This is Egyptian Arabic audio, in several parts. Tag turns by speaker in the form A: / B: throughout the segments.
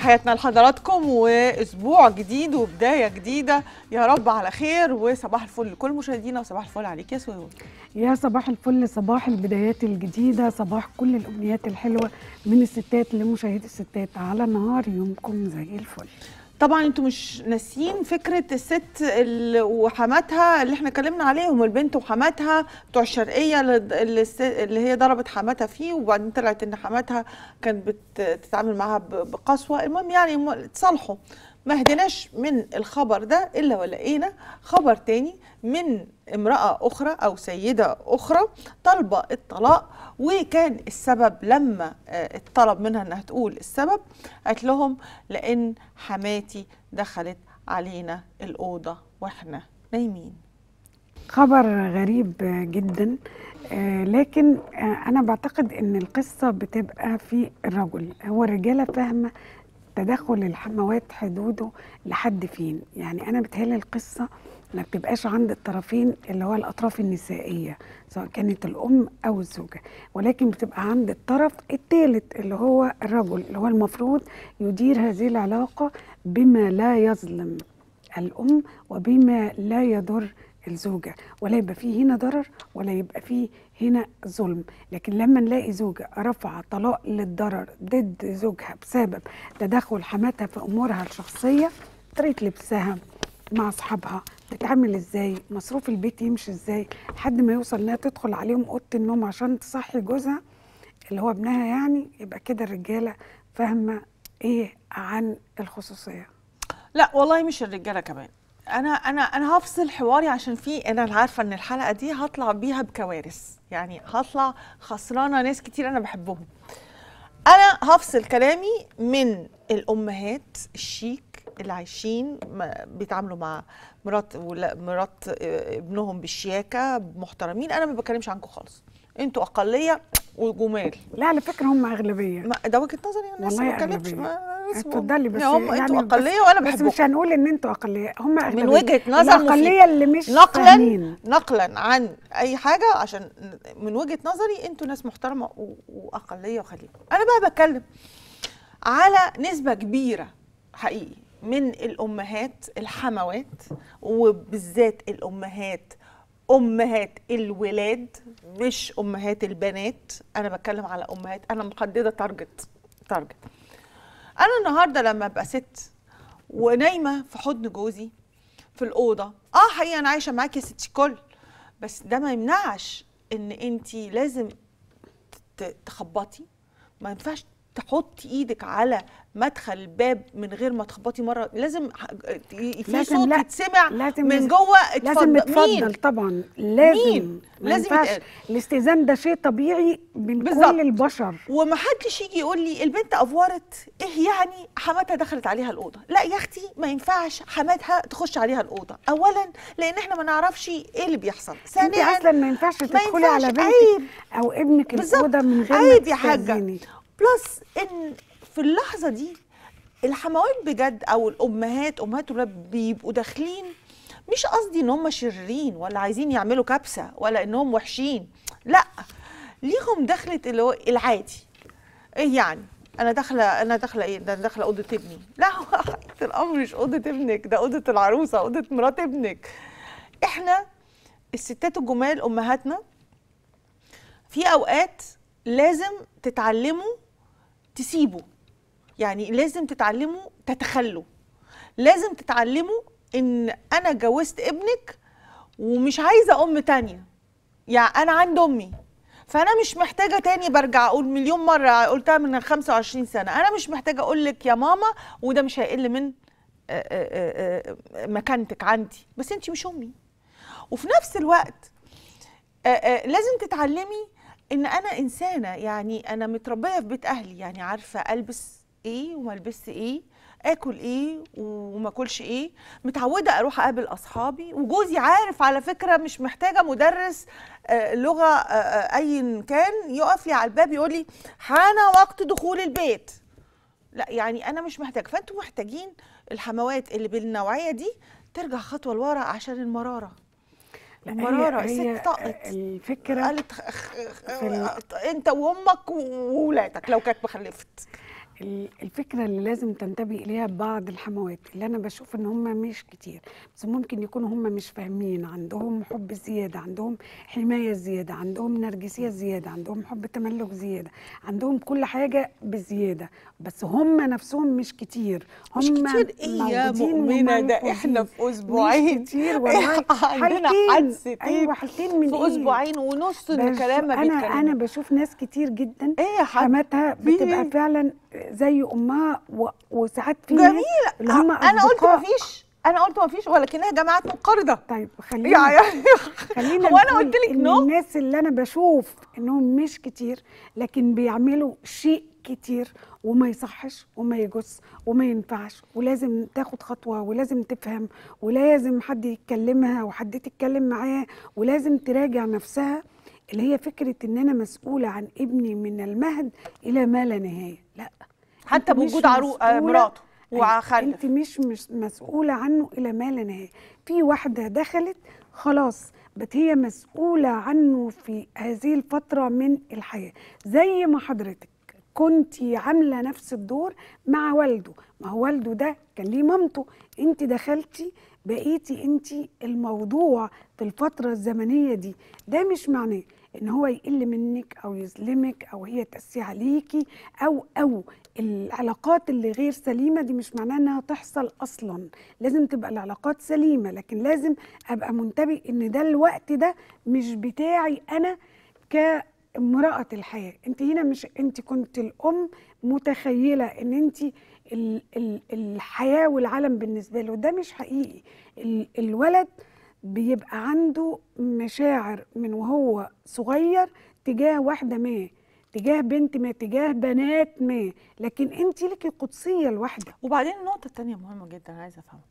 A: تحياتنا لحضراتكم واسبوع جديد وبدايه جديده يا رب على خير وصباح الفل لكل مشاهدينا وصباح الفل عليك يا سويو
B: يا صباح الفل صباح البدايات الجديدة صباح كل الأمنيات الحلوة من الستات لمشاهدي الستات على نهار يومكم زي الفل
A: طبعا انتوا مش ناسيين فكره الست ال- وحماتها اللي احنا اتكلمنا عليهم البنت وحماتها بتوع الشرقيه اللي اللي الس- اللي هي ضربت حماتها فيه وبعدين طلعت ان حماتها كانت بتتعامل معاها ب- بقسوه المهم يعني هم اتصالحوا ما هديناش من الخبر ده الا ولقينا خبر تاني من امراه اخرى او سيده اخرى طالبه الطلاق وكان السبب لما آه، اتطلب منها انها تقول السبب قالت لهم لان حماتي دخلت علينا الاوضه واحنا نايمين
B: خبر غريب جدا آه، لكن آه، أنا بعتقد إن القصة بتبقى في الرجل هو الرجالة فاهمة تدخل الحموات حدوده لحد فين يعني أنا بتهيألي القصة ما بتبقاش عند الطرفين اللي هو الأطراف النسائية سواء كانت الأم أو الزوجة ولكن بتبقى عند الطرف الثالث اللي هو الرجل اللي هو المفروض يدير هذه العلاقة بما لا يظلم الأم وبما لا يضر الزوجة ولا يبقى فيه هنا ضرر ولا يبقى فيه هنا ظلم لكن لما نلاقي زوجة رفع طلاق للضرر ضد زوجها بسبب تدخل حماتها في أمورها الشخصية طريقة لبسها مع أصحابها تتعامل ازاي مصروف البيت يمشي ازاي لحد ما يوصل انها تدخل عليهم اوضه النوم عشان تصحي جوزها اللي هو ابنها يعني يبقى كده الرجاله فاهمه ايه عن الخصوصيه
A: لا والله مش الرجاله كمان انا انا انا هفصل حواري عشان في انا عارفه ان الحلقه دي هطلع بيها بكوارث يعني هطلع خسرانه ناس كتير انا بحبهم انا هفصل كلامي من الامهات الشيك اللي عايشين ما- بيتعاملوا مع مرات ولا مرات آه، ابنهم بالشياكه محترمين انا ما بتكلمش عنكم خالص انتوا اقليه وجمال
B: لا على فكره هم اغلبيه
A: ما ده وجهه نظري انا لسه ما
B: والله
A: اتكلمتش
B: أغلبية.
A: ما- اسمه-
B: اتفضلي بس
A: هم انتوا
B: يعني
A: اقليه
B: بس
A: وانا
B: بس
A: بحبكم
B: مش هنقول ان انتوا اقليه هم اغلبيه
A: من وجهه نظر
B: الاقليه
A: مفيدة.
B: اللي مش
A: نقلا
B: فاهمين.
A: نقلا عن اي حاجه عشان من وجهه نظري انتوا ناس محترمه و- واقليه وخليجه انا بقى بتكلم على نسبه كبيره حقيقي من الامهات الحموات وبالذات الامهات امهات الولاد مش امهات البنات انا بتكلم على امهات انا محدده تارجت تارجت انا النهارده لما ابقى ست ونايمه في حضن جوزي في الاوضه اه حقيقه انا عايشه معاكي يا ستي كل بس ده ما يمنعش ان انت لازم ت- تخبطي ما ينفعش تحطي ايدك على مدخل الباب من غير ما تخبطي مره لازم ح- في
B: لازم
A: صوت
B: لا،
A: يتسمع
B: لازم
A: من
B: يز-
A: جوه
B: لازم
A: اتفضل
B: يتفضل
A: مين
B: طبعا لازم
A: مين؟
B: ما
A: لازم
B: ينفعش.
A: يتقال.
B: الاستئذان ده شيء طبيعي من
A: بالظبط.
B: كل البشر
A: ومحدش يجي يقول لي البنت افورت ايه يعني حماتها دخلت عليها الاوضه لا يا اختي ما ينفعش حماتها تخش عليها الاوضه اولا لان احنا ما نعرفش ايه اللي بيحصل
B: انت
A: ثانيا
B: اصلا ما ينفعش
A: ما
B: تدخلي على
A: ينفعش،
B: بنتك
A: عيب.
B: او ابنك
A: بالظبط.
B: الاوضه من غير ما
A: عيب يا حاجه
B: تستأذني
A: بلس ان في اللحظه دي الحموات بجد او الامهات امهات الولاد بيبقوا داخلين مش قصدي ان هم شريرين ولا عايزين يعملوا كبسه ولا انهم وحشين لا ليهم دخلة اللي هو العادي ايه يعني انا داخله انا داخله ايه ده أنا داخله اوضه ابني لا هو حقيقة الامر مش اوضه ابنك ده اوضه العروسه اوضه مرات ابنك احنا الستات الجمال امهاتنا في اوقات لازم تتعلموا تسيبوا يعني لازم تتعلموا تتخلوا لازم تتعلموا ان انا جوزت ابنك ومش عايزه ام تانية يعني انا عند امي فانا مش محتاجه تاني برجع اقول مليون مره قلتها من 25 سنه انا مش محتاجه اقول لك يا ماما وده مش هيقل من آه، آه، آه، مكانتك عندي بس انت مش امي وفي نفس الوقت آه، آه، لازم تتعلمي ان انا انسانه يعني انا متربيه في بيت اهلي يعني عارفه البس ايه وما البس ايه اكل ايه وما اكلش ايه متعوده اروح اقابل اصحابي وجوزي عارف على فكره مش محتاجه مدرس آه، لغه آه، آه، ايا كان يقف لي على الباب يقول لي حان وقت دخول البيت لا يعني انا مش محتاجه فانتوا محتاجين الحموات اللي بالنوعيه دي ترجع خطوه لورا عشان المراره
B: لا،
A: المراره
B: هي- هي
A: الست طقت
B: الفكره
A: قالت خ- خ-
B: في ال-
A: انت وامك وولادك لو كانت مخلفت
B: ال- الفكرة اللي لازم تنتبه إليها بعض الحموات اللي أنا بشوف إن هم مش كتير بس ممكن يكونوا هم مش فاهمين عندهم حب زيادة عندهم حماية زيادة عندهم نرجسية زيادة عندهم حب تملك زيادة عندهم كل حاجة بزيادة بس هم نفسهم مش كتير هم
A: مش كتير ايه يا
B: موجودين
A: مؤمنة ده
B: ومنقوذين.
A: احنا في
B: مش
A: اسبوعين
B: كتير والله
A: عندنا
B: حالتين.
A: حادثتين
B: أيوة حالتين من
A: في
B: إيه؟
A: اسبوعين ونص ان
B: بس
A: كلام ما
B: انا انا
A: بيتكلمش
B: بشوف ناس كتير جدا
A: ايه يا حاج
B: حماتها
A: في
B: بتبقى
A: إيه؟
B: فعلا زي امها و... وساعات في ناس
A: جميلة
B: اللي هم
A: انا قلت
B: أصدقاء.
A: ما فيش انا قلت ما فيش ولكنها جماعات منقرضة
B: طيب خلينا
A: يعني
B: خلينا
A: هو انا
B: نقول
A: قلت لك
B: إن
A: نو
B: الناس اللي انا بشوف انهم مش كتير لكن بيعملوا شيء كتير وما يصحش وما يجوز وما ينفعش ولازم تاخد خطوة ولازم تفهم ولازم حد يتكلمها وحد تتكلم معاه ولازم تراجع نفسها اللي هي فكرة ان انا مسؤولة عن ابني من المهد الى ما لا نهاية لا
A: حتى
B: أنت مش
A: بوجود عرو آه،
B: مسؤولة-
A: مراته
B: أيوة،
A: وخلف
B: انت مش مش مسؤوله عنه الى ما لا نهايه في واحده دخلت خلاص بقت هي مسؤوله عنه في هذه الفتره من الحياه زي ما حضرتك كنتي عامله نفس الدور مع والده ما هو والده ده كان ليه مامته انت دخلتي بقيتي انت الموضوع في الفتره الزمنيه دي ده مش معناه ان هو يقل منك او يظلمك او هي تقسي عليكي او او العلاقات اللي غير سليمه دي مش معناها انها تحصل اصلا لازم تبقى العلاقات سليمه لكن لازم ابقى منتبه ان ده الوقت ده مش بتاعي انا كامراه الحياه انت هنا مش انت كنت الام متخيله ان انت ال ال الحياه والعالم بالنسبه له ده مش حقيقي ال الولد بيبقى عنده مشاعر من وهو صغير تجاه واحده ما تجاه بنت ما تجاه بنات ما لكن انت لك قدسيه لوحدك
A: وبعدين النقطة التانية مهمة جدا عايزة افهمها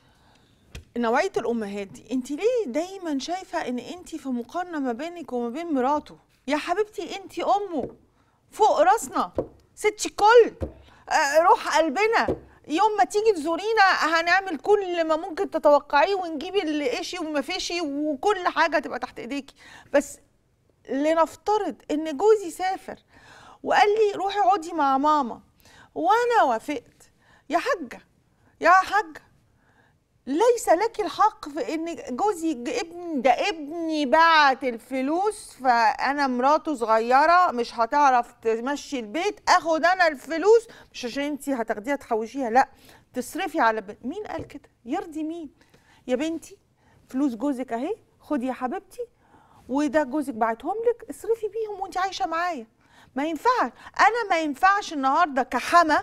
A: نوعية الأمهات دي انت ليه دايما شايفة ان انت في مقارنة ما بينك وما بين مراته يا حبيبتي انت أمه فوق راسنا ست الكل آه، روح قلبنا يوم ما تيجي تزورينا هنعمل كل ما ممكن تتوقعيه ونجيب اللي إشي وما فيشي وكل حاجة تبقى تحت ايديكي بس لنفترض ان جوزي سافر وقال لي روحي اقعدي مع ماما وانا وافقت يا حاجه يا حاجه ليس لك الحق في ان جوزي ج- ابن ده ابني بعت الفلوس فانا مراته صغيره مش هتعرف تمشي البيت اخد انا الفلوس مش عشان انت هتاخديها تحوشيها لا تصرفي على بنت مين قال كده يرضي مين يا بنتي فلوس جوزك اهي خدي يا حبيبتي وده جوزك بعتهم لك اصرفي بيهم وانت عايشه معايا ما ينفعش انا ما ينفعش النهارده كحما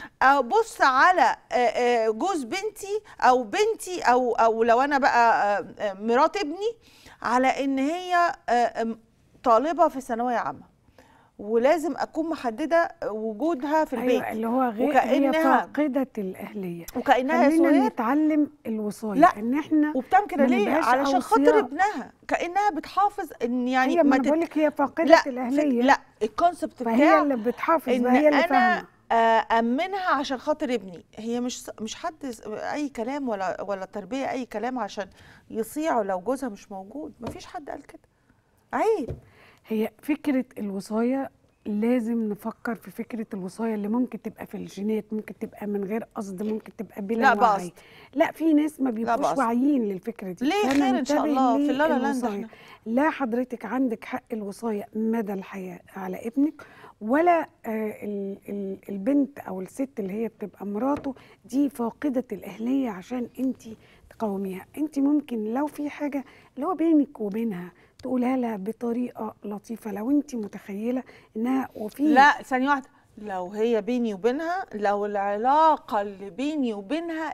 A: ابص على آه، آه، جوز بنتي او بنتي او او لو انا بقى آه، آه، مرات ابني على ان هي آه، آم، طالبه في ثانويه عامه ولازم اكون محدده وجودها في البيت
B: ايوه اللي هو غير هي
A: وكأنها-
B: فاقده الاهليه
A: وكانها
B: خلينا
A: سهير
B: نتعلم الوصايه
A: لا،
B: ان احنا
A: وبتعمل كده
B: ما
A: ليه
B: نبقاش
A: علشان خاطر
B: أوصياء.
A: ابنها كانها بتحافظ ان يعني
B: هي ما انا
A: تت-
B: بقول لك هي فاقده
A: لا فك-
B: الاهليه
A: لا الكونسبت
B: فهي
A: بتاع
B: اللي بتحافظ
A: ان
B: بقى هي اللي
A: انا
B: فاهمه
A: آه، امنها عشان خاطر ابني هي مش س- مش حد س- اي كلام ولا ولا تربيه اي كلام عشان يصيعوا لو جوزها مش موجود مفيش حد قال كده عيب
B: هي فكرة الوصاية لازم نفكر في فكرة الوصاية اللي ممكن تبقى في الجينات ممكن تبقى من غير قصد ممكن تبقى بلا
A: لا
B: وعي
A: بقصد.
B: لا في ناس ما بيبقوش
A: بقصد.
B: واعيين للفكرة دي
A: ليه خير ان شاء
B: فننتبه
A: الله في اللا لا لاند
B: للوصاية.
A: احنا
B: لا حضرتك عندك حق الوصاية مدى الحياة على ابنك ولا آه ال ال البنت او الست اللي هي بتبقى مراته دي فاقدة الاهلية عشان انت تقاوميها انت ممكن لو في حاجة اللي هو بينك وبينها تقولها لها بطريقة لطيفة لو انت متخيلة انها وفي
A: لا ثانيه واحده لو هي بيني وبينها لو العلاقه اللي بيني وبينها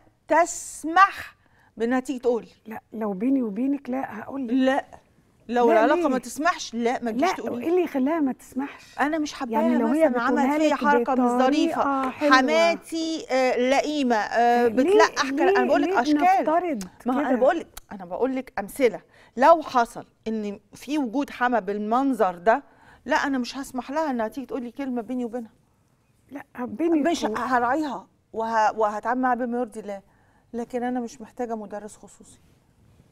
A: تسمح بانها تيجي تقول
B: لا لو بيني وبينك لا هقول لك
A: لا لو
B: لا،
A: العلاقه
B: ليه؟
A: ما تسمحش لا ما تجيش
B: لا
A: تقولي
B: ايه اللي يخليها ما تسمحش
A: انا مش حباها
B: يعني لو هي
A: مثلا
B: بتقولها
A: عملت فيا
B: لك
A: حركه مش ظريفه
B: بطريقة حلوة.
A: حماتي آه لئيمه آه
B: ليه-
A: بتلقح كلام انا
B: ليه-
A: بقول لك
B: ليه
A: اشكال
B: بنفترض
A: ما هو انا
B: كده؟
A: بقول لك انا بقول لك امثله لو حصل ان في وجود حما بالمنظر ده لا انا مش هسمح لها انها تيجي تقول لي كلمه بيني وبينها
B: لا بيني
A: مش
B: و-
A: هراعيها وه... وهتعامل معاها بما يرضي الله لكن انا مش محتاجه مدرس خصوصي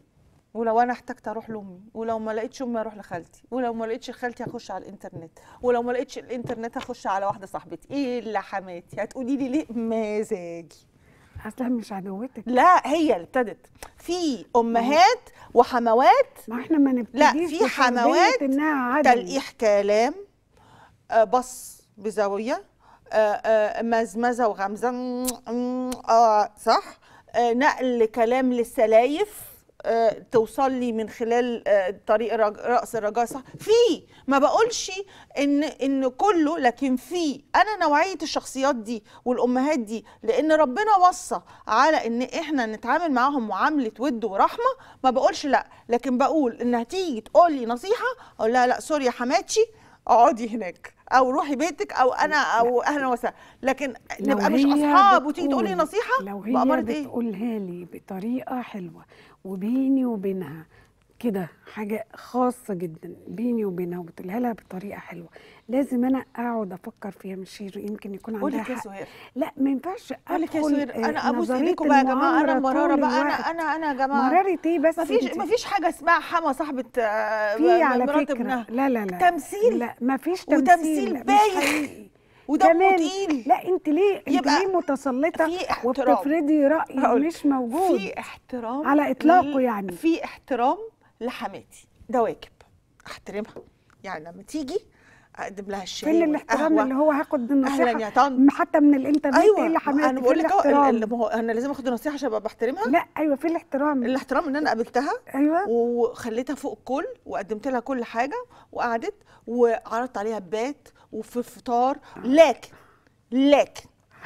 A: ولو انا احتجت اروح لامي ولو ما لقيتش امي اروح لخالتي ولو ما لقيتش خالتي هخش على الانترنت ولو ما لقيتش الانترنت هخش على واحده صاحبتي ايه اللي حماتي هتقولي لي ليه مزاجي
B: اصلا مش عدوتك
A: لا هي اللي ابتدت في امهات وحموات
B: ما احنا ما نبتديش
A: لا، في
B: بتربية
A: حموات
B: انها عدو
A: تلقيح كلام آه، بص بزاويه آه، آه، مزمزه وغمزه م- م- اه صح آه، نقل كلام للسلايف آه، توصل لي من خلال آه، طريق رج- رأس الرجاء صح في ما بقولش ان ان كله لكن في انا نوعيه الشخصيات دي والامهات دي لان ربنا وصى على ان احنا نتعامل معاهم معامله ود ورحمه ما بقولش لا لكن بقول انها تيجي تقول لي نصيحه اقول لها لا سوري يا حماتشي اقعدي هناك او روحي بيتك او انا او اهلا وسهلا لكن
B: لو
A: نبقى مش
B: هي
A: اصحاب وتيجي
B: بتقول-
A: تقول لي نصيحه
B: لو هي
A: بأمارة ايه
B: بتقولها لي بطريقه حلوه وبيني وبينها كده حاجه خاصه جدا بيني وبينها وبتقولها لها بطريقه حلوه لازم انا اقعد افكر فيها مش يمكن يكون
A: قول
B: عندها
A: لك يا
B: حق
A: سهير
B: لا ما ينفعش
A: قول لك يا
B: ادخل
A: سهير
B: آه،
A: انا ابوس
B: نظرية
A: ايديكم بقى يا جماعه انا
B: المؤامرة
A: مراره
B: طول
A: بقى انا
B: الوقت.
A: انا انا يا جماعه
B: مرارة ايه بس
A: مفيش
B: انت-
A: مفيش حاجه اسمها حما صاحبه آه،
B: في على
A: مرات
B: فكره
A: ابنها
B: لا لا لا
A: تمثيل
B: لا ما فيش
A: وتمثيل
B: تمثيل مش
A: بايخ
B: حقيقي.
A: ودمه
B: كمان
A: تقيل
B: لا انت ليه انت
A: يبقى
B: ليه متسلطه
A: في احترام.
B: وبتفرضي راي
A: هقولك.
B: مش موجود
A: في احترام
B: على إطلاقه
A: ل-
B: يعني.
A: في احترام لحماتي ده واجب احترمها يعني لما تيجي اقدم لها الشاي
B: فين الاحترام
A: والقهوة.
B: اللي هو هاخد النصيحه
A: اهلا يا طنط
B: حتى من الانترنت
A: ايوه
B: ايه اللي حماتي
A: انا
B: فين
A: بقول لك أهو، ال-
B: الاحترام
A: ال- ما هو انا لازم اخد النصيحه عشان ابقى بحترمها
B: لا ايوه فين الاحترام
A: الاحترام ان انا قابلتها
B: ايوه
A: وخليتها فوق الكل وقدمت لها كل حاجه وقعدت وعرضت عليها بات وفي فطار لكن لكن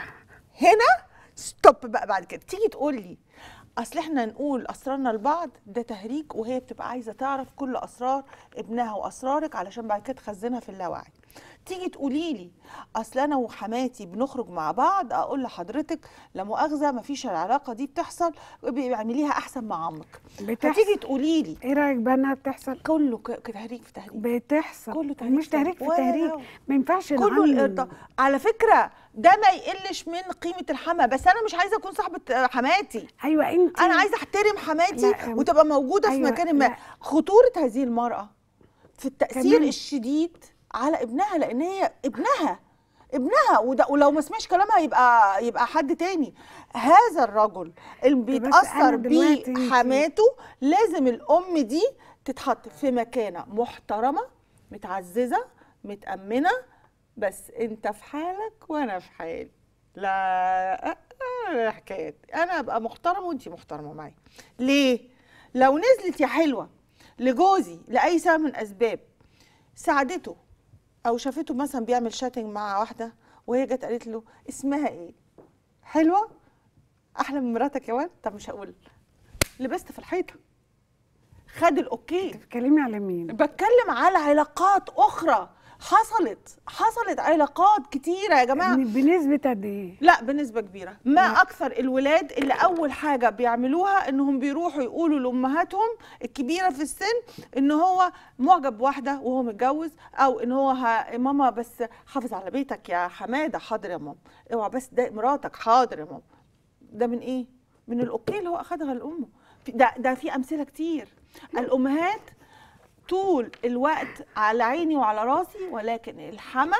A: هنا ستوب بقى بعد كده تيجي تقول لي اصل احنا نقول اسرارنا لبعض ده تهريج وهي بتبقى عايزه تعرف كل اسرار ابنها واسرارك علشان بعد كده تخزنها في اللاوعي تيجي تقولي لي اصل انا وحماتي بنخرج مع بعض اقول لحضرتك لا مؤاخذه مفيش العلاقه دي بتحصل اعمليها احسن مع عمك
B: بتحصل
A: هتيجي تقولي لي
B: ايه رايك بقى انها بتحصل
A: كله ك- تهريج في تهريج
B: بتحصل
A: كله تهريج
B: مش تهريج في
A: ولا
B: تهريج
A: هو.
B: ما ينفعش
A: كله
B: نعمم.
A: الارضاء على فكره ده ما يقلش من قيمه الحما بس انا مش عايزه اكون صاحبه آه، حماتي
B: ايوه انت
A: انا عايزه احترم حماتي
B: لا،
A: وتبقى موجوده في
B: أيوة،
A: مكان ما
B: لا.
A: خطوره هذه المراه في التاثير
B: كمان.
A: الشديد على ابنها لان هي ابنها ابنها وده ولو ما سمعش كلامها يبقى يبقى حد تاني هذا الرجل اللي
B: بس
A: بيتاثر
B: أنا دلوقتي
A: بيه
B: انتي-
A: حماته لازم الام دي تتحط في مكانه محترمه متعززه متامنه بس انت في حالك وانا في حالي لا آه، آه، حكايات انا ابقى محترمه وانت محترمه معايا ليه لو نزلت يا حلوه لجوزي لاي سبب من اسباب ساعدته او شافته مثلا بيعمل شاتنج مع واحده وهي جت قالت له اسمها ايه حلوه احلى من مراتك يا واد طب مش هقول لبست في الحيطه خد الاوكي
B: بتتكلمي على مين
A: بتكلم على علاقات اخرى حصلت حصلت علاقات كتيره يا جماعه
B: بنسبه قد ايه
A: لا بنسبة كبيرة ما
B: لا.
A: أكثر الولاد اللي أول حاجة بيعملوها إنهم بيروحوا يقولوا لأمهاتهم الكبيرة في السن إن هو معجب بواحدة وهو متجوز أو إن هو ها ماما بس حافظ على بيتك يا حمادة حاضر يا ماما اوعى بس ده مراتك حاضر يا ماما ده من إيه؟ من الأوكي اللي هو أخدها لأمه في- ده ده في أمثلة كتير الأمهات طول الوقت على عيني وعلى راسي ولكن الحما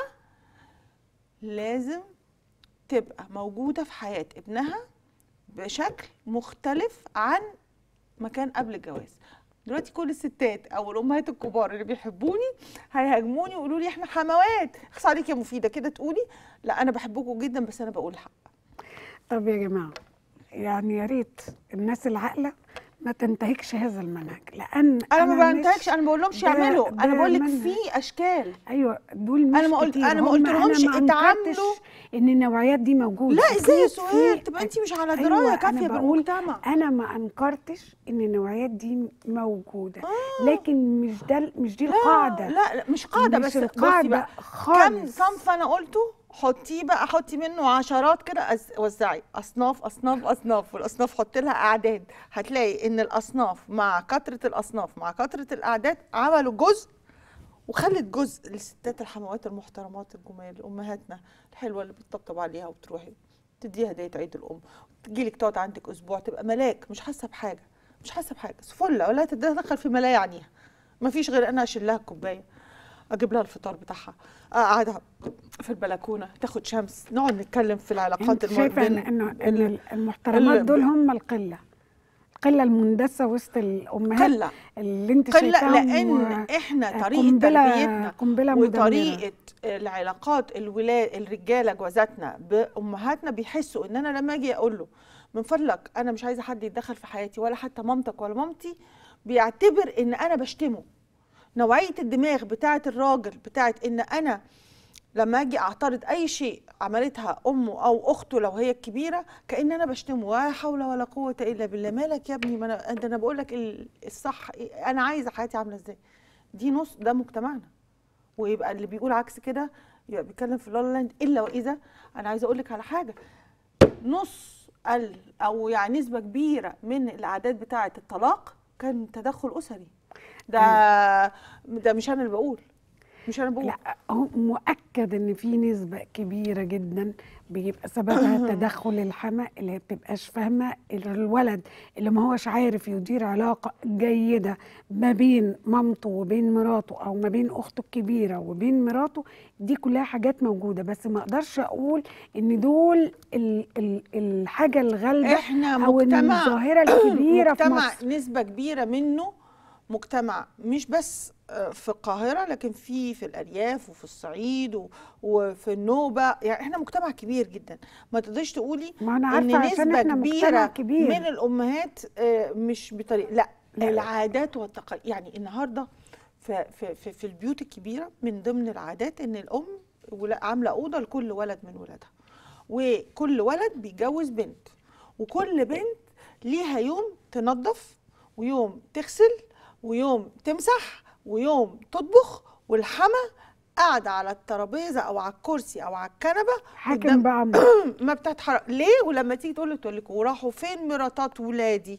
A: لازم تبقى موجودة في حياة ابنها بشكل مختلف عن ما كان قبل الجواز دلوقتي كل الستات او الامهات الكبار اللي بيحبوني هيهاجموني ويقولوا لي احنا حموات اخص عليك يا مفيده كده تقولي لا انا بحبكم جدا بس انا بقول الحق
B: طب يا جماعه يعني يا ريت الناس العاقله ما تنتهكش هذا المنهج لان
A: انا ما
B: مش-
A: بنتهكش انا ما بقولهمش
B: ده-
A: يعملوا
B: ده
A: انا بقول لك
B: منهج.
A: في اشكال
B: ايوه دول مش
A: أنا ما قلت-
B: كتير.
A: أنا ما
B: هم-
A: قلتلهمش
B: أنا ما
A: اتعاملوا.
B: أنكرتش ان النوعيات دي موجوده
A: لا ازاي يا
B: أكيد
A: سهير
B: في-
A: تبقى انت مش على
B: أيوة،
A: درايه
B: أنا
A: كافيه
B: بقول
A: بالمجتمع
B: انا ما انكرتش ان النوعيات دي موجوده
A: آه.
B: لكن مش ده مش دي
A: لا
B: القاعده
A: لا لا مش قاعده
B: مش
A: بس بصي
B: القاعدة
A: بقى كم
B: خالص.
A: صنف انا قلته حطيه بقى حطي منه عشرات كده أز- وزعي اصناف اصناف اصناف والاصناف حطي لها اعداد هتلاقي ان الاصناف مع كثره الاصناف مع كثره الاعداد عملوا جزء وخلت جزء للستات الحموات المحترمات الجمال امهاتنا الحلوه اللي بتطبطب عليها وتروحي تديها هديه عيد الام تجيلك تقعد عندك اسبوع تبقى ملاك مش حاسه بحاجه مش حاسه بحاجه فله ولا تتدخل فيما لا يعنيها ما فيش غير انا اشيل لها الكوبايه اجيب لها الفطار بتاعها اقعدها في البلكونه تاخد شمس نقعد نتكلم في العلاقات
B: انت شايفه ان
A: بين-
B: انه
A: ال-
B: ان المحترمات
A: ال-
B: دول هم القله القله المندسه وسط الامهات
A: قله
B: اللي انت
A: قله
B: شايفاهم
A: لان
B: و-
A: احنا
B: آه،
A: طريقه
B: قنبلة-
A: تربيتنا
B: قنبله مدمره
A: وطريقه العلاقات الولاد الرجاله جوازاتنا بامهاتنا بيحسوا ان انا لما اجي اقول له من فضلك انا مش عايزه حد يتدخل في حياتي ولا حتى مامتك ولا مامتي بيعتبر ان انا بشتمه نوعيه الدماغ بتاعه الراجل بتاعه ان انا لما اجي اعترض اي شيء عملتها امه او اخته لو هي الكبيره كان انا بشتمه ولا حول ولا قوه الا بالله مالك يا ابني ما انا ده انا بقول لك ال- الصح إيه؟ انا عايزه حياتي عامله ازاي دي نص ده مجتمعنا ويبقى اللي بيقول عكس كده يبقى بيتكلم في لالا لاند الا واذا انا عايزه اقول لك على حاجه نص ال او يعني نسبه كبيره من الاعداد بتاعه الطلاق كان تدخل اسري ده ده مش انا اللي بقول مش انا بقول
B: لا هو مؤكد ان في نسبه كبيره جدا بيبقى سببها تدخل الحما اللي هي بتبقاش فاهمه الولد اللي ما هوش عارف يدير علاقه جيده ما بين مامته وبين مراته او ما بين اخته الكبيره وبين مراته دي كلها حاجات موجوده بس ما اقدرش اقول ان دول ال ال الحاجه الغالبه
A: احنا
B: او إن
A: مجتمع
B: الظاهره الكبيره في
A: مجتمع
B: مصر
A: نسبة كبيرة منه مجتمع مش بس آه، في القاهرة لكن في في الأرياف وفي الصعيد و- وفي النوبة يعني احنا مجتمع كبير جدا ما تقدريش تقولي
B: ما انا
A: ان
B: عارفه عشان
A: نسبة
B: احنا مجتمع
A: كبيرة
B: كبير
A: من الأمهات آه، مش بطريقة لا,
B: لا.
A: العادات والتقاليد يعني النهاردة في, في, في, في البيوت الكبيرة من ضمن العادات ان الأم ولا- عاملة أوضة لكل ولد من ولادها وكل ولد بيجوز بنت وكل بنت ليها يوم تنظف ويوم تغسل ويوم تمسح ويوم تطبخ والحما قاعدة على الترابيزة أو على الكرسي أو على الكنبة
B: حاكم
A: قدام-
B: بقى أمر.
A: ما بتتحرك ليه ولما تيجي تقول لك تقول لك وراحوا فين مراتات ولادي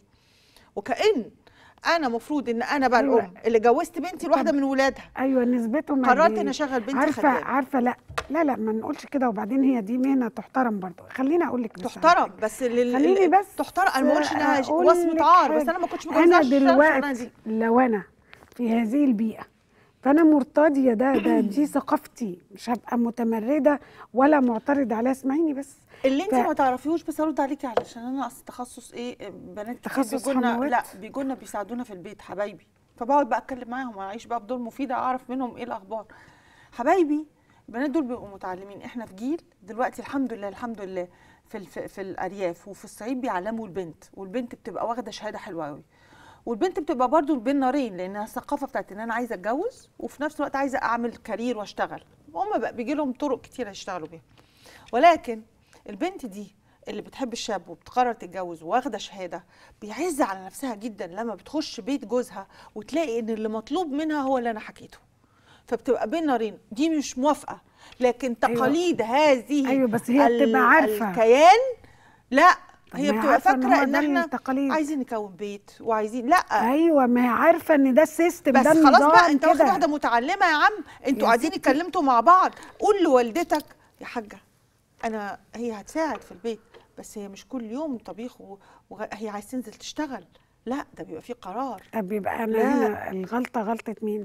A: وكأن أنا مفروض إن أنا بقى
B: أيوة.
A: الأم اللي جوزت بنتي لواحدة من ولادها
B: ايوه نسبتهم قد
A: قررت
B: إيه؟
A: إن أشغل بنتي
B: عارفه
A: خدامة
B: عارفه لا لا لا ما نقولش كده وبعدين هي دي مهنه تحترم برضو خليني اقول لك بس على
A: تحترم
B: حاجة.
A: بس لل...
B: خليني بس
A: تحترم انا ما بقولش انها
B: أقول
A: وصمه
B: لك
A: عار بس
B: حاجة.
A: انا ما كنتش
B: انا
A: متجوزه عشان الشغلانة
B: دلوقتي
A: دي.
B: لو انا في هذه البيئه فانا مرتضيه ده ده دي ثقافتي مش هبقى متمرده ولا معترضه عليها اسمعيني بس
A: اللي انت
B: ف-
A: ما تعرفيهوش بس ارد عليكي علشان انا اصل تخصص ايه بنات كتير
B: تخصص
A: بيجولنا
B: حموات؟
A: لا بيجولنا بيساعدونا في البيت حبايبي فبقعد بقى اتكلم معاهم واعيش بقى بدور مفيده اعرف منهم ايه الاخبار حبايبي البنات دول بيبقوا متعلمين احنا في جيل دلوقتي الحمد لله الحمد لله في الف... في الارياف وفي الصعيد بيعلموا البنت والبنت بتبقى واخده شهاده حلوه قوي والبنت بتبقى برضو بين نارين لانها الثقافه بتاعت ان انا عايزه اتجوز وفي نفس الوقت عايزه اعمل كارير واشتغل هم بقى بيجي لهم طرق كتيره يشتغلوا بيها ولكن البنت دي اللي بتحب الشاب وبتقرر تتجوز واخده شهاده بيعز على نفسها جدا لما بتخش بيت جوزها وتلاقي ان اللي مطلوب منها هو اللي انا حكيته فبتبقى بين نارين دي مش موافقه لكن
B: أيوة.
A: تقاليد هذه
B: أيوة، بس هي
A: ال-
B: بتبقى عارفة.
A: الكيان لا
B: طب
A: هي
B: ما هي
A: بتبقى
B: عارفة إن
A: فاكره
B: هو
A: ان
B: ده
A: احنا
B: التقاليد.
A: عايزين نكون بيت وعايزين لا
B: ايوه ما هي عارفه ان ده السيستم
A: بس
B: ده
A: خلاص
B: النظام
A: بقى انت واخد
B: كده.
A: واحده متعلمه يا عم انتوا
B: يا
A: قاعدين
B: ستي.
A: اتكلمتوا مع بعض قول لوالدتك يا حاجه انا هي هتساعد في البيت بس هي مش كل يوم طبيخ و- وهي عايز تنزل تشتغل لا ده بيبقى فيه قرار
B: طب يبقى انا
A: لا.
B: هنا الغلطه غلطه مين؟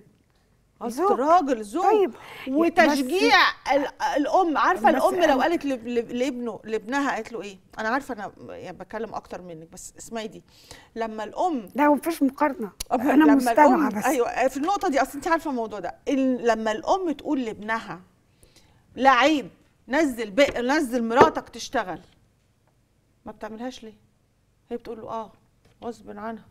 A: قصد
B: الزوج.
A: الراجل الزوج
B: طيب،
A: وتشجيع ال- الام عارفه
B: بس
A: الام لو
B: أنا-
A: قالت لب- لب- لابنه لابنها قالت له ايه انا عارفه انا يعني بتكلم اكتر منك بس اسمعي دي لما الام
B: لا مفيش مقارنه
A: أب-
B: انا
A: لما
B: مستمعه
A: الأم-
B: بس
A: ايوه في النقطه دي اصل انت عارفه الموضوع ده ال- لما الام تقول لابنها لا عيب نزل بق نزل مراتك تشتغل ما بتعملهاش ليه هي بتقول له اه غصب عنها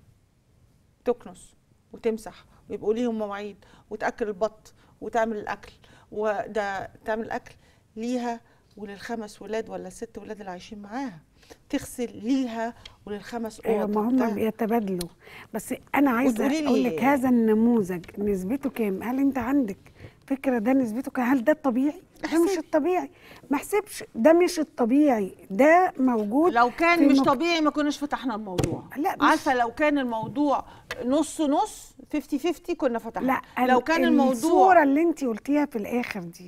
A: تكنس وتمسح ويبقوا ليهم مواعيد وتاكل البط وتعمل الاكل وده تعمل الاكل ليها وللخمس ولاد ولا الست ولاد اللي عايشين معاها تغسل ليها وللخمس
B: ايوه
A: اوض
B: ما هم
A: وبتاع.
B: بيتبادلوا بس انا عايزه
A: وتقولي لي-
B: اقول لك هذا النموذج نسبته كام؟ هل انت عندك فكره ده نسبته كام؟ هل ده الطبيعي؟ ده مش
A: احسبي.
B: الطبيعي ما احسبش ده مش الطبيعي ده موجود
A: لو
B: في
A: كان مش
B: مك-
A: طبيعي ما كناش فتحنا الموضوع
B: لا، مش-
A: عارفه لو كان الموضوع نص نص 50 50 كنا فتحنا
B: لا
A: لو كان الموضوع
B: الصوره اللي انت قلتيها في الاخر دي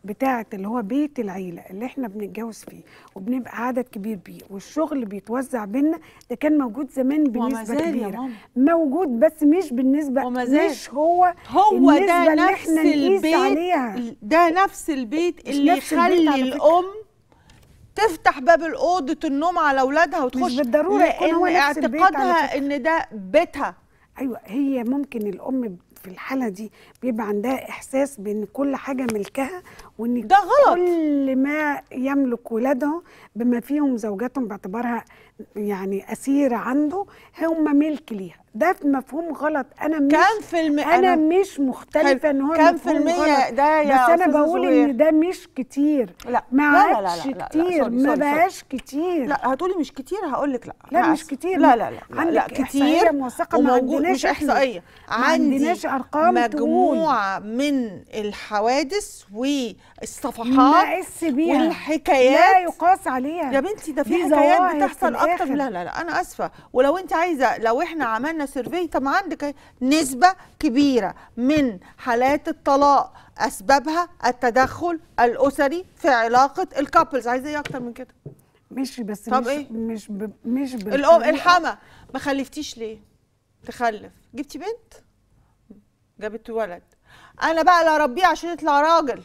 B: بتاعه اللي هو بيت العيله اللي احنا بنتجوز فيه وبنبقى عدد كبير بيه والشغل بيتوزع بينا ده كان موجود زمان
A: وما
B: بنسبه
A: زال يا
B: كبيره
A: ماما.
B: موجود بس مش بالنسبه
A: وما زال.
B: مش هو
A: هو
B: النسبة
A: ده
B: اللي
A: نفس
B: احنا نقيس
A: البيت
B: عليها
A: ده نفس البيت
B: مش
A: اللي
B: نفس البيت
A: يخلي
B: على فكرة.
A: الام تفتح باب الاوضه النوم على اولادها وتخش
B: بالضرورة يكون هو
A: لان
B: نفس البيت على
A: اعتقادها
B: فكرة.
A: ان ده بيتها
B: ايوه هي ممكن الام في الحاله دي بيبقى عندها احساس بان كل حاجه ملكها وان
A: ده غلط.
B: كل ما يملك ولاده بما فيهم زوجاتهم باعتبارها يعني اسيره عنده هم ملك ليها ده في مفهوم غلط انا مش
A: كام في المية
B: انا مش مختلفه ان هو
A: كام في
B: مفهوم
A: المية
B: غلط.
A: ده يا
B: بس انا
A: أستاذة
B: بقول
A: زهير؟
B: ان ده مش كتير
A: لا
B: ما
A: لا لا لا
B: عادش
A: لا لا لا
B: كتير
A: سوري،
B: ما
A: سوري، سوري.
B: بقاش كتير
A: لا هتقولي مش كتير هقول لك لا
B: لا
A: أنا
B: مش
A: آسفة.
B: كتير
A: لا لا لا لا, لا
B: عندك إحصائية
A: كتير
B: موثقة ما
A: وموجود
B: عندناش
A: مش
B: إحنا.
A: احصائيه
B: ما
A: عندي
B: عندناش أرقام
A: مجموعه من الحوادث والصفحات
B: نقص بيها لا
A: والحكايات
B: يقاس عليها
A: يا بنتي ده في
B: دي
A: حكايات
B: ظواهر في
A: بتحصل اكتر
B: الآخر.
A: لا لا لا انا اسفه ولو انت عايزه لو احنا عملنا سيرفي طب ما عندك نسبه كبيره من حالات الطلاق اسبابها التدخل الاسري في علاقه الكابلز عايزه ايه اكتر من كده
B: مش بس
A: طب
B: مش
A: إيه؟
B: مش ب... مش
A: الام
B: بالطريقة-
A: الحما ما خلفتيش ليه تخلف جبتي بنت جابت ولد انا بقى لا اربيه عشان يطلع راجل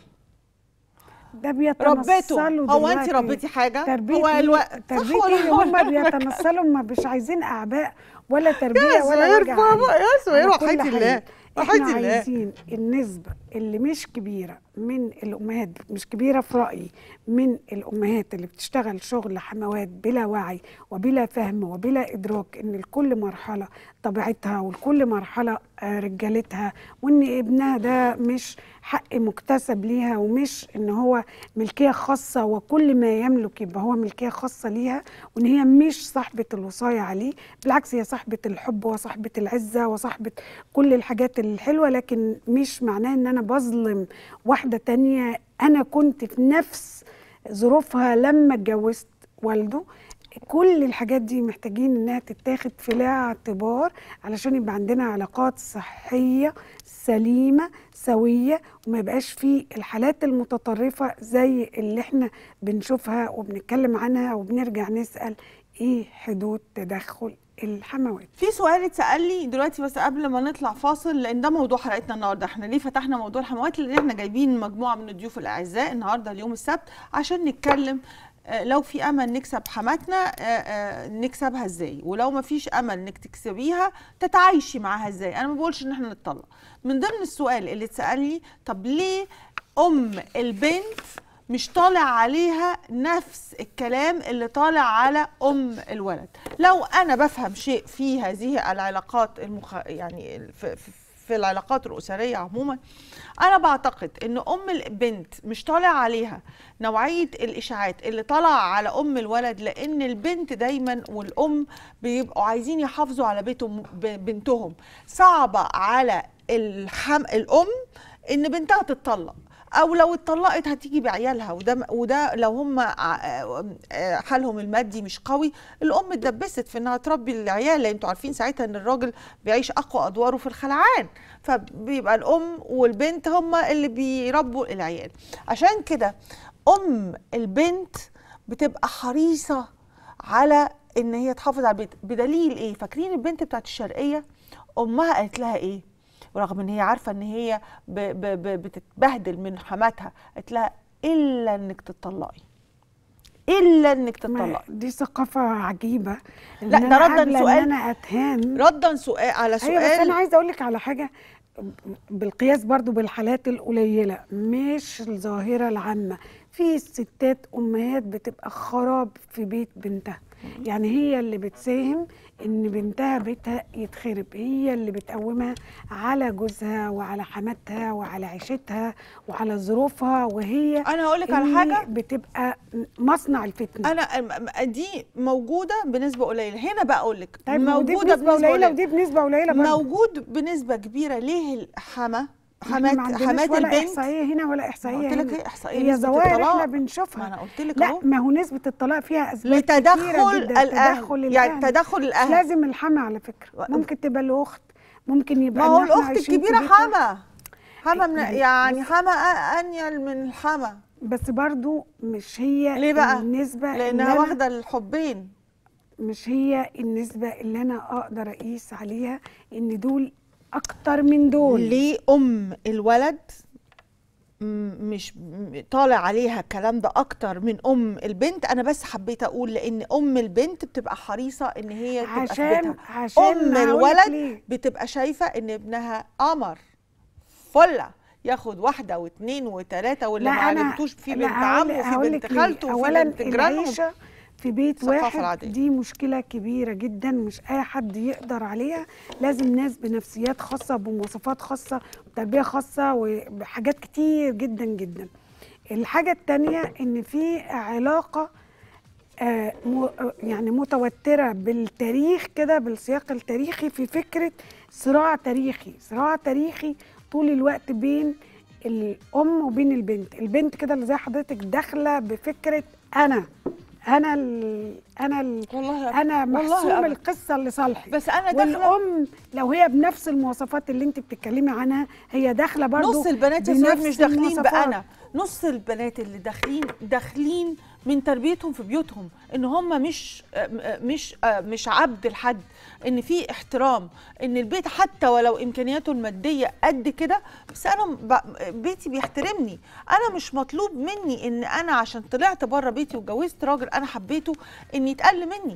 B: ده بيتنصلوا
A: ربيته هو انت
B: دلوقتي.
A: ربيتي حاجه
B: تربية
A: هو
B: إيه؟
A: الوقت
B: تربية ايه هم بيتنصلوا ما مش عايزين اعباء ولا تربيه
A: يا
B: ولا
A: سهير
B: وجع
A: بابا،
B: قلب.
A: يا سهير
B: على
A: وحياة
B: كل حال،
A: الله، وحياة
B: احنا
A: الله.
B: عايزين النسبه اللي مش كبيره من الامهات مش كبيره في رايي من الامهات اللي بتشتغل شغل حموات بلا وعي وبلا فهم وبلا ادراك ان لكل مرحله طبيعتها ولكل مرحله آه، رجالتها وان ابنها ده مش حق مكتسب ليها ومش ان هو ملكيه خاصه وكل ما يملك يبقى هو ملكيه خاصه ليها وان هي مش صاحبه الوصايه عليه بالعكس هي صاحبه الحب وصاحبه العزه وصاحبه كل الحاجات الحلوه لكن مش معناه ان انا بظلم واحده تانية انا كنت في نفس ظروفها لما اتجوزت والده كل الحاجات دي محتاجين انها تتاخد في الاعتبار علشان يبقى عندنا علاقات صحيه سليمه سويه وما يبقاش فيه الحالات المتطرفه زي اللي احنا بنشوفها وبنتكلم عنها وبنرجع نسال ايه حدود تدخل الحموات
A: في سؤال اتسال لي دلوقتي بس قبل ما نطلع فاصل لان ده موضوع حلقتنا النهارده احنا ليه فتحنا موضوع الحموات لان احنا جايبين مجموعه من الضيوف الاعزاء النهارده اليوم السبت عشان نتكلم آه، لو في امل نكسب حماتنا آه، آه، نكسبها ازاي ولو ما فيش امل انك تكسبيها تتعايشي معاها ازاي انا ما بقولش ان احنا نتطلق من ضمن السؤال اللي اتسال لي طب ليه ام البنت مش طالع عليها نفس الكلام اللي طالع على ام الولد لو انا بفهم شيء في هذه العلاقات المخ... يعني في, في- في العلاقات الاسريه عموما انا بعتقد ان ام البنت مش طالع عليها نوعيه الاشاعات اللي طالعه على ام الولد لان البنت دايما والام بيبقوا عايزين يحافظوا على بيتهم ب- بنتهم صعبه على الحم... الام ان بنتها تتطلق او لو اتطلقت هتيجي بعيالها وده وده لو هم حالهم المادي مش قوي الام اتدبست في انها تربي العيال لان انتوا عارفين ساعتها ان الراجل بيعيش اقوى ادواره في الخلعان فبيبقى الام والبنت هم اللي بيربوا العيال عشان كده ام البنت بتبقى حريصه على ان هي تحافظ على البيت بدليل ايه فاكرين البنت بتاعت الشرقيه امها قالت لها ايه ورغم ان هي عارفه ان هي ب ب ب بتتبهدل من حماتها قالت لها الا انك تطلقي الا انك
B: ما
A: تطلقي
B: دي ثقافة عجيبة إن
A: لا، ده
B: أنا
A: ردا
B: قابلة
A: سؤال.
B: إن أنا أتهان
A: ردا سؤال على
B: أيوة بس أنا
A: سؤال
B: عايزة أقول لك على حاجة بالقياس برضو بالحالات القليلة مش الظاهرة العامة في ستات أمهات بتبقى خراب في بيت بنتها يعني هي اللي بتساهم ان بنتها بيتها يتخرب هي اللي بتقومها على جوزها وعلى حماتها وعلى عيشتها وعلى ظروفها وهي
A: انا هقول لك على
B: اللي
A: حاجه
B: بتبقى مصنع الفتنه
A: انا أم- دي موجوده بنسبه قليله هنا بقى اقول لك
B: طيب ما هو دي
A: موجوده
B: بنسبه قليله ودي بنسبه قليله برضه
A: موجود بنسبه كبيره ليه الحما
B: إحنا
A: حمات
B: ما عندناش
A: حمات
B: ولا
A: البنت
B: احصائيه هنا ولا احصائيه
A: قلت لك
B: هنا
A: ايه احصائيه
B: هي
A: نسبة
B: ظواهر
A: الطلاق.
B: احنا
A: ما
B: بنشوفها
A: انا قلت لك
B: لا
A: اهو
B: ما هو نسبه الطلاق فيها اسباب
A: لتدخل
B: كتيرة جدا
A: الاهل
B: تدخل
A: يعني
B: الأهل.
A: تدخل
B: مش
A: الاهل
B: لازم الحما على فكره
A: و-
B: ممكن تبقى الاخت ممكن يبقى
A: ما هو
B: إن إحنا
A: الاخت
B: عايشين في
A: الكبيره
B: بيت واحد.
A: حما حما من
B: يعني
A: يعني حما أ- انيل من الحما
B: بس برضو مش هي
A: ليه بقى؟
B: النسبة اللي
A: لانها
B: أنا-
A: واخده الحبين
B: مش هي النسبة اللي أنا أقدر أقيس عليها إن دول أكتر من دول
A: ليه ام الولد م- مش م- طالع عليها الكلام ده اكتر من ام البنت انا بس حبيت اقول لان ام البنت بتبقى حريصه ان هي تبقى في
B: عشان
A: بيتها
B: عشان
A: ام
B: هقولك
A: الولد
B: ليه.
A: بتبقى شايفه ان ابنها قمر فله ياخد واحده واثنين وثلاثه واللي
B: لا
A: ما
B: أنا-
A: عجبتوش في
B: لا
A: بنت
B: هقول-
A: عمه وفي
B: هقولك
A: بنت
B: ليه.
A: خالته وفي
B: أولا
A: بنت جيرانهم
B: العيشة في بيت
A: الثقافة
B: واحد
A: العادية.
B: دي مشكلة كبيرة جدا مش أي حد يقدر عليها لازم ناس بنفسيات خاصة بمواصفات خاصة وتربية خاصة وحاجات كتير جدا جدا الحاجة التانية إن في علاقة آه، م- آه، يعني متوترة بالتاريخ كده بالسياق التاريخي في فكرة صراع تاريخي صراع تاريخي طول الوقت بين الأم وبين البنت البنت كده اللي زي حضرتك داخلة بفكرة أنا أنا ال أنا ال
A: والله
B: أنا
A: والله
B: محسوم
A: أبدا.
B: القصة لصالحي
A: بس انا داخله
B: والأم لو هي بنفس المواصفات اللي أنت بتتكلمي عنها هي داخلة برضو
A: نص البنات يا سياد
B: بنفس
A: مش داخلين
B: المواصفات.
A: بأنا نص البنات اللي داخلين داخلين من تربيتهم في بيوتهم ان هم مش آه، مش آه، مش عبد لحد ان في احترام ان البيت حتى ولو امكانياته الماديه قد كده بس انا ب- بيتي بيحترمني انا مش مطلوب مني ان انا عشان طلعت بره بيتي واتجوزت راجل انا حبيته ان يتقل مني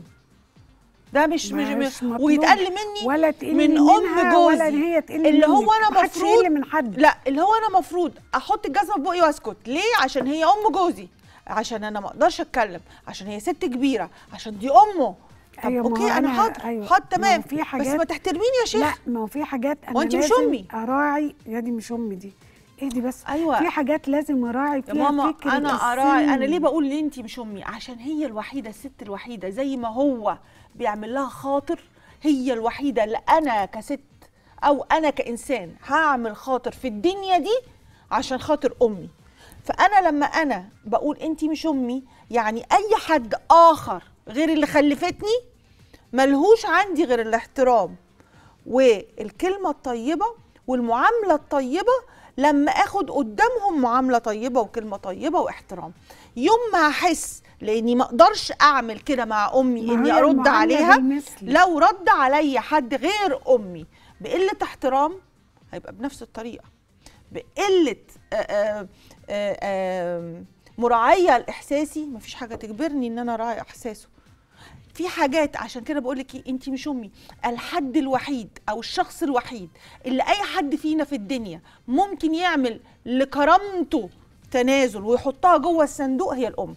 A: ده مش مش,
B: مش
A: مش
B: مطلوب.
A: ويتقل مني
B: ولا تقل
A: من
B: منها
A: ام جوزي
B: ولا إن هي تقل
A: اللي هو
B: منك.
A: انا
B: محدش
A: مفروض
B: يقل من حد
A: لا اللي هو انا مفروض احط الجزمه في بقي واسكت ليه عشان هي ام جوزي عشان انا ما اقدرش اتكلم عشان هي ست كبيره عشان دي امه طب
B: أيوة، ما
A: اوكي
B: هو
A: انا
B: أنا-
A: حاضر
B: أيوة،
A: حاضر
B: ما هو
A: تمام
B: في
A: بس
B: حاجات-
A: ما تحترميني يا شيخ
B: لا ما هو في حاجات انا
A: وأنت مش
B: لازم
A: أمي.
B: اراعي يا دي مش امي دي ايه دي بس
A: أيوة.
B: في حاجات لازم اراعي
A: يا
B: فيها
A: ماما
B: فكرة
A: انا اراعي انا
B: السن.
A: ليه بقول ليه انت مش امي عشان هي الوحيده الست الوحيده زي ما هو بيعمل لها خاطر هي الوحيده اللي انا كست او انا كانسان هعمل خاطر في الدنيا دي عشان خاطر امي فانا لما انا بقول انت مش امي يعني اي حد اخر غير اللي خلفتني ملهوش عندي غير الاحترام والكلمة الطيبة والمعاملة الطيبة لما اخد قدامهم معاملة طيبة وكلمة طيبة واحترام يوم ما احس لاني ما اقدرش اعمل كده مع امي
B: ما
A: اني
B: هي
A: ارد
B: المعاملة
A: عليها
B: بالمثل.
A: لو رد عليا حد غير امي بقلة احترام هيبقى بنفس الطريقة بقلة آه، آه، آه، آه، مراعية لاحساسي مفيش حاجة تجبرني ان انا اراعي احساسه في حاجات عشان كده بقول لك انت مش امي الحد الوحيد او الشخص الوحيد اللي اي حد فينا في الدنيا ممكن يعمل لكرامته تنازل ويحطها جوه الصندوق هي الام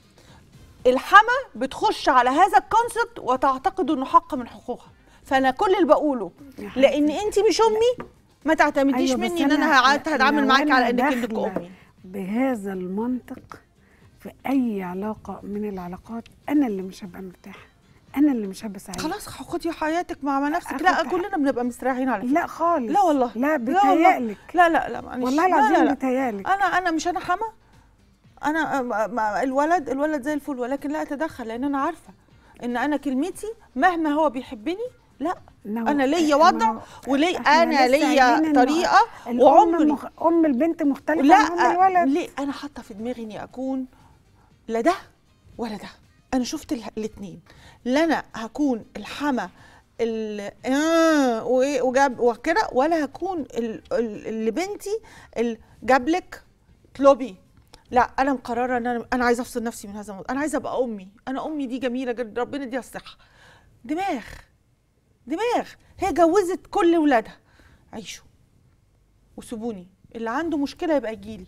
A: الحما بتخش على هذا الكونسبت وتعتقد انه حق من حقوقها فانا كل اللي بقوله
B: يا حبيبتي.
A: لان انت مش امي ما تعتمديش
B: أيوة، بس
A: مني ان انا هعت- هتعامل
B: لو
A: معاكي
B: أنا
A: على انك انك
B: داخلة
A: امي
B: بهذا المنطق في اي علاقه من العلاقات انا اللي مش هبقى مرتاحه انا اللي مش هبقى سعيده
A: خلاص خدي حياتك مع مع نفسك
B: أخد
A: لا
B: حق-
A: كلنا بنبقى مستريحين على فكره
B: لا خالص
A: لا والله
B: لا
A: والله.
B: بيتهيألك
A: لا لا لا معلش
B: والله
A: لا،
B: العظيم
A: لا لا.
B: بيتهيألك
A: انا انا مش انا حما انا ما- ما- الولد الولد زي الفل ولكن لا اتدخل لان انا عارفه ان انا كلمتي مهما هو بيحبني لا
B: إنه-
A: انا ليا
B: ما
A: وضع
B: هو
A: ولي
B: إحنا
A: انا
B: لسه
A: ليا
B: قايلين إنه
A: طريقه
B: الأم
A: وعمري
B: مخ... ام البنت مختلفه عن ام
A: لا
B: الولد
A: ليه انا حاطه في دماغي اني اكون لا ده ولا ده انا شفت الاثنين لا انا هكون الحما ال- آه و- وجاب وكده ولا هكون ال- ال- اللي بنتي ال- جاب لك اطلبي لا انا مقرره ان انا انا عايزه افصل نفسي من هذا الموضوع انا عايزه ابقى امي انا امي دي جميله جدا ربنا يديها الصحه دماغ دماغ هي جوزت كل ولادها عيشوا وسيبوني اللي عنده مشكله يبقى يجيلي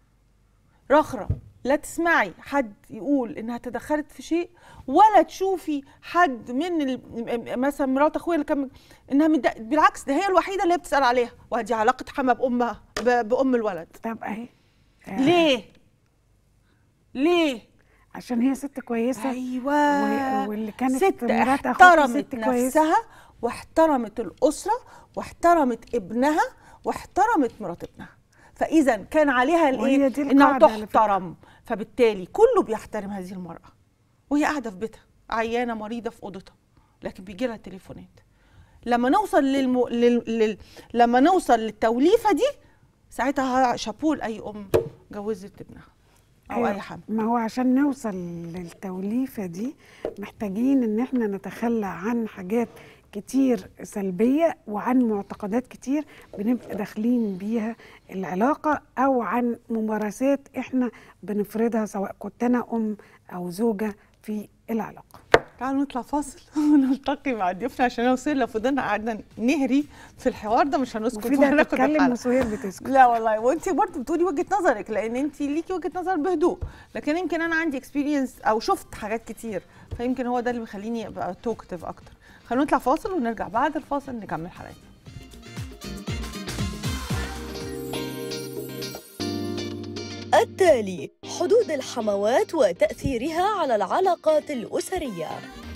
A: رخرة لا تسمعي حد يقول انها تدخلت في شيء ولا تشوفي حد من ال- مثلا مرات اخويا اللي كان انها متضايقة. بالعكس ده هي الوحيده اللي هي بتسال عليها وهدي علاقه حما بامها ب- بام الولد
B: طب اهي آه،
A: ليه ليه
B: عشان هي ست كويسه
A: ايوه
B: و- واللي كانت
A: ست
B: مرات أخوكي
A: احترمت
B: ست كويسة.
A: نفسها واحترمت الاسره واحترمت ابنها واحترمت مرات ابنها فاذا كان عليها الايه
B: وهي دي
A: انها
B: القاعدة على فكرة.
A: تحترم فبالتالي كله بيحترم هذه المراه وهي قاعده في بيتها عيانه مريضه في اوضتها لكن بيجي لها تليفونات لما نوصل للم... لل... لل... لما نوصل للتوليفه دي ساعتها شابوه لاي ام جوزت ابنها او
B: أيوة،
A: اي حمل
B: ما هو عشان نوصل للتوليفة دي محتاجين ان احنا نتخلى عن حاجات كتير سلبية وعن معتقدات كتير بنبقى داخلين بيها العلاقة او عن ممارسات احنا بنفرضها سواء كنت انا ام او زوجة في العلاقة
A: تعالوا نطلع فاصل ونلتقي مع ضيوفنا عشان لو لو فضلنا قعدنا نهري في الحوار ده مش هنسكت
B: مفيدة
A: وهناخد
B: تتكلم
A: الحلقة.
B: وسهير بتسكت
A: لا والله وانت برضه بتقولي وجهه نظرك لان انت ليكي وجهه نظر بهدوء لكن يمكن انا عندي اكسبيرينس او شفت حاجات كتير فيمكن هو ده اللي بيخليني ابقى توكتيف اكتر خلونا نطلع فاصل ونرجع بعد الفاصل نكمل حلقتنا
C: التالي حدود الحموات وتأثيرها على العلاقات الأسرية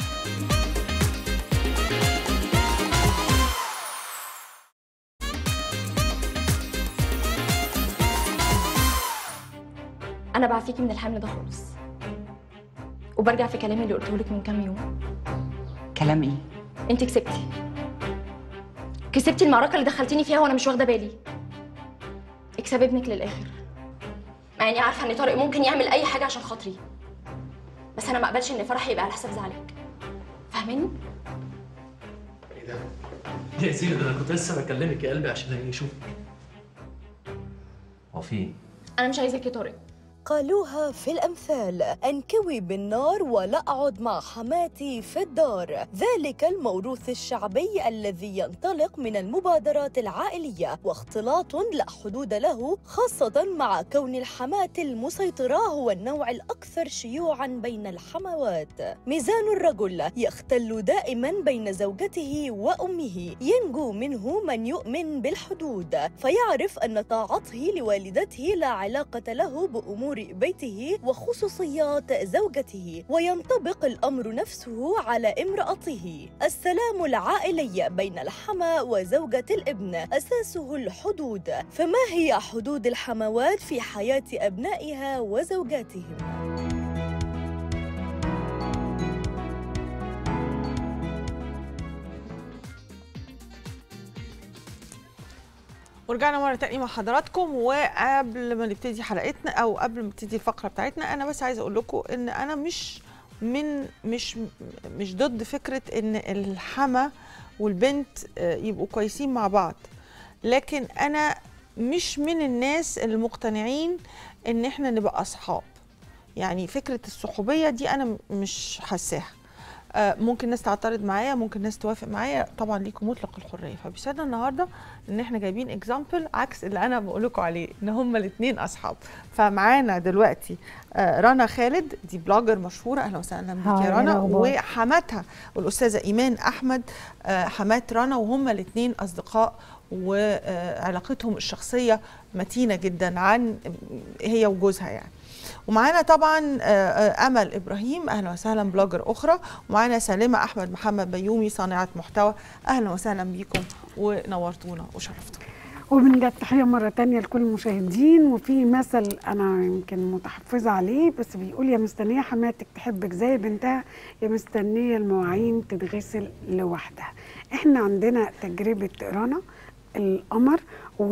D: انا بعفيكي من الحمل ده خالص وبرجع في كلامي اللي قلته لك من كام يوم
E: كلام ايه؟
D: انت كسبتي كسبتي المعركه اللي دخلتيني فيها وانا مش واخده بالي اكسبي ابنك للاخر مع اني عارفه ان طارق ممكن يعمل اي حاجه عشان خاطري بس انا ما اقبلش ان فرحي يبقى على حساب زعلك فاهماني
F: ايه ده؟ يا سيدي ده انا كنت لسه بكلمك يا قلبي عشان اشوفك هو في ايه؟
D: انا مش عايزاك يا طارق
C: قالوها في الأمثال أنكوي بالنار ولا أقعد مع حماتي في الدار ذلك الموروث الشعبي الذي ينطلق من المبادرات العائلية واختلاط لا حدود له خاصة مع كون الحماة المسيطرة هو النوع الأكثر شيوعا بين الحموات ميزان الرجل يختل دائما بين زوجته وأمه ينجو منه من يؤمن بالحدود فيعرف أن طاعته لوالدته لا علاقة له بأمور بيته وخصوصيات زوجته وينطبق الأمر نفسه على امرأته السلام العائلي بين الحما وزوجة الابن أساسه الحدود فما هي حدود الحموات في حياة أبنائها وزوجاتهم؟
A: ورجعنا مره تانية مع حضراتكم وقبل ما نبتدي حلقتنا او قبل ما نبتدي الفقره بتاعتنا انا بس عايزه اقول لكم ان انا مش من مش مش ضد فكره ان الحما والبنت آه، يبقوا كويسين مع بعض لكن انا مش من الناس المقتنعين ان احنا نبقى اصحاب يعني فكره الصحوبيه دي انا م- مش حاساها آه، ممكن ناس تعترض معايا ممكن ناس توافق معايا طبعا ليكم مطلق الحريه فبيسعدنا النهارده ان احنا جايبين اكزامبل عكس اللي انا بقول لكم عليه ان هما الاثنين اصحاب فمعانا دلوقتي آه، رنا خالد دي بلوجر مشهوره اهلا وسهلا بيك
G: هاي،
A: يا
G: إيه
A: رنا
G: الأخبار؟
A: وحماتها الاستاذه ايمان احمد آه، حمات رنا وهما الاثنين اصدقاء وعلاقتهم الشخصيه متينه جدا عن هي وجوزها يعني ومعانا طبعا آه، آه، امل ابراهيم اهلا وسهلا بلوجر اخرى ومعانا سالمه احمد محمد بيومي صانعه محتوى اهلا وسهلا بيكم ونورتونا وشرفتونا
B: وبنجد تحية مرة تانية لكل المشاهدين وفي مثل أنا يمكن متحفظة عليه بس بيقول يا مستنية حماتك تحبك زي بنتها يا مستنية المواعين تتغسل لوحدها احنا عندنا تجربة رنا القمر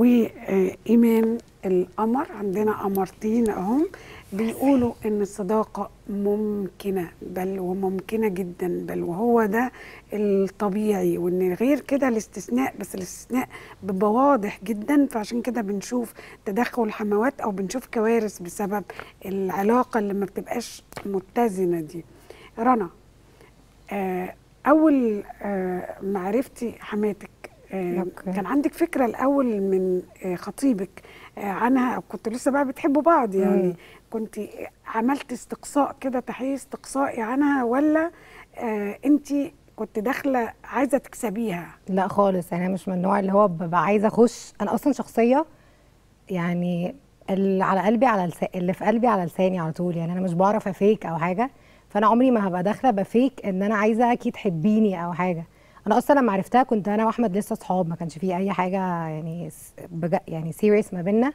B: وإيمان القمر عندنا قمرتين أهم بيقولوا إن الصداقة ممكنة بل وممكنة جدا بل وهو ده الطبيعي وإن غير كده الاستثناء بس الاستثناء بيبقى واضح جدا فعشان كده بنشوف تدخل الحموات أو بنشوف كوارث بسبب العلاقة اللي ما بتبقاش متزنة دي رنا آه، أول آه، ما عرفتي حماتك آه،
G: أوكي.
B: كان عندك فكرة الأول من آه، خطيبك آه، عنها أو كنتوا لسه بقى بتحبوا بعض يعني
G: مم.
B: كنت عملت استقصاء كده تحقيق استقصائي عنها ولا آه انت كنت داخله عايزه تكسبيها
G: لا خالص يعني انا مش من النوع اللي هو ببقى عايزه اخش انا اصلا شخصيه يعني اللي على قلبي على لسا... اللي في قلبي على لساني على طول يعني انا مش بعرف افيك او حاجه فانا عمري ما هبقى داخله بفيك ان انا عايزه اكيد تحبيني او حاجه انا اصلا لما عرفتها كنت انا واحمد لسه صحاب ما كانش فيه اي حاجه يعني س- بج... يعني سيريس ما بينا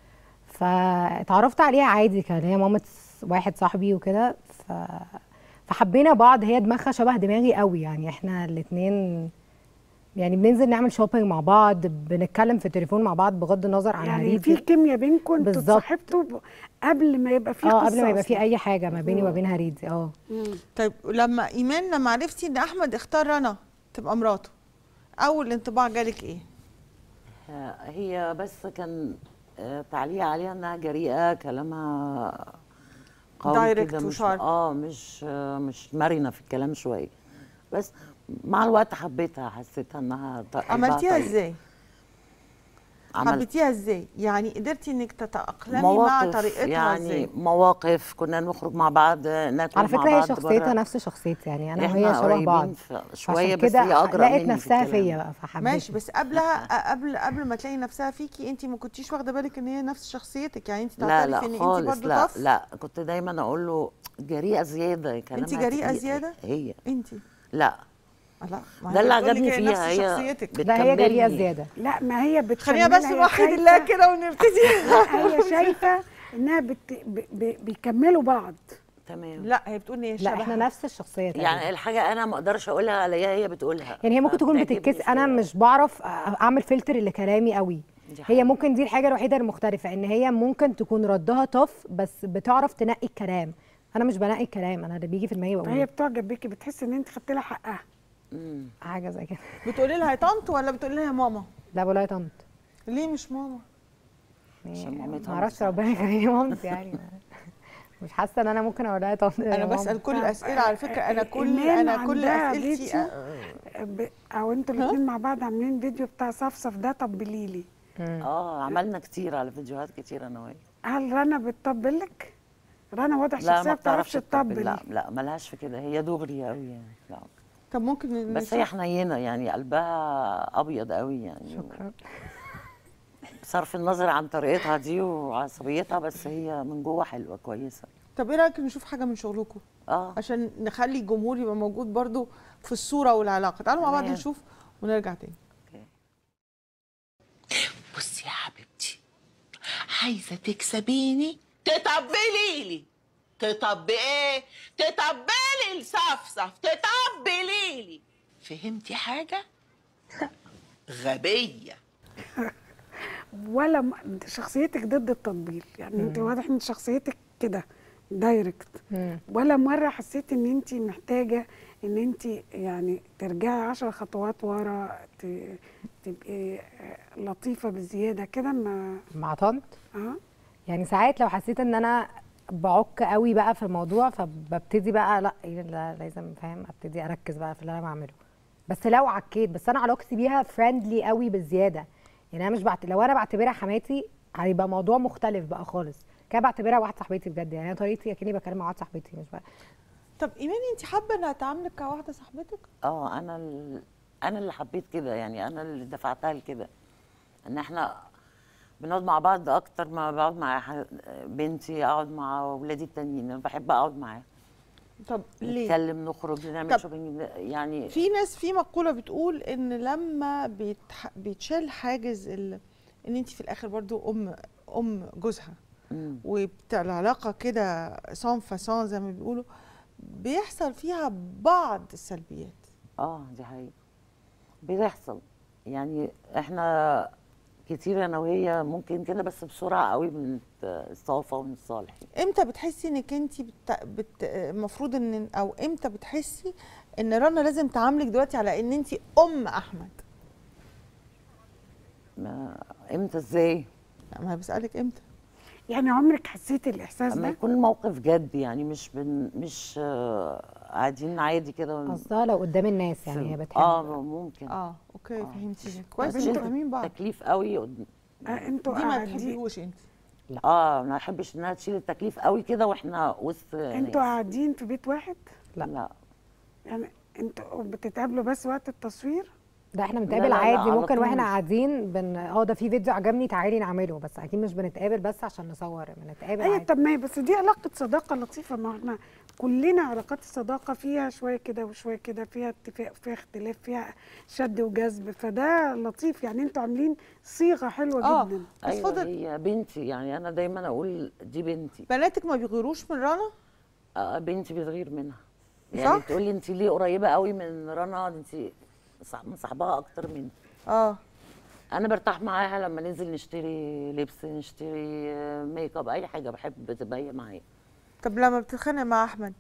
G: فاتعرفت عليها عادي كان هي مامة واحد صاحبي وكده ف... فحبينا بعض هي دماغها شبه دماغي قوي يعني احنا الاتنين يعني بننزل نعمل شوبينج مع بعض بنتكلم في التليفون مع بعض بغض النظر عن
B: يعني
G: هريدي
B: في كيمياء بينكم انتوا
G: بالظبط.
B: اتصاحبتوا ب- قبل ما يبقى في
G: اه
B: قصه
G: قبل ما يبقى في
B: أصلاً.
G: اي حاجه ما بيني وما بين هريدي اه
A: طيب لما ايمان لما عرفتي ان احمد اختار رنا تبقى مراته اول انطباع جالك ايه
E: آه، هي بس كان آه، تعليق عليها انها جريئه كلامها قوي
A: Direct
E: كده مش
A: وشارب.
E: اه مش آه، مش مرنه في الكلام شويه بس مع الوقت حبيتها حسيتها انها ط- قلبها
A: عملتيها
E: طيب.
A: ازاي
E: عملت
A: حبيتيها ازاي يعني قدرتي انك تتاقلمي مع
E: مواقف
A: طريقتها
E: يعني
A: ازاي
E: مواقف كنا نخرج مع بعض ناكل
G: على
E: مع
G: فكره هي
E: بعض
G: شخصيتها
E: برا.
G: نفس شخصيتي يعني انا
E: إحنا
G: وهي شبه
E: قريبين
G: بعض
E: في- شويه
G: عشان
E: بس
G: كده
E: هي اجرأ
G: لقيت
E: مني في
G: نفسها
E: الكلام.
G: فيا بقى فحبيتها
A: ماشي بس قبلها قبل قبل ما تلاقي نفسها فيكي انت ما كنتيش واخده بالك ان هي نفس شخصيتك يعني انت
E: لا
A: تعترفي
E: لا
A: ان انت
E: خالص
A: برضه
E: لا
A: طف
E: لا كنت دايما اقول له جريئه زياده كلامها
A: انت جريئه
E: تقيل.
A: زياده
E: هي
A: انت
E: لا
A: لا ما
E: ده
A: هي
E: اللي
A: بتقولك
E: عجبني
A: هي
E: فيها
A: نفس
E: هي
A: شخصيتك
G: لا هي جريئه
E: بتكملني.
G: زياده
B: لا ما هي بتكملها
A: خلينا بس
B: هي
A: نوحد
B: شايفة-
A: الله كده ونبتدي
B: لا هي شايفه انها بت... ب... ب... بيكملوا بعض
E: تمام
A: لا هي بتقول ان هي
G: لا
A: شبهها.
G: احنا نفس الشخصيه تقريباً.
E: يعني الحاجه انا ما اقدرش اقولها عليها هي بتقولها
G: يعني هي ممكن تكون
E: فبتعجبني
G: بتتكس انا
E: في-
G: مش بعرف اعمل فلتر لكلامي قوي
E: دي
G: هي
E: حقيقة.
G: ممكن دي الحاجه الوحيده المختلفه ان هي ممكن تكون ردها طف بس بتعرف تنقي الكلام انا مش بنقي الكلام انا اللي بيجي في دماغي
B: فهي
G: بقوله
B: بتعجب بيكي بتحس ان انت خدت لها حقها
E: مم.
G: حاجه زي كده
A: بتقولي لها يا طنط ولا بتقولي لها يا ماما
G: لا بقولها يا طنط
A: ليه مش ماما
E: عشان مامتها
G: ما اعرفش
E: ما
G: ربنا يخليني مامتي يعني مش حاسه ان انا ممكن اقول لها يا طنط يا
A: انا
G: ماما.
A: بسال كل الاسئله على فكره انا كل
B: إيمان
A: انا كل
B: عندها
A: اسئلتي
B: فيديو
A: أ-
B: ب... او انتوا الاثنين مع بعض عاملين فيديو بتاع صفصف ده طبلي لي
E: اه عملنا كتير على فيديوهات كتير انا وهي
B: هل رنا بتطبل لك؟ رنا واضح
E: لا
B: شخصيه
E: ما
B: ما بتعرفش
E: بتعرفش تطبل
B: تطبل
E: لا لا ملهاش في كده هي دغري قوي يعني لا
A: طب ممكن
E: بس
A: نشوف؟
E: هي حنينه يعني قلبها ابيض قوي يعني
G: شكرا
E: بصرف النظر عن طريقتها دي وعصبيتها بس هي من جوه حلوه كويسه
A: طب ايه رايك نشوف حاجه من شغلكم
E: اه
A: عشان نخلي الجمهور يبقى موجود برضو في الصوره والعلاقه تعالوا مع بعض
E: تمام.
A: نشوف ونرجع تاني
H: بصي يا حبيبتي عايزه تكسبيني تطبلي لي تطبي ايه تطبلي لصفصف تطبلي لي فهمتي حاجه غبيه
B: ولا م... انت شخصيتك ضد التطبيل يعني انت واضح ان شخصيتك كده دايركت ولا مره حسيت ان انت محتاجه ان انت يعني ترجعي عشر خطوات ورا ت... تبقي آه، لطيفه بزياده كده ما
G: مع طنط
B: اه
G: يعني ساعات لو حسيت ان انا بعك قوي بقى في الموضوع فببتدي بقى لا إيه لا لازم فاهم ابتدي اركز بقى في اللي انا بعمله بس لو عكيت بس انا علاقتي بيها فريندلي قوي بالزياده يعني انا مش بعت... لو انا بعتبرها حماتي هيبقى موضوع مختلف بقى خالص كده بعتبرها واحده صاحبتي بجد يعني انا طريقتي اكني بكلم مع واحده صاحبتي مش بقى
A: طب ايمان انت حابه انها تعاملك كواحده صاحبتك
E: اه انا ال... انا اللي حبيت كده يعني انا اللي دفعتها لكده ان احنا بنقعد مع بعض اكتر ما بقعد مع ح- بنتي اقعد مع اولادي التانيين انا بحب اقعد معاهم
A: طب ليه
E: نتكلم نخرج نعمل
A: طب
E: شوبينج يعني
A: في ناس في مقوله بتقول ان لما بيتح... بيتشال حاجز ال... ان انت في الاخر برضو ام ام جوزها
E: مم.
A: وبتاع العلاقه كده سون فاسون زي ما بيقولوا بيحصل فيها بعض السلبيات
E: اه دي حقيقة بتحصل يعني احنا كتير انا وهي ممكن كده بس بسرعة قوي بنتصافى ونتصالح
A: امتى بتحسي انك انت بت... بت... المفروض ان او امتى بتحسي ان رنا لازم تعاملك دلوقتي على ان انت ام احمد
E: ما امتى ازاي
A: لا، ما أنا بسالك امتى
B: يعني عمرك حسيتي الاحساس
E: اما
B: ده
E: يكون الموقف جد يعني مش بن مش آه، قاعدين عادي كده ون-
G: قصدها لو قدام الناس يعني هي بتحب
E: اه ممكن
A: اه اوكي فهمتيني
E: بس
A: كويس انتوا
E: انت
A: فاهمين بعض
E: تكليف قوي قد-
B: آه انتوا
A: دي ما
B: قاعدين
A: بتحبيهوش انت
E: اه ما احبش انها تشيل التكليف قوي كده واحنا وسط ناس.
B: انتوا قاعدين في بيت واحد
G: لا.
E: لا
B: يعني انتوا بتتقابلوا بس وقت التصوير
G: ده احنا
E: لا،
G: بنتقابل
E: لا، لا،
G: عادي
E: على
G: ممكن واحنا
E: طول.
G: قاعدين بن اه ده في فيديو عجبني تعالي نعمله بس اكيد مش بنتقابل بس عشان نصور بنتقابل
B: ايوه
G: عادي
B: طب ما هي بس دي علاقه صداقه لطيفه ما احنا كلنا علاقات الصداقه فيها شويه كده وشويه كده فيها اتفاق فيها اختلاف فيها شد وجذب فده لطيف يعني انتوا عاملين صيغه حلوه
A: اه
B: جدا
A: بس
E: ايوه
A: فضل
E: هي بنتي يعني انا دايما اقول دي بنتي
A: بناتك ما بيغيروش من رنا
E: آه بنتي بتغير منها يعني
A: صح؟
E: تقول لي انت ليه قريبه قوي من رنا انت صح- مصاحباها اكتر مني
A: اه
E: انا برتاح معاها لما ننزل نشتري لبس نشتري آه، ميك اب اي حاجه بحب تبقى هي معايا
A: طب لما بتتخانق مع احمد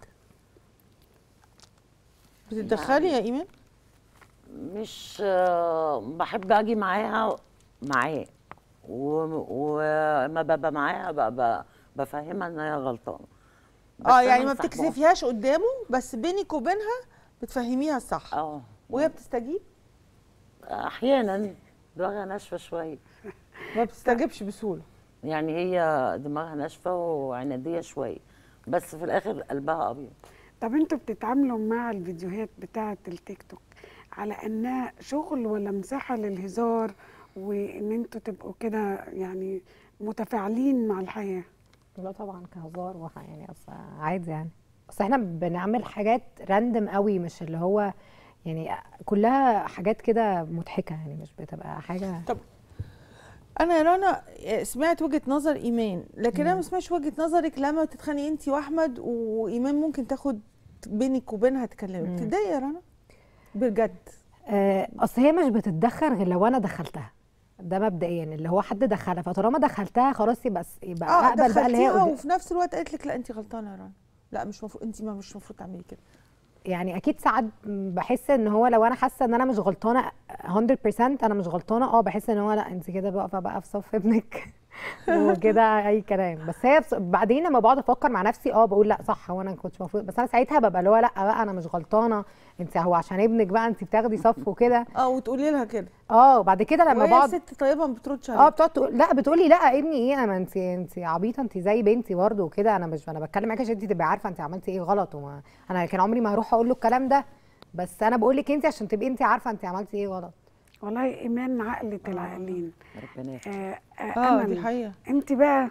A: بتتدخلي يا ايمان
E: مش آه، بحب اجي معاها معاه و- وما ببقى معاها ببقى بفهمها ان هي غلطانه بس
A: اه
E: أنا
A: يعني ما
E: مصاحباها.
A: بتكسفيهاش قدامه بس بينك وبينها بتفهميها الصح
E: اه
A: وهي بتستجيب
E: احيانا دماغها ناشفه شويه
A: ما بتستجيبش بسهوله
E: يعني هي دماغها ناشفه وعناديه شويه بس في الاخر قلبها ابيض
B: طب انتوا بتتعاملوا مع الفيديوهات بتاعه التيك توك على انها شغل ولا مساحه للهزار وان انتوا تبقوا كده يعني متفاعلين مع الحياه
G: لا طبعا كهزار وح يعني اصل عادي يعني بس احنا بنعمل حاجات راندم قوي مش اللي هو يعني كلها حاجات كده مضحكه يعني مش بتبقى حاجه
A: طب انا يا رنا سمعت وجهه نظر ايمان لكن انا ما سمعتش وجهه نظرك لما تتخانقي انت واحمد وايمان ممكن تاخد بينك وبينها تكلمك تتضايقي يا رنا بجد
G: آه، اصل هي مش بتتدخل غير لو انا دخلتها ده مبدئيا اللي هو حد دخلها فطالما دخلتها خلاص يبقى يبقى
A: اه
G: اقبل بقى اللي هي
A: دخلتيها
G: قد-
A: وفي نفس الوقت قالت لك لا انت غلطانه يا رنا لا مش مفروض انت ما مش المفروض تعملي كده
G: يعني اكيد ساعات بحس ان هو لو انا حاسه ان انا مش غلطانه 100% انا مش غلطانه اه بحس ان هو لا انت كده واقفه بقى في صف ابنك وكده اي كلام بس هي بص- بعدين لما بقعد افكر مع نفسي اه بقول لا صح هو انا ما كنتش المفروض بس انا ساعتها ببقى اللي هو لا بقى انا مش غلطانه انت هو عشان ابنك بقى انت بتاخدي صف وكده
A: اه وتقولي لها كده
G: اه وبعد كده لما
A: وهي
G: بقعد
A: ست طيبه ما بتردش
G: اه
A: عليك
G: بتقعد تقول لا بتقولي لا ابني ايه انا انت انت عبيطه انت زي بنتي برضه وكده انا مش انا بتكلم معاكي عشان انت تبقي عارفه انت عملتي ايه غلط وما انا كان عمري ما هروح اقول له الكلام ده بس انا بقول لك انت عشان تبقي انت عارفه انت عملتي ايه غلط
B: والله ايمان عقله العاقلين
E: ربنا يخليك.
B: آه آه
A: اه
B: أمل،
A: دي حقيقه
B: انت بقى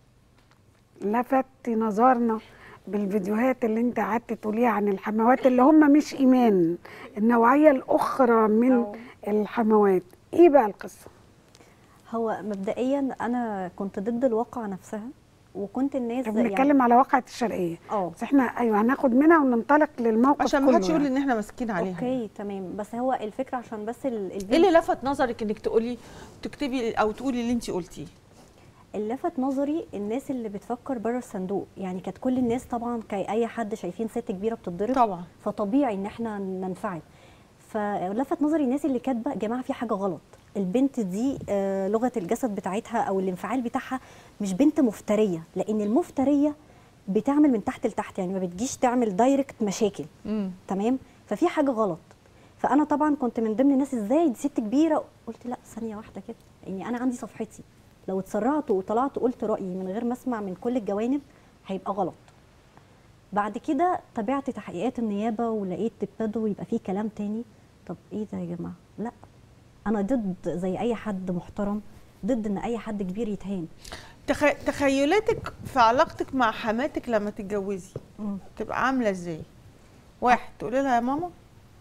B: لفتي نظرنا بالفيديوهات اللي انت قعدت تقوليها عن الحموات اللي هم مش ايمان النوعيه الاخرى من الحموات ايه بقى القصه
I: هو مبدئيا انا كنت ضد الواقع نفسها وكنت الناس
B: احنا بنتكلم على واقعة الشرقيه
I: اه
B: بس احنا ايوه هناخد منها وننطلق للموقف
A: عشان ما
B: كله
A: حدش يقول
B: يعني.
A: ان احنا ماسكين عليها
I: اوكي تمام بس هو الفكره عشان بس ال-
A: ايه
I: الفيديو
A: اللي لفت نظرك انك تقولي تكتبي او تقولي اللي انت قلتيه
I: اللي لفت نظري الناس اللي بتفكر بره الصندوق يعني كانت كل الناس طبعا كاي حد شايفين ست كبيره بتتضرب
A: طبعا
I: فطبيعي ان احنا ننفعل فلفت نظري الناس اللي كاتبه يا جماعه في حاجه غلط البنت دي آه، لغه الجسد بتاعتها او الانفعال بتاعها مش بنت مفتريه لان المفتريه بتعمل من تحت لتحت يعني ما بتجيش تعمل دايركت مشاكل
A: امم
I: تمام ففي حاجه غلط فانا طبعا كنت من ضمن الناس ازاي دي ست كبيره قلت لا ثانيه واحده كده يعني انا عندي صفحتي لو اتسرعت وطلعت قلت رايي من غير ما اسمع من كل الجوانب هيبقى غلط بعد كده تابعت تحقيقات النيابه ولقيت ابتدوا يبقى فيه كلام تاني طب ايه ده يا جماعه لا انا ضد زي اي حد محترم ضد ان اي حد كبير يتهان
A: تخ... تخيلاتك في علاقتك مع حماتك لما تتجوزي
I: مم.
A: تبقى عامله ازاي واحد تقولي لها يا ماما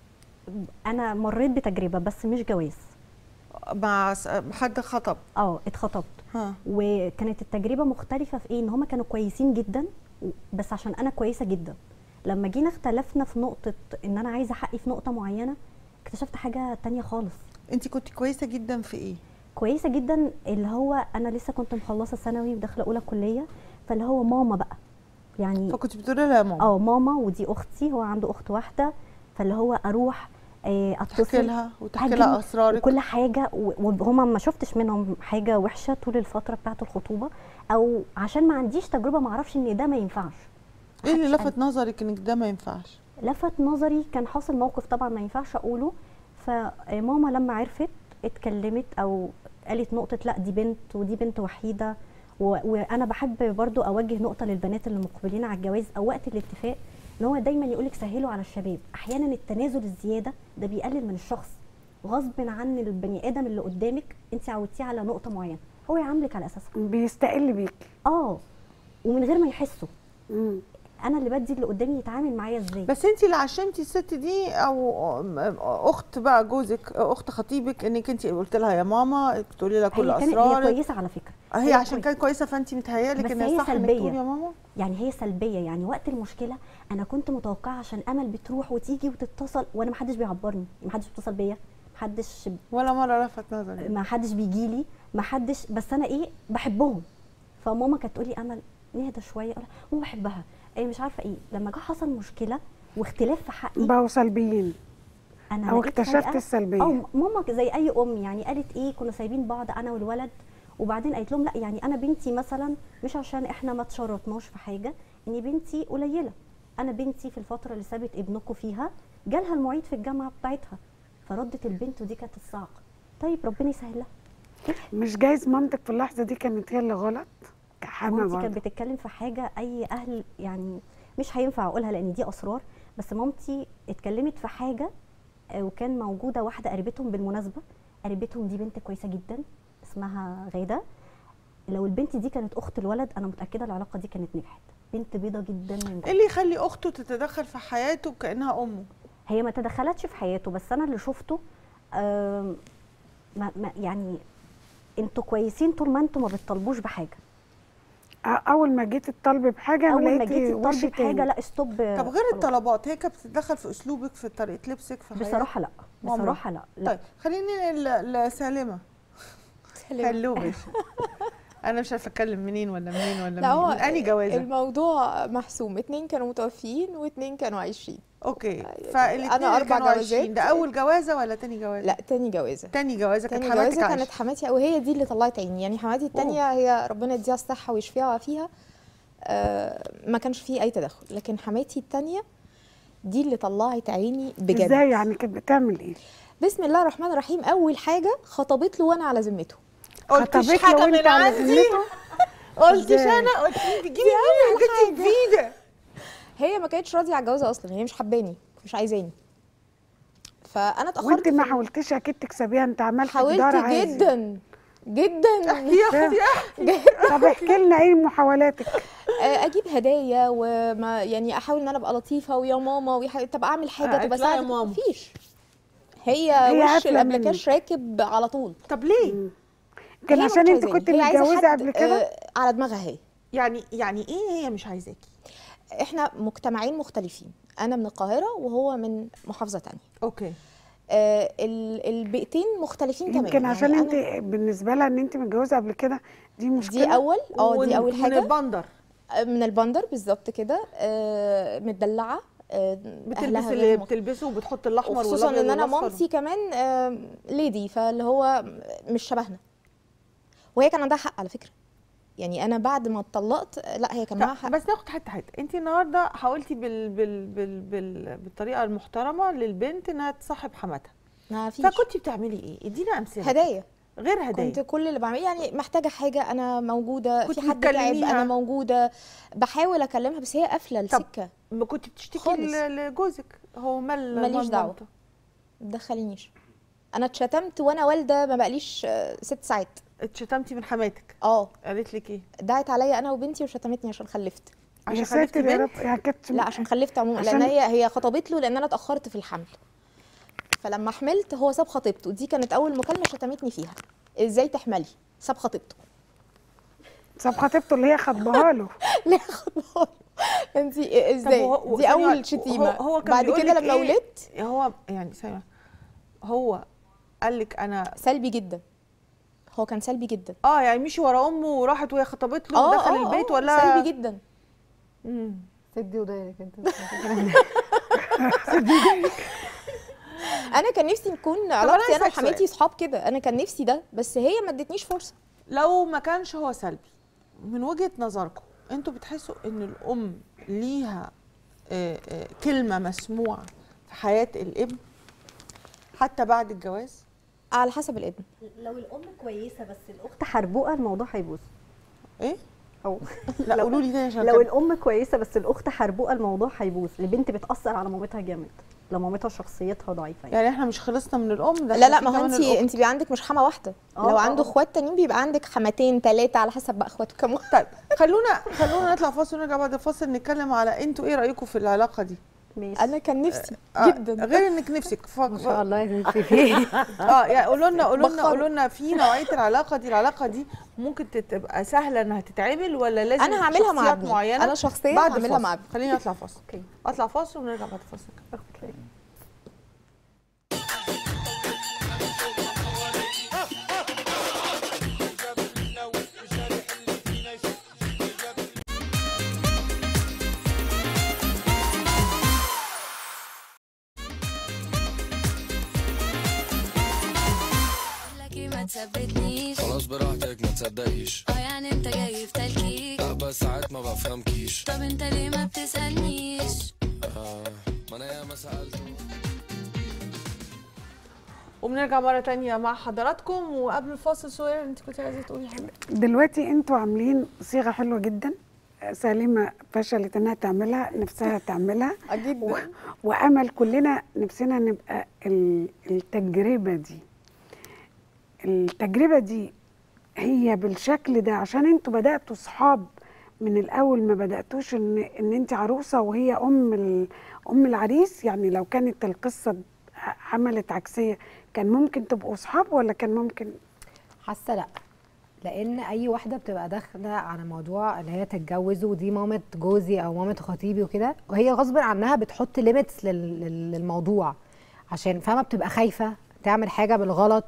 I: انا مريت بتجربه بس مش جواز
A: مع س- حد خطب
I: اه اتخطبت
A: ها
I: وكانت التجربه مختلفه في ايه ان هما كانوا كويسين جدا بس عشان انا كويسه جدا لما جينا اختلفنا في نقطه ان انا عايزه حقي في نقطه معينه اكتشفت حاجه تانية خالص
A: انت كنت كويسه جدا في ايه
I: كويسه جدا اللي هو انا لسه كنت مخلصه ثانوي وداخله اولى كليه فاللي هو ماما بقى يعني
A: فكنت بتقولي لها يا ماما
I: اه ماما ودي اختي هو عنده اخت واحده فاللي هو اروح آه،
A: تحكي
I: اتصل
A: لها وتحكي
I: هاجم
A: لها اسرارك
I: وكل حاجه و- وهما ما شفتش منهم حاجه وحشه طول الفتره بتاعه الخطوبه او عشان ما عنديش تجربه ما اعرفش ان ده ما ينفعش
A: ايه اللي
I: محدش
A: لفت نظرك انك ده ما ينفعش
I: لفت نظري كان حاصل موقف طبعا ما ينفعش اقوله فماما لما عرفت اتكلمت او قالت نقطه لا دي بنت ودي بنت وحيده و... وانا بحب برضو اوجه نقطه للبنات اللي مقبلين على الجواز او وقت الاتفاق ان هو دايما يقولك سهلوا على الشباب احيانا التنازل الزياده ده بيقلل من الشخص غصب عن البني ادم اللي قدامك انت عودتيه على نقطه معينه هو يعاملك على اساسها
B: بيستقل بيك
I: اه ومن غير ما يحسوا
B: مم.
I: انا اللي بدي اللي قدامي يتعامل معايا ازاي
A: بس انت اللي عشمتي الست دي او اخت بقى جوزك اخت خطيبك انك انت قلت لها يا ماما بتقولي لها كل
I: هي كانت هي
A: اسرارك
I: كويسه على فكره
A: هي عشان
I: كويسة.
A: كانت كويسه فانت متهيالك
I: بس
A: ان
I: هي
A: الصح انك
I: سلبية.
A: تقولي يا ماما
I: يعني هي سلبيه يعني وقت المشكله انا كنت متوقعه عشان امل بتروح وتيجي وتتصل وانا ما حدش بيعبرني ما حدش بيتصل بيا ما حدش
A: ولا مره لفت نظري
I: ما حدش بيجي لي ما حدش بس انا ايه بحبهم فماما كانت تقول لي امل نهدى شويه أقول لها ماما بحبها ايه مش عارفه ايه لما جه حصل مشكله واختلاف في حقي
B: بقوا سلبيين
I: انا
B: أو
I: لقيت
B: اكتشفت
I: فجأة-
B: السلبية.
I: اه ماما زي اي ام يعني قالت ايه كنا سايبين بعض انا والولد وبعدين قالت لهم لا يعني انا بنتي مثلا مش عشان احنا ما تشرطناش في حاجه ان بنتي قليله انا بنتي في الفتره اللي سابت ابنكم فيها جالها المعيد في الجامعه بتاعتها فردت البنت ودي كانت الصعقه طيب ربنا يسهلها
B: مش جايز مامتك في اللحظه دي كانت هي اللي غلط كحامه
I: مامتي
B: برضه
I: كانت بتتكلم في حاجه اي اهل يعني مش هينفع اقولها لان دي اسرار بس مامتي اتكلمت في حاجه آه، وكان موجوده واحده قريبتهم بالمناسبه قريبتهم دي بنت كويسه جدا اسمها غاده لو البنت دي كانت اخت الولد انا متاكده العلاقه دي كانت نجحت بنت بيضه جدا من
A: ايه
I: جوه
A: اللي يخلي اخته تتدخل في حياته كانها امه
I: هي ما تدخلتش في حياته بس انا اللي شفته آم، ما ما يعني انتوا كويسين طول ما انتوا ما بتطالبوش بحاجه
B: آه، اول ما جيت الطلب بحاجه
I: اول ما
B: لقيتي
I: جيتي
B: وش
I: تطالبي بحاجه
B: تاني.
I: لا ستوب
A: طب غير الطلبات هي كانت بتتدخل في اسلوبك في طريقه لبسك في حياتك
I: بصراحه لا
A: عمرها.
I: بصراحه لا لا
A: طيب خليني ل- لسالمه هلو باشا انا مش عارفه اتكلم منين ولا منين ولا
J: لا
A: منين
J: هو
A: من انهي جوازه
J: الموضوع محسوم اتنين كانوا متوفيين واتنين كانوا عايشين
A: اوكي
J: أنا
A: فالاثنين اللي
J: أربع
A: كانوا عايشين
J: جوازات.
A: ده اول جوازه ولا تاني جوازه
J: لا تاني جوازة
A: تاني جوازه كانت
J: تاني
A: حماتك
J: جوازة كانت
A: عايشه
J: حماتي وهي دي اللي طلعت عيني يعني حماتي التانية هي ربنا يديها الصحة ويشفيها ويعافيها آه ما كانش فيه أي تدخل لكن حماتي التانية دي اللي طلعت عيني بجد
B: ازاي يعني كانت بتعمل ايه
J: بسم الله الرحمن الرحيم أول حاجة خطبت له وأنا على ذمته
A: قلتش
B: خطبت
A: حاجه
B: له وانت
A: من
B: على
A: عندي
B: ذمته
A: قلتش
B: إزاي؟
A: انا قلت لي تجيبي مني حاجات جديده
J: هي ما كانتش راضية على الجوازة أصلا هي مش حباني مش عايزاني فأنا اتأخرت
B: وانت ما
J: في-
B: حاولتيش اكيد تكسبيها انت عملت
J: حاولت
B: جدار عادي.
J: جدا جدا
A: يا اختي
B: طب احكي لنا ايه محاولاتك
J: آه، اجيب هدايا وما يعني احاول ان انا ابقى لطيفه ويا ماما ويح... طب اعمل حاجه
A: آه،
J: طب
A: اطلعي يا
J: اساعدك
A: ماما.
J: مفيش هي,
B: هي
J: وش
B: قافلة
J: الامريكاش راكب على طول
A: طب ليه
B: كان
J: هي
B: عشان
J: مش
B: انت
J: عايزاني.
B: كنت
J: هي عايزة
B: متجوزه
J: حد،
B: قبل كده
J: آه، على دماغها هي
A: يعني يعني ايه هي مش عايزاكي
J: احنا مجتمعين مختلفين انا من القاهره وهو من محافظه تانية
A: اوكي
J: آه ال- البيئتين مختلفين تماما
B: يمكن عشان
J: يعني
B: انت
J: أنا-
B: بالنسبه لها ان انت متجوزه قبل كده دي مشكله
J: دي اول اه
A: ون-
J: دي اول
A: من
J: حاجه
A: البندر
J: آه، من البندر بالظبط كده آه، متدلعه آه،
A: بتلبس
J: أهلها
A: اللي
J: غير مخ-
A: بتلبسه وبتحط الاحمر
J: وخصوصا
A: والابيض
J: ان انا
A: والأصفر.
J: مامتي كمان آه، ليدي فاللي هو مش شبهنا وهي كان عندها حق على فكره يعني انا بعد ما اتطلقت آه، لا هي كان معاها
A: طب
J: حق
A: بس ناخد حته حته انت النهارده حاولتي بال بال بال بال بالطريقه المحترمه للبنت انها تصاحب حماتها
J: ما فيش
A: فكنت بتعملي ايه ادينا امثله
J: هدايا
A: غير هدايا
J: كنت كل اللي بعمله يعني محتاجه حاجه انا موجوده
A: كنت
J: في حد تعب
A: بتكلميها؟
J: انا موجوده بحاول اكلمها بس هي قافله السكه
A: ما كنت بتشتكي
J: خالص.
A: ل- لجوزك هو مال
J: ماليش
A: مال
J: دعوة.
A: مامته.
J: ما تدخلينيش انا اتشتمت وانا والده ما بقاليش آه، ست ساعات
A: اتشتمتي من حماتك
J: اه
A: قالت لك ايه
J: دعت عليا انا وبنتي وشتمتني عشان خلفت
A: عشان
B: يا
A: خلفتي
B: ساتر يا
A: بنت
B: رب يعني كانت
J: لا عشان خلفت عموما
B: عشان-
J: لان هي هي خطبت له لان انا اتاخرت في الحمل فلما حملت هو ساب خطيبته دي كانت اول مكالمه شتمتني فيها ازاي تحملي ساب خطيبته
B: طب خطيبته اللي هي خطبها له
J: ليه خطبها انت ازاي
A: هو-
J: دي
A: ثانية واحدة،
J: اول شتيمه
A: هو, هو كان
J: بعد
A: بيقول
J: كده
A: لك
J: لما
A: إيه؟
J: ولدت
A: هو يعني ثانية هو قال لك انا
J: سلبي جدا هو كان سلبي جدا
A: اه يعني مشي ورا امه وراحت وهي خطبت له
J: اه
A: ودخل
J: اه
A: البيت
J: آه،
A: ولا
J: سلبي جدا
A: مم.
G: سدي ودايرك انت
J: انا كان نفسي نكون علاقتي انا
A: أسألك
J: وحماتي صحاب كده انا كان نفسي ده بس هي ما ادتنيش فرصه
A: لو ما كانش هو سلبي من وجهة نظركم انتوا بتحسوا ان الام ليها آه، آه، كلمة مسموعة في حياة الابن حتى بعد الجواز
J: على حسب الابن
I: لو الام كويسه بس الاخت حربوقه الموضوع هيبوظ
A: ايه
I: او
A: لا قولوا لي تاني عشان
I: لو
A: كده.
I: الام كويسه بس الاخت حربوقه الموضوع هيبوظ البنت بتاثر على مامتها جامد لو مامتها شخصيتها ضعيفه يعني.
A: يعني احنا مش خلصنا من الام ده
J: لا
A: إحنا
J: لا
A: في
J: ما هو
A: كمان
J: انت
A: الأخت.
J: انت بيبقى عندك مش حما واحده
I: آه،
J: لو
I: آه،
J: عنده
I: آه.
J: اخوات تانيين بيبقى عندك حماتين ثلاثه على حسب بقى اخواته كام واحد
A: طيب خلونا خلونا نطلع فاصل ونرجع بعد الفاصل نتكلم على انتوا ايه رايكم في العلاقه دي
I: ماشي
J: انا كان نفسي
A: آه،
J: جدا
A: غير انك نفسك ف...
G: ما شاء الله يا ستي فيه
A: اه يعني قولوا لنا قولوا لنا
J: بخروا.
A: قولوا لنا في نوعيه العلاقه دي العلاقه دي ممكن تبقى سهله انها تتعمل ولا لازم
J: انا هعملها مع
A: شخصيات
J: ابني
A: معينه
J: انا شخصيا
A: بعد
J: هعملها
A: الفاصل.
J: مع ابني
A: خليني اطلع فاصل
I: اوكي
A: اطلع فاصل ونرجع بعد الفاصل
I: اوكي
K: لك ما تثبتنيش
L: خلاص براحتك ما تصدقيش
K: اه يعني انت جاي في تلكيك
L: لا بس ساعات ما بفهمكيش
K: طب انت ليه ما بتسألنيش
L: آه ما انا ياما سألت
A: وبنرجع مره تانية مع حضراتكم وقبل الفاصل سهير انت كنت عايزه تقولي حاجه
B: دلوقتي انتوا عاملين صيغه حلوه جدا سليمه فشلت انها تعملها نفسها تعملها
J: جدا
B: وامل كلنا نفسنا نبقى ال- التجربه دي التجربه دي هي بالشكل ده عشان انتوا بداتوا صحاب من الاول ما بداتوش ان ان انت عروسه وهي ام ال- ام العريس يعني لو كانت القصه عملت عكسيه كان ممكن تبقوا صحاب ولا كان ممكن
G: حاسه لا لان اي واحده بتبقى داخله على موضوع اللي هي تتجوز ودي مامه جوزي او مامه خطيبي وكده وهي غصب عنها بتحط ليميتس للموضوع عشان فاهمه بتبقى خايفه تعمل حاجه بالغلط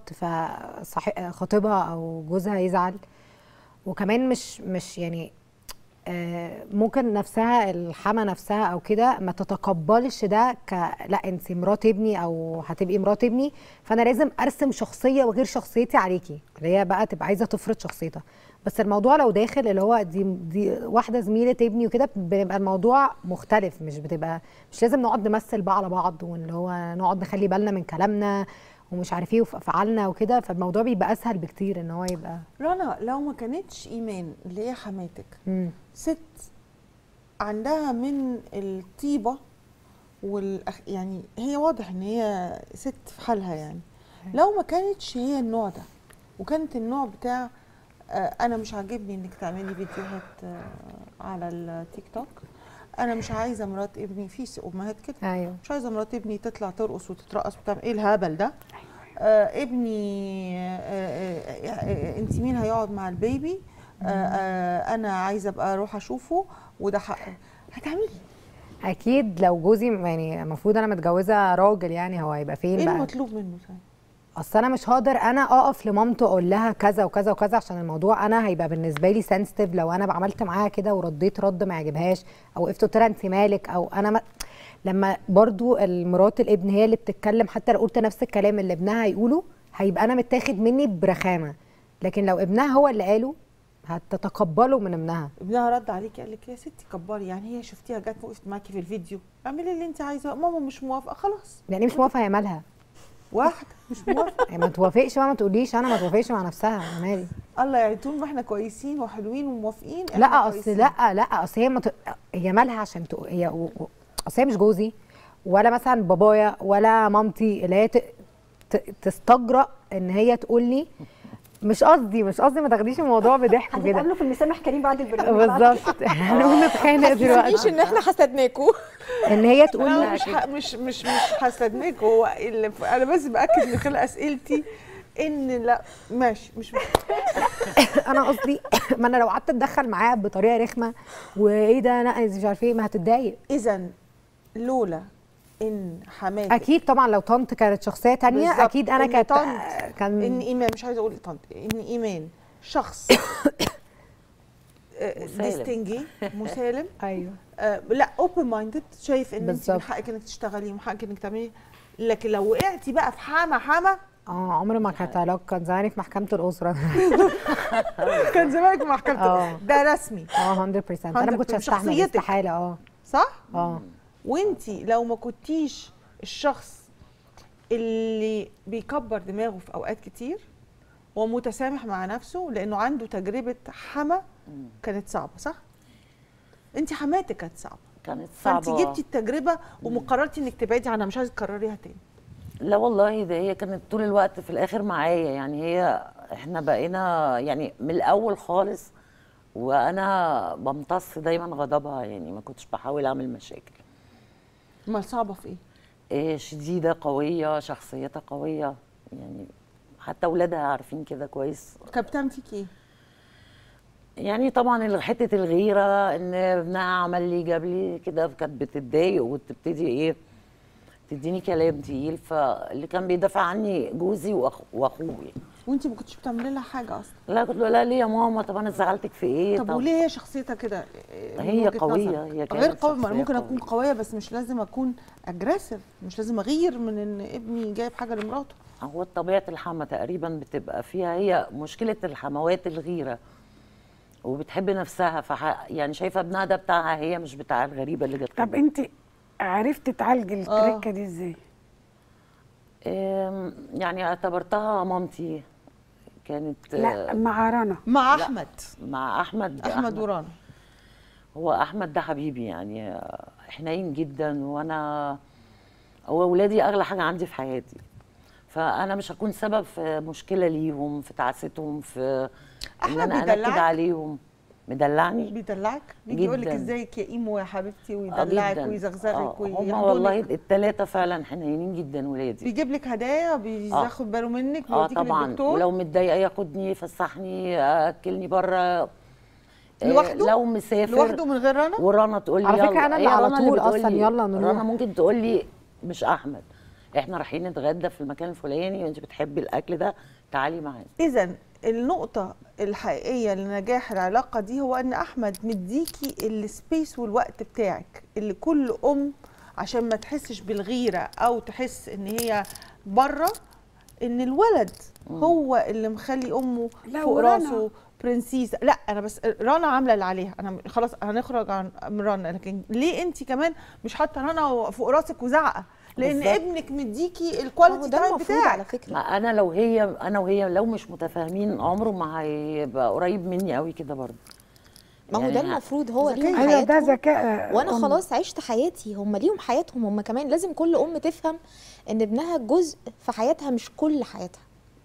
G: فخطيبها او جوزها يزعل وكمان مش مش يعني آه، ممكن نفسها الحما نفسها او كده ما تتقبلش ده ك لا انت مرات ابني او هتبقي مرات ابني فانا لازم ارسم شخصيه وغير شخصيتي عليكي اللي هي بقى تبقى عايزه تفرض شخصيتها بس الموضوع لو داخل اللي هو دي دي واحده زميله ابني وكده بيبقى الموضوع مختلف مش بتبقى مش لازم نقعد نمثل بقى على بعض واللي هو نقعد نخلي بالنا من كلامنا ومش عارف ايه وافعالنا وكده فالموضوع بيبقى اسهل بكتير ان هو يبقى
A: رنا لو ما كانتش ايمان اللي هي حماتك
G: مم.
A: ست عندها من الطيبه والأخ... يعني هي واضح ان هي ست في حالها يعني لو ما كانتش هي النوع ده وكانت النوع بتاع آه، انا مش عاجبني انك تعملي فيديوهات آه، على التيك توك انا مش عايزه مرات ابني في س- امهات كده
G: ايوه
A: مش عايزه مرات ابني تطلع ترقص وتترقص وتعمل ايه الهبل ده آه ابني آه آه آه انت مين هيقعد مع البيبي آه آه انا عايزه ابقى اروح اشوفه وده حق هتعملي
G: اكيد لو جوزي يعني المفروض انا متجوزه راجل يعني هو هيبقى فين
A: ايه
G: بقى
A: المطلوب منه طيب
G: اصل انا مش هقدر انا اقف لمامته اقول لها كذا وكذا وكذا عشان الموضوع انا هيبقى بالنسبه لي سنسيتيف لو انا عملت معاها كده ورديت رد ما يعجبهاش او وقفت قلت لها انت مالك او انا ما لما برضو المرات الابن هي اللي بتتكلم حتى لو قلت نفس الكلام اللي ابنها هيقوله هيبقى انا متاخد مني برخامه لكن لو ابنها هو اللي قاله هتتقبله من ابنها
A: ابنها رد عليكي قال لك يا ستي كبري يعني هي شفتيها جت وقفت معاكي في الفيديو اعملي اللي انت عايزاه ماما مش موافقه خلاص
G: يعني مش موافقه هي مالها
A: واحده مش موافقه
G: يعني ما توافقش بقى ما تقوليش انا ما توافقش مع نفسها انا مالي
A: الله يعني طول ما احنا كويسين وحلوين وموافقين إحنا
G: لا اصل
A: كويسين.
G: لا لا اصل هي مت... هي مالها عشان تق... هي و... و- اصل هي مش جوزي ولا مثلا بابايا ولا مامتي اللي هي ت... ت... تستجرأ ان هي تقول لي مش قصدي مش قصدي ما تاخديش الموضوع بضحك وكده
I: هنتقابلوا في المسامح كريم بعد البرنامج
G: بالظبط هنقوم نتخانق
J: مش
G: دلوقتي
J: ان احنا حسدناكوا
G: ان هي تقول
A: انا
G: لي
A: مش ح... مش مش مش حسدناك هو اللي ف... انا بس باكد من خلال اسئلتي ان لا ماشي مش
G: انا قصدي ما انا لو قعدت اتدخل معاها بطريقه رخمه وايه ده لا مش عارفه ايه ما هتتضايق
A: اذا لولا ان حماتك
G: اكيد طبعا لو طنط كانت شخصيه تانية
A: بالظبط.
G: اكيد انا
A: إن
G: كانت
A: طنط-
G: كان
A: ان ايمان مش عايزه اقول طنط ان ايمان شخص
E: مسالم.
A: ديستنجي مسالم
G: ايوه
A: آه، لا اوبن مايندد شايف ان انت
G: بالظبط.
A: من حقك انك تشتغلي ومن حقك انك تعملي لكن لو وقعتي بقى في حما حما
G: اه عمري ما كانت علاقه كان زماني في محكمه الاسره
A: كان زمانك محكمة
G: آه.
A: ده رسمي
G: اه 100% انا ما كنتش
A: 100%
G: استحمل
A: شخصيتك.
G: استحاله اه
A: صح؟
G: اه
A: وانتي لو ما كنتيش الشخص اللي بيكبر دماغه في اوقات كتير ومتسامح مع نفسه لانه عنده تجربه حما كانت صعبه صح؟ انت حماتك كانت صعبه
E: كانت صعبه
A: فانت جبتي التجربه ومقررتي انك تبعدي عنها مش عايزه تكرريها تاني
E: لا والله ده هي كانت طول الوقت في الاخر معايا يعني هي احنا بقينا يعني من الاول خالص وانا بمتص دايما غضبها يعني ما كنتش بحاول اعمل مشاكل
A: امال صعبه في ايه
E: إيه شديده قويه شخصيتها قويه يعني حتى اولادها عارفين كده كويس
A: كانت بتعمل فيك ايه
E: يعني طبعا ال- حته الغيره ان ابنها عمل لي جاب لي كده كانت بتتضايق وتبتدي ايه تديني كلام تقيل فاللي كان بيدافع عني جوزي وأخ- واخوه يعني.
A: وانت ما كنتش بتعملي لها حاجه اصلا
E: لا كنت بقول لها ليه يا ماما طب انا زعلتك في ايه
A: طب وليه هي شخصيتها كده إيه، من
E: هي
A: وجهة
E: قوية،
A: نظرك؟
E: هي كانت
A: غير قوية ما أنا
E: شخصية
A: ممكن
E: قوية.
A: اكون قويه بس مش لازم اكون اجريسيف مش لازم اغير من ان ابني جايب حاجه لمراته
E: هو طبيعه الحما تقريبا بتبقى فيها هي مشكله الحموات الغيره وبتحب نفسها فح يعني شايفه ابنها ده بتاعها هي مش بتاع الغريبه اللي جت
B: طب انت عرفتي تعالجي التركه دي ازاي
E: أم، يعني اعتبرتها مامتي كانت
B: لا مع رنا
A: مع
E: لا،
A: احمد
E: مع احمد
A: احمد ورانا
E: هو احمد ده حبيبي يعني آه، حنين جدا وانا هو ولادي اغلى حاجه عندي في حياتي فانا مش هكون سبب في مشكله ليهم في تعاستهم في ان
A: أحمد
E: انا انكد
A: بيدلعك؟
E: عليهم مدلعني
A: بيدلعك بيجي يقول لك
E: جداً.
A: ازيك يا ايمو يا حبيبتي
E: آه،
A: ويدلعك
E: جداً.
A: ويزغزغك
E: آه، هم
A: ويحضنك
E: والله الثلاثه فعلا حنينين جدا ولادي
A: بيجيب لك هدايا
E: آه.
A: بياخد باله منك
E: اه
A: بيوديك
E: طبعا
A: للدكتور
E: ولو متضايقه ياخدني يفسحني اكلني بره
A: لوحده؟
E: لو مسافر
A: لوحده من غير رنا
E: ورانا تقول لي
G: على فكرة
E: يلا.
G: أنا اللي
E: هي
G: على
E: رنا اللي
G: طول
E: بتقول
G: أصلاً
E: لي-
G: يلا نروح.
E: رنا ممكن تقول لي مش احمد احنا رايحين نتغدى في المكان الفلاني وانت بتحبي الاكل ده تعالي معانا
A: اذا النقطة الحقيقية لنجاح العلاقة دي هو ان احمد مديكي السبيس والوقت بتاعك اللي كل ام عشان ما تحسش بالغيرة او تحس ان هي بره ان الولد هو اللي مخلي امه
B: لا،
A: فوق
B: ورنا.
A: راسه برنسيسة لا انا بس رنا عامله اللي عليها انا خلاص هنخرج عن من رنا لكن ليه انت كمان مش حاطه رنا فوق راسك وزعقه لان
E: بالظبط.
A: ابنك مديكي
J: هو
A: الكواليتي
J: ده
A: تايم
J: المفروض على
A: بتاعك
J: فكره
E: ما انا لو هي انا وهي لو مش متفاهمين عمره ما هيبقى قريب مني قوي كده برضه
J: ما هو
E: يعني
J: ده
E: ه-
J: المفروض هو
A: ذكية.
J: ليهم
B: ايوه ده
J: حياتهم
B: ذكاء
J: وانا
B: أم.
J: خلاص عشت حياتي هم ليهم حياتهم هم كمان لازم كل ام تفهم ان ابنها جزء في حياتها مش كل حياتها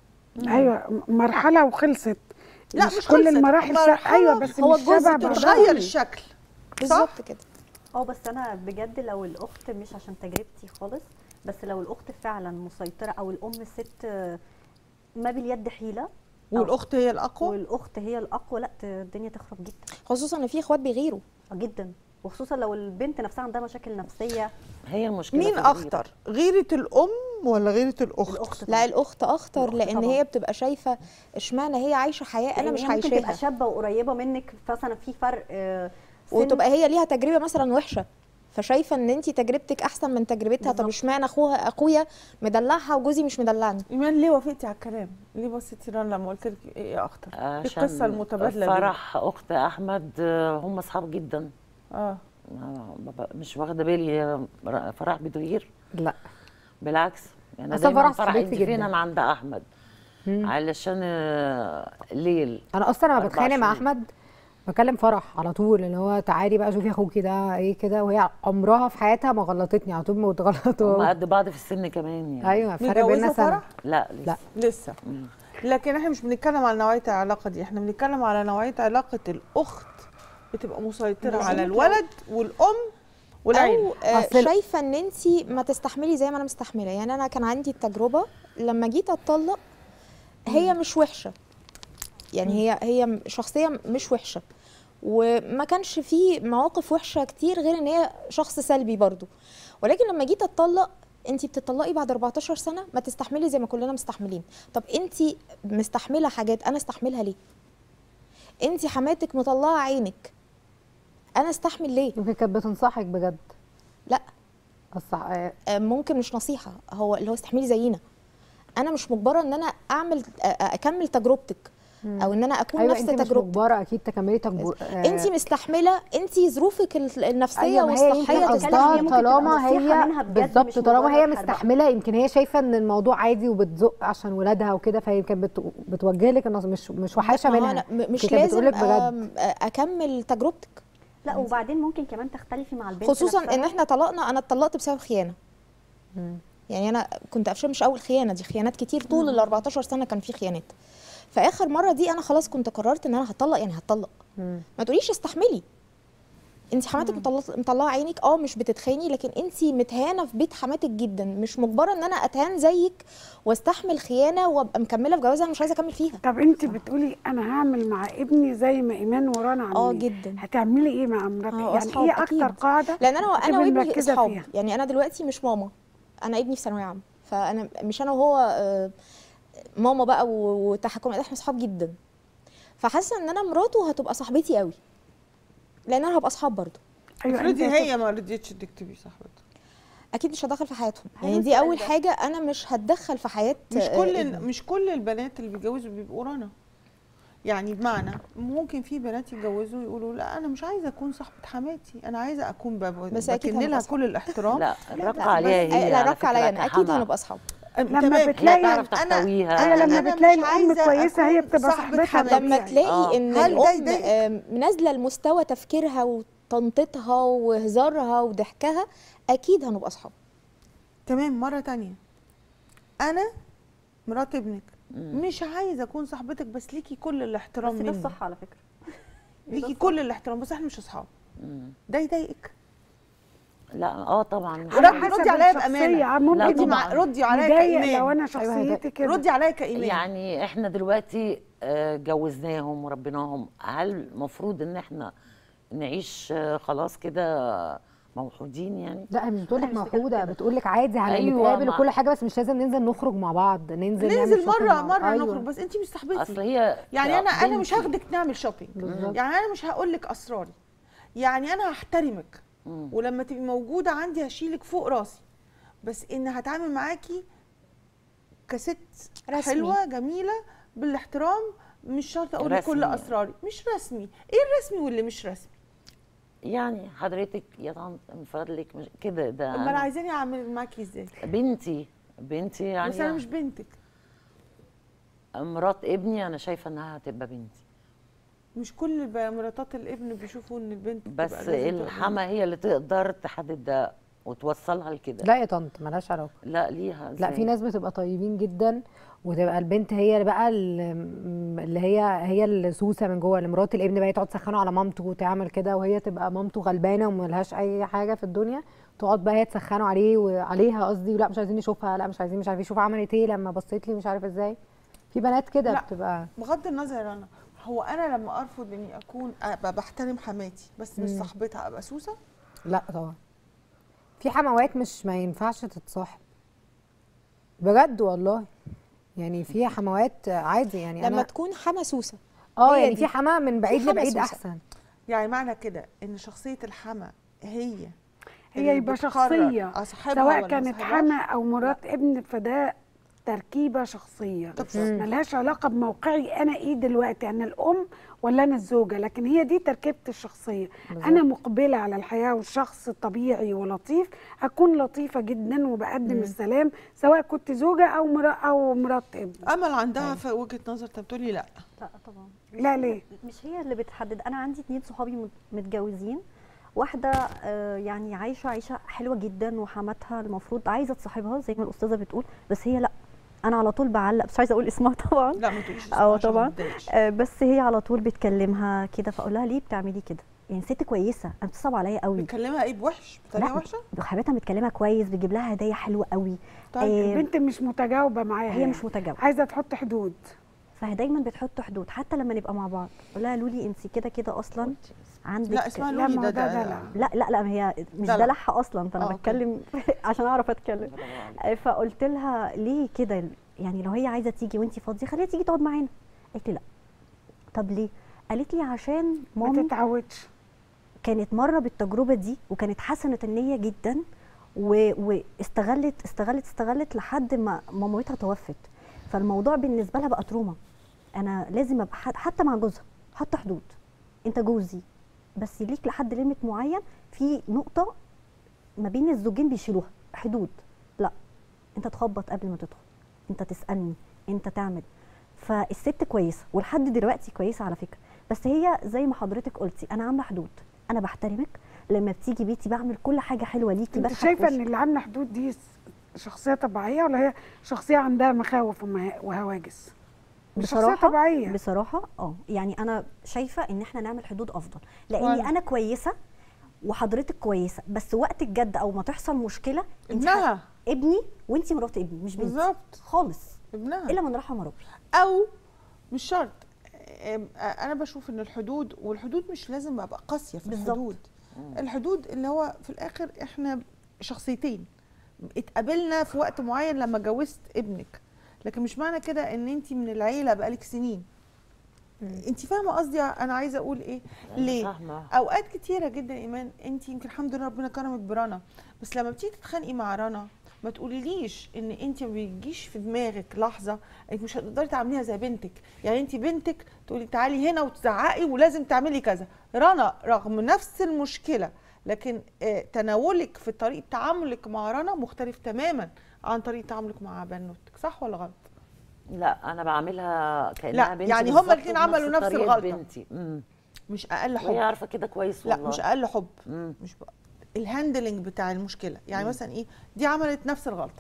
B: ايوه مرحله وخلصت
A: لا
B: مش,
A: مش
B: كل
A: خلصت.
B: المراحل
A: مرحلة
B: شا... ايوه بس
J: هو
B: مش
J: الجزء
B: شبه
J: بتاع-
B: بعض.
A: تغير الشكل
J: بالظبط كده
I: اه بس انا بجد لو الاخت مش عشان تجربتي خالص بس لو الاخت فعلا مسيطره او الام الست ما باليد حيله
A: والاخت هي الاقوى
I: والاخت هي الاقوى لا ت- الدنيا تخرب جدا
J: خصوصا ان في اخوات بيغيروا
I: آه جدا وخصوصا لو البنت نفسها عندها مشاكل نفسيه
E: هي المشكله
A: مين
E: في الغيرة.
A: اخطر غيره الام ولا غيره الاخت
I: الاخت
J: لا
I: طبعاً.
J: الاخت اخطر
I: الأخت
J: لان
I: طبعاً.
J: هي بتبقى شايفه اشمعنى هي عايشه حياه انا
I: لأن
J: مش
I: هي ممكن تبقى
J: عايشاها
I: شابه وقريبه منك مثلا في فرق آه، سن.
J: وتبقى هي ليها تجربه مثلا وحشه فشايفه ان انت تجربتك احسن من تجربتها طب
I: بالظبط.
J: اشمعنى اخوها اخويا مدلعها وجوزي مش مدلعني
A: ايمان ليه وافقتي على الكلام ليه بصيتي رنا لما قلت لك ايه اخطر ايه
E: عشان
A: القصه المتبادله دي؟
E: فرح اخت احمد آه، هم اصحاب جدا
A: اه
E: ما- ما ب- مش واخده بالي هي ر- فرح بتغير
G: لا
E: بالعكس يعني
G: أصل
E: دايما
G: فرح
E: فرح
G: صاحبتي
E: انت فين
G: جداً.
E: انا عند احمد علشان آه، الليل
G: انا اصلا لما بتخانق مع
E: 24.
G: احمد بكلم فرح على طول اللي هو تعالي بقى شوفي اخوكي ده ايه كده وهي عمرها في حياتها ما غلطتني على طول ما
E: هم
G: بتغلط
E: قد بعض في السن كمان يعني
G: ايوه فرق
A: متجوزة
G: بيننا سنه
A: فرح؟
E: لا لسه
G: لا.
A: لسه لكن احنا مش بنتكلم على نوعيه العلاقه دي احنا بنتكلم على نوعيه علاقه الاخت بتبقى مسيطره على الولد والام والعيله
J: او آه،
G: أصل-
J: شايفه ان انت ما تستحملي زي ما انا مستحمله يعني انا كان عندي التجربه لما جيت اتطلق هي مش وحشه يعني هي هي شخصيه مش وحشه وما كانش في مواقف وحشه كتير غير ان هي شخص سلبي برضو ولكن لما جيت اتطلق انت بتطلقي بعد 14 سنه ما تستحملي زي ما كلنا مستحملين طب انت مستحمله حاجات انا استحملها ليه انت حماتك مطلعه عينك انا استحمل ليه
G: يمكن كانت بتنصحك بجد
J: لا
G: الصح... آه،
J: آه، ممكن مش نصيحه هو اللي هو استحملي زينا انا مش مجبره ان انا اعمل آه، آه، اكمل تجربتك او ان انا اكون
G: ايوه
J: نفس
G: انت مش
J: تجربتك
G: مجبره اكيد تكملي تجربه
J: انت مستحمله انت ظروفك ال- النفسيه
G: ايوه ما هي يمكن
J: والصحيه
I: قصدها
J: تستحمل
I: هي
G: قصدها
I: ممكن تبقى
G: طالما
I: نصيحة
G: هي
I: منها بجد
G: بالظبط
I: مش
G: طالما هي
I: مجرد حرب.
G: مستحمله يمكن هي شايفه ان الموضوع عادي وبتزق عشان ولادها وكده فهي كانت بت... بتوجه لك النص مش مش وحشه
J: ما هو
G: منها
J: أنا م- مش
G: هي كانت
J: لازم
G: بتقولك بجد
J: آم، آه، اكمل تجربتك
I: لا وبعدين ممكن كمان تختلفي مع البنت
J: خصوصا
I: نفسها.
J: ان احنا طلقنا انا اتطلقت بسبب خيانه يعني انا كنت قفشه مش اول خيانه دي خيانات كتير طول ال 14 سنه كان في خيانات فاخر مره دي انا خلاص كنت قررت ان انا هطلق يعني هطلق ما تقوليش استحملي انت حماتك مطلع- مطلعه عينك اه مش بتتخاني لكن انت متهانه في بيت حماتك جدا مش مجبره ان انا اتهان زيك واستحمل خيانه وابقى مكمله في جوازها انا مش عايزه اكمل فيها
B: طب انت بتقولي انا هعمل مع ابني زي ما ايمان ورانا عاملين
J: اه جدا
B: هتعملي ايه مع مراتك
J: اه
B: يعني
J: أصحاب
B: ايه
J: أكيد.
B: اكتر قاعده
J: لان انا انا
B: بتبقي
J: وابني
B: مركزة
J: اصحاب
B: فيها؟
J: يعني انا دلوقتي مش ماما انا ابني في ثانويه عامه فانا مش انا وهو آه، ماما بقى و- وتحكم احنا اصحاب جدا فحاسه ان انا مراته هتبقى صاحبتي قوي لان انا هبقى اصحاب برضه
A: افرضي هي ما رضيتش انك تبقي صاحبتها
J: اكيد مش هدخل في حياتهم
A: حلو
J: يعني دي
A: السؤال
J: اول
A: ده.
J: حاجه انا مش هتدخل في حياه
A: مش
J: آه،
A: كل
J: ابني.
A: مش كل البنات اللي بيتجوزوا بيبقوا رانا يعني بمعنى ممكن في بنات يتجوزوا يقولوا لا انا مش عايزه اكون صاحبه حماتي انا عايزه اكون باب
J: بس أكيد
A: بكن
J: هنبقى
A: لها
J: أصحاب.
A: كل الاحترام
E: لا الرق
A: بس-
E: عليها هي
J: لا
E: على
J: رك عليا
E: فكرة
J: انا اكيد
E: كحما.
J: هنبقى اصحاب
B: لما
A: تمام.
B: بتلاقي
E: هي تعرف تحتويها
B: هي لما
A: أنا مش
B: بتلاقي الام
A: عايزة
B: كويسه هي
A: أكون
B: بتبقى
A: صاحبة
B: صاحبتها
A: حماتي.
J: لما
B: طبيعي.
J: تلاقي
E: آه.
J: ان
A: هل ده
J: الام
A: يضايقك؟
J: آم، نازله لمستوى تفكيرها وتنطيطها وهزارها وضحكها اكيد هنبقى اصحاب
A: تمام مره تانية انا مرات ابنك مش عايزه اكون صاحبتك بس ليكي كل الاحترام
I: بس ده
A: مني
I: الصح على فكره
A: ليكي كل الاحترام بس احنا مش اصحاب
E: مم.
A: ده يضايقك
E: لا اه طبعا مش
B: على
A: ردي
B: حسب
A: ردي عليا
B: الشخصية،
A: بامانه
B: ممكن
E: لا
A: ردي مع
E: طبعاً.
A: ردي عليا
B: يضايق
A: كايمان
B: لو انا شخصيتي كده
A: ردي عليا كايمان
E: يعني احنا دلوقتي آه، جوزناهم وربيناهم هل المفروض ان احنا نعيش آه، خلاص كده موحودين يعني
G: لا هي مش بتقول لك
I: إحنا مش بنتكلم
G: موحوده
I: كده.
G: بتقول لك عادي
E: أيوة،
G: هنتقابل
E: ما-
G: وكل حاجه بس مش لازم ننزل نخرج مع بعض ننزل نعمل
A: ننزل
G: shopping
A: مره
G: مع-
A: مره
G: أيوة.
A: نخرج بس انت مش صاحبتي
E: اصل هي
A: يعني انا انا مش
E: بنتي.
A: هاخدك نعمل شوبينج
G: بالظبط.
A: يعني انا مش هقول لك اسراري يعني انا هحترمك
E: مم.
A: ولما تبقي موجوده عندي هشيلك فوق راسي بس ان هتعامل معاكي كست
J: رسمي.
A: حلوه جميله بالاحترام مش شرط اقول لك كل
E: رسمي.
A: اسراري مش رسمي ايه الرسمي واللي مش رسمي
E: يعني حضرتك يا طنط من فضلك مش كده ده
A: امال
E: أنا
A: عايزاني اعمل معاكي ازاي
E: بنتي بنتي يعني
A: بس انا مش بنتك
E: مرات ابني انا شايفه انها هتبقى بنتي
A: مش كل ب- مراتات الابن بيشوفوا ان البنت
E: بس
A: بتبقى لازم تبقى
E: الحما هي اللي تقدر تحدد ده وتوصلها لكده
G: لا يا طنط ملهاش علاقه
E: لا ليها
G: لا
E: إزاي؟
G: في ناس بتبقى طيبين جدا وتبقى البنت هي اللي بقى ال- اللي هي هي السوسه من جوه اللي مرات الابن بقى تقعد تسخنه على مامته وتعمل كده وهي تبقى مامته غلبانه وملهاش اي حاجه في الدنيا تقعد بقى هي تسخنه عليه وعليها قصدي لا مش عايزين نشوفها لا مش عايزين مش عارفين يشوف عملت ايه لما بصيت لي مش عارف ازاي في بنات كده
A: لا.
G: بتبقى
A: بغض النظر انا هو انا لما ارفض اني اكون ابقى بحترم حماتي بس مش
G: مم.
A: صاحبتها ابقى سوسه
G: لا طبعا في حموات مش ما ينفعش تتصاحب بجد والله يعني في حموات عادي يعني
J: لما
G: انا
J: تكون حما سوسه
G: اه
J: هي
G: يعني
J: دي.
G: في حما من بعيد
J: حما
G: لبعيد
J: سوسة.
G: احسن
A: يعني معنى كده ان شخصيه الحما هي
B: هي
A: اللي
B: يبقى
A: بتقرر
B: شخصيه
A: أصاحبها
B: سواء
A: ولا
B: كانت
A: مصاحبهاش؟
B: حما او مرات ابن فده تركيبه شخصيه
A: طب
B: ملهاش علاقه بموقعي انا ايه دلوقتي انا الام ولا انا الزوجه لكن هي دي تركيبه الشخصيه انا مقبله على الحياه والشخص طبيعي ولطيف اكون لطيفه جدا وبقدم السلام سواء كنت زوجه او مرا او مرات ابن
A: امل عندها في وجهه نظر طب تقولي لا
I: لا طبعا
B: لا ليه
I: مش هي اللي بتحدد انا عندي اتنين صحابي مت- متجوزين واحده آه، يعني عايشه عيشه حلوه جدا وحماتها المفروض عايزه تصاحبها زي ما الاستاذه بتقول بس هي لا انا على طول بعلق مش عايزه اقول اسمها طبعا
A: لا ما تقوليش اسمها
I: اه
A: عشان ما
I: طبعا
A: تتضايقش.
I: آه، بس هي على طول بتكلمها كده فاقول لها ليه بتعملي كده يعني ست كويسه انا بتصعب عليا قوي
A: بتكلمها ايه بوحش بطريقه
I: لا
A: وحشه
I: حبيبتها متكلمه كويس بتجيب لها هدايا حلوه قوي
B: طيب
I: آه،
B: البنت مش متجاوبه معاها
I: هي
B: يعني.
I: مش متجاوبه
B: عايزه تحط حدود
I: فهي دايما بتحط حدود حتى لما نبقى مع بعض اقول لها لولي انت كده كده اصلا عندك
A: لا اسمها
B: لا،
A: لولي
B: ما
A: ده
B: هو ده
A: ده
B: دلع.
I: لا لا لا ما هي مش
A: دلع.
I: دلعها اصلا فانا
A: آه، أوكي.
I: بتكلم عشان اعرف اتكلم فقلت لها ليه كده يعني لو هي عايزه تيجي وانت فاضيه خليها تيجي تقعد معانا قالت لي لا طب ليه قالت لي عشان
B: ما
I: مامي
B: تتعودش
I: كانت مره بالتجربه دي وكانت حسنه النيه جدا و... واستغلت استغلت استغلت لحد ما مامتها توفت فالموضوع بالنسبه لها بقى تروما انا لازم ابقى حد... حتى مع جوزها حاطه حدود انت جوزي بس ليك لحد ليميت معين في نقطه ما بين الزوجين بيشيلوها حدود لا انت تخبط قبل ما تدخل انت تسالني انت تعمل فالست كويسه ولحد دلوقتي كويسه على فكره بس هي زي ما حضرتك قلتي انا عامله حدود انا بحترمك لما بتيجي بيتي بعمل كل حاجه حلوه ليكي
B: انت
I: بضحك
B: شايفه
I: في
B: ان اللي عامله حدود دي س- شخصيه طبيعيه ولا هي شخصيه عندها مخاوف ومه- وهواجس مش شخصيه
I: بصراحه
B: طبيعيه
I: بصراحه اه يعني انا شايفه ان احنا نعمل حدود افضل لاني
A: وأنا.
I: انا كويسه وحضرتك كويسه بس وقت الجد او ما تحصل مشكله انت
A: ابنها.
I: ح- ابني وانت مرات ابني مش بنتي
A: بالظبط.
I: خالص
A: ابنها
I: الا من رحم ربي
A: او مش شرط أم- انا بشوف ان الحدود والحدود مش لازم ابقى قاسيه في
I: بالظبط.
A: الحدود الحدود اللي هو في الاخر احنا شخصيتين اتقابلنا في وقت معين لما جوزت ابنك لكن مش معنى كده ان انت من العيله بقالك سنين انت فاهمه قصدي انا عايزه اقول ايه ليه
E: فاهمة.
A: اوقات كتيره جدا ايمان انت يمكن الحمد لله ربنا كرمك برنا بس لما بتيجي تتخانقي مع رنا ما تقوليليش ان انت ما بيجيش في دماغك لحظه انك مش هتقدري تعمليها زي بنتك يعني انت بنتك تقولي تعالي هنا وتزعقي ولازم تعملي كذا رنا رغم نفس المشكله لكن آه، تناولك في طريقه تعاملك مع رنا مختلف تماما عن طريقه تعاملك مع بنوتك صح ولا غلط
E: لا انا بعملها كانها
A: لا
E: بنتي
A: يعني
E: بالظبط
A: هما الاثنين
E: وبنفس
A: عملوا نفس
E: طريقة
A: الغلطه
E: بنتي مم.
A: مش اقل حب
E: وهي عارفه كده كويس
A: لا
E: والله
A: مش اقل حب
E: مم.
A: مش بقى. الهاندلنج بتاع المشكله يعني
E: مم.
A: مثلا ايه دي عملت نفس الغلطه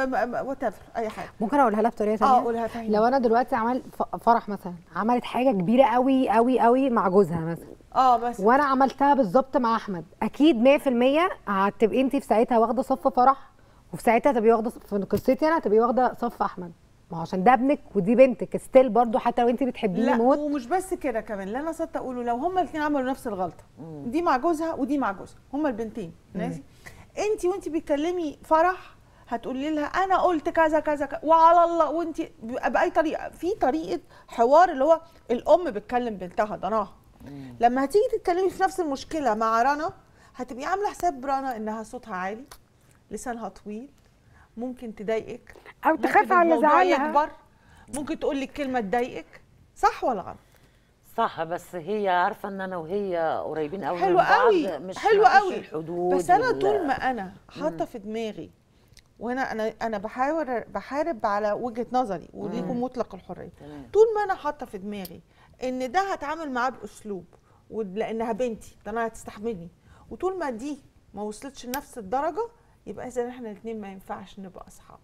A: وات اي حاجه
G: ممكن اقولها لها بطريقه ثانيه
A: اه قولها فاهمة.
G: لو انا دلوقتي عملت ف- فرح مثلا عملت حاجه كبيره قوي قوي قوي مع جوزها مثلا
A: اه بس
G: وانا عملتها بالظبط مع احمد اكيد 100% هتبقي انت في ساعتها واخده صف فرح وفي ساعتها تبقي واخده في قصتي انا تبقي واخده صف احمد ما هو عشان ده ابنك ودي بنتك ستيل برضو حتى لو انت بتحبيني
A: لا
G: موت
A: ومش بس كده كمان اللي انا قصدت اقوله لو هما الاثنين عملوا نفس الغلطه دي مع جوزها ودي مع جوزها هما البنتين ماشي انت وانت بتكلمي فرح هتقولي لها انا قلت كذا كذا كذا وعلى الله وانت ب- باي طريقه في طريقه حوار اللي هو الام بتكلم بنتها ضناها لما هتيجي تتكلمي في نفس المشكله مع رنا هتبقي عامله حساب رنا انها صوتها عالي لسانها طويل ممكن تضايقك
B: او
A: ممكن
B: تخاف على
A: الموضوع
B: زعلها
A: يكبر ممكن تقول لك كلمه تضايقك صح ولا غلط
E: صح بس هي عارفه ان انا وهي قريبين قوي
A: حلو
E: من بعض
A: قوي
E: مش
A: حلو
E: مفيش
A: قوي
E: الحدود
A: بس انا
E: وال-
A: طول ما انا حاطه في دماغي وانا انا انا بحاول بحارب على وجهه نظري وليكم
E: مم.
A: مطلق الحريه
E: تمام.
A: طول ما انا حاطه في دماغي ان ده هتعامل معاه باسلوب ولانها بنتي ده انا هتستحملني وطول ما دي ما وصلتش لنفس الدرجه يبقى اذا احنا الاثنين ما ينفعش نبقى اصحاب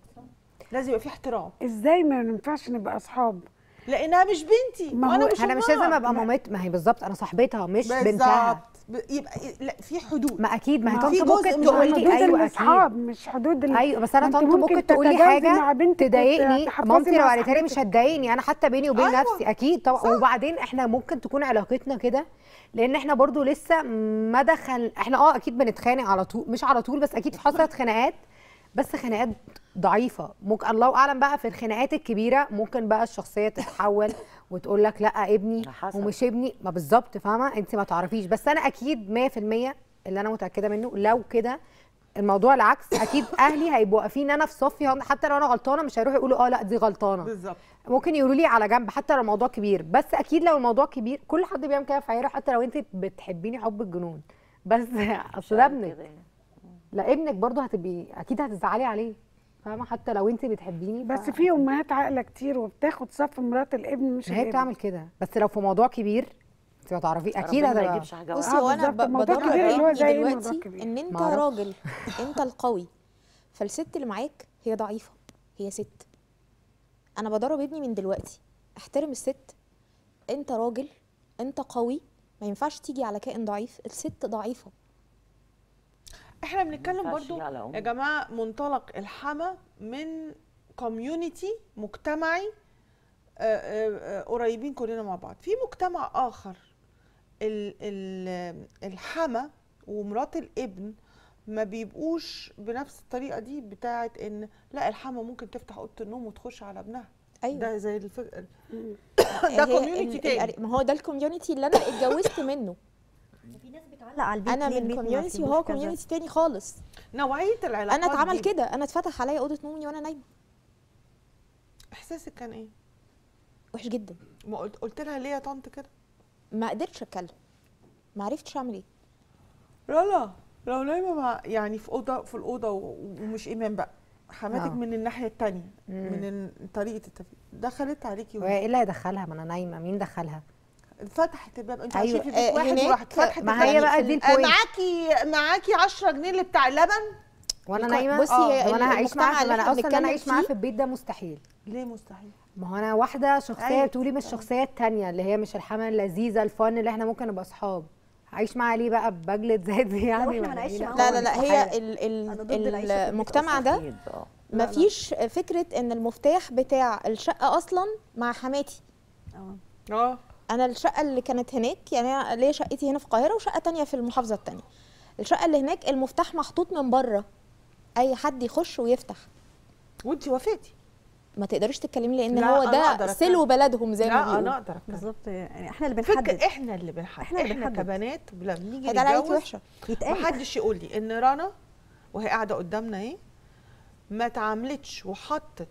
A: لازم يبقى في احترام
B: ازاي ما ينفعش نبقى اصحاب
A: لانها مش بنتي
B: ما
A: وانا
B: هو
A: مش
G: انا مش
A: أمها.
G: لازم ابقى مامت ما هي بالظبط انا صاحبتها مش بنتها
A: بالظبط ب- يبقى لا في حدود
G: ما اكيد ما هي
A: ما
G: طنط
A: في جزء
G: ممكن
A: من
G: تقولي
A: الحدود
B: حدود
G: ايوه
B: الاصحاب
G: اكيد
B: مش حدود ال...
G: ايوه بس انا
B: ما انت
G: طنط ممكن تقولي
B: تتجاوزي مع
G: حاجه
B: بنتك
G: تضايقني
B: وتحفظي
G: مامتي لو
B: مع
G: قالتها لي مش
B: صاحبتك.
G: هتضايقني انا حتى بيني وبين
A: أيوة.
G: نفسي اكيد طبعا
A: صح.
G: وبعدين احنا ممكن تكون علاقتنا كده لان احنا برضو لسه ما دخل احنا اه اكيد بنتخانق على طول مش على طول بس اكيد حصلت خناقات بس خناقات ضعيفه ممكن الله اعلم بقى في الخناقات الكبيره ممكن بقى الشخصيه تتحول وتقول لك لا ابني
E: ده حصل.
G: ومش ابني ما بالظبط فاهمه انت ما تعرفيش بس انا اكيد 100% اللي انا متاكده منه لو كده الموضوع العكس اكيد اهلي هيبقوا واقفين انا في صفي حتى لو انا غلطانه مش هيروحوا يقولوا اه لا دي غلطانه
A: بالظبط
G: ممكن يقولوا لي على جنب حتى لو الموضوع كبير بس اكيد لو الموضوع كبير كل حد بيعمل كده في عياله حتى لو انت بتحبيني حب الجنون بس اصل ده ابنك
E: كده يعني.
G: لا ابنك برضه هتبقي اكيد هتزعلي عليه فاهمه حتى لو انت بتحبيني
B: بس
G: ف-
B: في امهات عاقله كتير وبتاخد صف مرات الابن مش
G: هي
B: الابن.
G: بتعمل كده بس لو في موضوع كبير انت ما تعرفي اكيد
E: ربنا ما
G: هتبقى
E: يجيبش حاجه
J: بصي
E: واحدة.
J: هو انا
B: بالظبط،
J: ب-
B: الموضوع
J: بدرب
B: كبير اللي هو
J: ابني
B: زي إيه الموضوع
J: دلوقتي
B: كبير؟
J: ان انت
G: معرفش.
J: راجل انت القوي فالست اللي معاك هي ضعيفه هي ست انا بدرب ابني من دلوقتي احترم الست انت راجل انت قوي ما ينفعش تيجي على كائن ضعيف الست ضعيفه
A: احنا بنتكلم
E: ينفعش
A: برضو
E: يجي على أم.
A: يا جماعه منطلق الحما من كوميونتي مجتمعي آه، آه، آه، قريبين كلنا مع بعض في مجتمع اخر ال- ال- الحما ومرات الابن ما بيبقوش بنفس الطريقه دي بتاعت ان لا الحما ممكن تفتح اوضه النوم وتخش على ابنها
J: ايوه
A: ده زي الفكره
J: هي
A: ده كوميونتي
J: ال-
A: تاني
J: ال- ما هو ده الكوميونتي اللي انا اتجوزت منه
I: في ناس بتعلق على البيت
J: انا
I: ليه
J: من
I: البيت ما
J: كوميونتي
I: فيهوش
J: وهو
I: كذا؟
J: كوميونتي تاني خالص
A: نوعيه العلاقات
J: انا اتعمل
A: دي،
J: كده انا اتفتح عليا اوضه نومي وانا نايمه
A: احساسك كان ايه
J: وحش جدا
A: ما قلت قلت لها ليه يا طنط كده
J: ما قدرتش اتكلم ما عرفتش اعمل ايه
A: لا لو نايمه مع يعني في اوضه في الاوضه و- ومش ايمان بقى حماتك
G: آه.
A: من الناحيه التانية
G: مم.
A: من ال- طريقه التفكير دخلت عليكي
G: وهي ايه اللي هيدخلها ما انا نايمه مين دخلها
A: فتحت الباب انت
G: أيوة.
A: عايشه في بيت
J: آه،
A: واحد
J: هناك
A: وراحت فتحت
G: ما
A: الباب.
G: هي بقى
J: في
G: دي
J: ال-
A: آه،
G: البوينت
A: معاكي معاكي 10 جنيه اللي بتاع اللبن
G: وانا
J: الكو-
G: نايمه
J: بصي،
G: آه،
J: هي
G: طب انا هعيش
J: المجتمع
G: معاها
J: اللي
G: ما انا
J: إحنا
G: اصلا ان انا
J: بنتكلم
G: اعيش معاها
J: فيه-
G: في البيت ده مستحيل
A: ليه مستحيل
G: ما هو انا واحده شخصيه
A: أيوة.
G: بتقولي من الشخصيه التانية اللي هي مش الحما اللذيذه الفن اللي احنا ممكن نبقى اصحاب عايش معاها ليه بقى بجلد ذاتي يعني
I: إحنا
G: ولا
I: هنعيش
G: إيه؟
I: معاهم
J: لا لا لا
G: استحالة.
J: هي ال
I: أنا
J: ال
I: ضد العيشة في البيت
J: المجتمع
I: أصلاً.
J: ده
E: اكيد اه
J: ما فيش فكره ان المفتاح بتاع الشقه اصلا مع حماتي
I: اه
A: اه
J: انا الشقه اللي كانت هناك يعني انا ليا شقتي هنا في القاهره وشقه تانية في المحافظه التانية الشقه اللي هناك المفتاح محطوط من بره اي حد يخش ويفتح
A: وانت وافقتي
J: ما تقدريش تتكلمي لان
A: لا،
J: هو
A: أنا
J: ده
A: أقدر
J: سلو بلدهم زي ما
A: لا انا
J: بيقولوا
A: اقدر أتكلم.
I: بالظبط يعني احنا اللي بنحدد
A: فكر احنا اللي بنحدد
I: إحنا
A: احنا,
I: اللي
A: احنا
I: بنحدد.
A: كبنات لما بنيجي
J: هيتقال عليكي
A: نتجوز
J: وحشه
I: يتقال
A: محدش يقول لي ان رنا وهي قاعده قدامنا اهي ما تعاملتش وحطت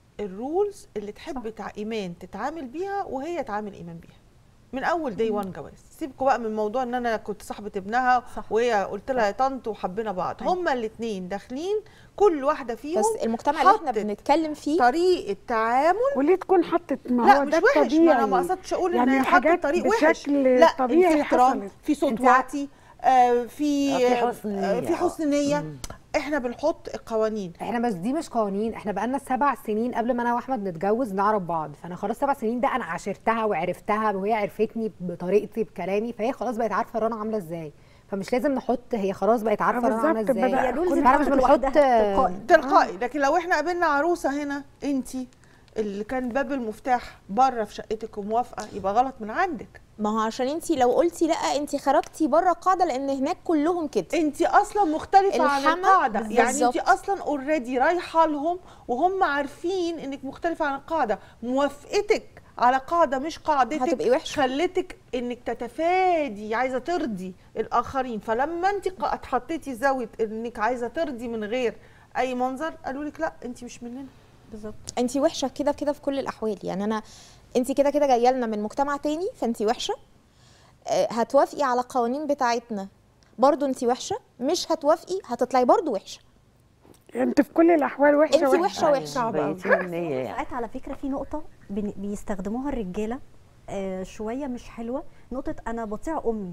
A: الرولز اللي تحب تع... ايمان تتعامل بيها وهي تعامل ايمان بيها من اول داي وان جواز سيبكوا بقى من موضوع ان انا كنت صاحبه ابنها
I: صح.
A: وهي قلت لها يا طنط وحبينا بعض
I: أيوة.
A: هما الاثنين داخلين كل واحده فيهم
J: بس المجتمع اللي احنا
A: حطت
J: بنتكلم فيه
A: طريقه تعامل
B: وليه تكون حطت ما
A: لا
B: هو
A: مش
B: ده
A: وحش ما
B: الطبيعي
A: انا ما قصدتش اقول ان
B: يعني
A: هي
B: حاجات
A: حطت طريق وحش
B: بشكل
A: لا
B: طبيعي
A: في احترام
B: حصلت.
A: في صوت
G: انت
A: واطي آه، في
E: آه، في حسن
A: آه،
E: نية.
A: في حسن نيه احنا بنحط قوانين
G: احنا بس دي مش قوانين احنا بقالنا سبع سنين قبل ما انا واحمد نتجوز نعرف بعض فانا خلاص سبع سنين ده انا عاشرتها وعرفتها وهي عرفتني بطريقتي بكلامي فهي خلاص بقت عارفه رنا عامله ازاي فمش لازم نحط هي خلاص بقت عارفه رنا عامله
B: بالظبط،
G: ازاي
B: بدأ
I: هي رولز
B: كل
G: فاحنا مش
I: اتحطت
G: بنحط
I: لوحدها تلقائي.
A: تلقائي لكن لو احنا قابلنا عروسه هنا انت اللي كان باب المفتاح بره في شقتك وموافقه يبقى غلط من عندك
J: ما هو عشان انت لو قلتي لا انت خرجتي بره القاعده لان هناك كلهم كده
A: انت اصلا مختلفه عن
J: الحما
A: القاعده يعني انت
J: بالظبط.
A: اصلا اوريدي رايحه لهم وهم عارفين انك مختلفه عن القاعده موافقتك على قاعده مش قاعدتك
J: هتبقي وحشة.
A: خلتك انك تتفادي عايزه ترضي الاخرين فلما انت ق- اتحطيتي زاويه انك عايزه ترضي من غير اي منظر قالوا لك لا انت مش مننا
I: بالظبط
J: انت وحشه كده كده في كل الاحوال يعني انا انت كده كده جايه لنا من مجتمع تاني فانت وحشه آه، هتوافقي على القوانين بتاعتنا برضو انت وحشه مش هتوافقي هتطلعي برضو وحشه
B: انت في كل الاحوال وحشه
J: انت وحشه وحشه
B: صعبة أوي.
E: بقيتي النية يعني
I: ساعات على فكره في نقطه بن- بيستخدموها الرجاله آه شويه مش حلوه نقطه انا بطيع امي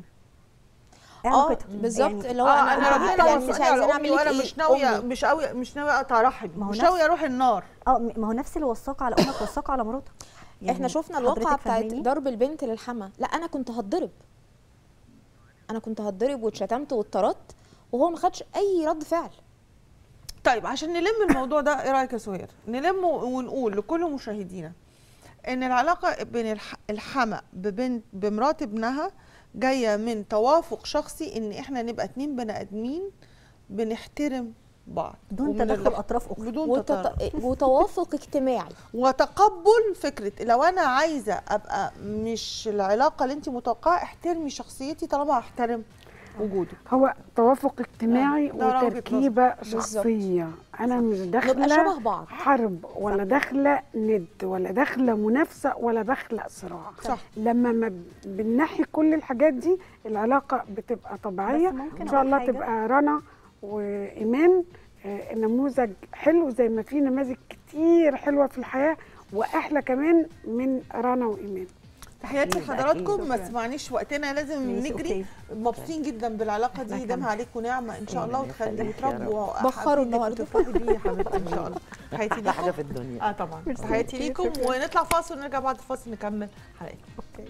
I: اعمل
J: اه
I: كده.
J: بالظبط
I: يعني
J: اللي هو
A: اه
J: انا
A: انا ربنا
J: يعني مش
A: وفقني
J: عايزين
A: على
J: اعمل
A: امي
J: لك
A: وانا
J: ايه
A: مش ناويه
J: أمي.
A: مش قوي مش ناويه اقطع رحم
I: ما هو
A: مش
I: نفس-
A: ناويه اروح النار
I: اه م- ما هو نفس اللي وثقه على امك وثقه على مراتك
J: احنا شفنا الواقعه
I: حضرتك
J: بتاعت
I: فاهماني؟
J: ضرب البنت للحما لا انا كنت هتضرب انا كنت هتضرب واتشتمت واتطردت وهو ما خدش اي رد فعل
A: طيب عشان نلم الموضوع ده ايه رايك يا سهير نلم ونقول لكل مشاهدينا ان العلاقه بين الح- الحما ببنت بمرات ابنها جايه من توافق شخصي ان احنا نبقى اتنين بني ادمين بنحترم بعض
I: بدون
A: ومن
I: تدخل
A: الاح-
I: اطراف اخرى
A: بدون
J: وتط...
A: تطرف
J: وتوافق اجتماعي
A: وتقبل فكره لو انا عايزه ابقى مش العلاقه اللي انت متوقعه احترمي شخصيتي طالما احترم وجودك
B: هو توافق اجتماعي
A: آه، ده وجهة
B: وتركيبه
J: بالظبط.
B: شخصيه انا مش
J: نبقى شبه
B: داخله
J: بعض
B: حرب ولا داخله ند ولا داخله منافسه ولا بخلق صراع
A: صح.
B: لما ما بنحي كل الحاجات دي العلاقه بتبقى طبيعيه
I: بس ممكن
B: ان شاء
I: أقول
B: الله
I: حاجة؟
B: تبقى رنا وايمان آه، نموذج حلو زي ما في نماذج كتير حلوه في الحياه واحلى كمان من رنا وايمان
A: تحياتي
E: أكيد،
A: لحضراتكم ما
B: أكيد.
A: تسمعنيش وقتنا لازم
I: ماشي،
A: نجري
I: أوكي.
A: مبسوطين جدا بالعلاقه دي
I: إحنا
A: يديمها عليكم نعمه ان شاء الله
E: ربنا
A: وتخلي
E: يخليك يا
A: وتربوا
J: بخروا
A: حفيدك
J: النهاردة.
A: وتفرحي بيه يا حبيبتي ان شاء الله تحياتي
E: احلى حاجه
A: ليكم
E: في الدنيا
A: اه طبعا تحياتي ليكم ونطلع فاصل ونرجع بعد الفاصل نكمل حلقتنا
I: اوكي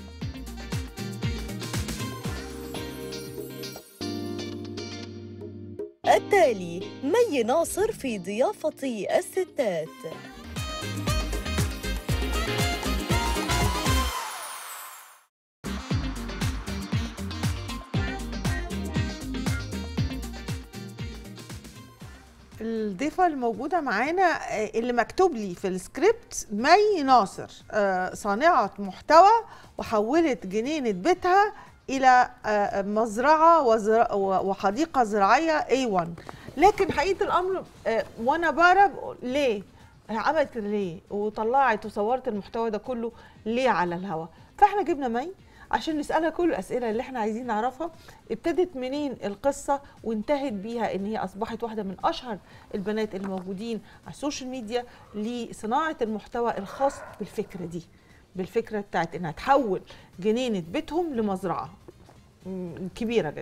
C: التالي مي ناصر في ضيافة الستات
A: الضيفه الموجوده معانا آه، اللي مكتوب لي في السكريبت مي ناصر آه، صانعه محتوى وحولت جنينه بيتها الى آه، مزرعه وزر- و- وحديقه زراعيه A1 لكن حقيقه الامر آه، وانا بقرا بقول ليه هي عملت كده ليه وطلعت وصورت المحتوى ده كله ليه على الهوا فاحنا جبنا مي عشان نسالها كل الاسئله اللي احنا عايزين نعرفها ابتدت منين القصه وانتهت بيها ان هي اصبحت واحده من اشهر البنات الموجودين على السوشيال ميديا لصناعه المحتوى الخاص بالفكره دي بالفكره بتاعت انها تحول جنينه بيتهم لمزرعه م- كبيره جدا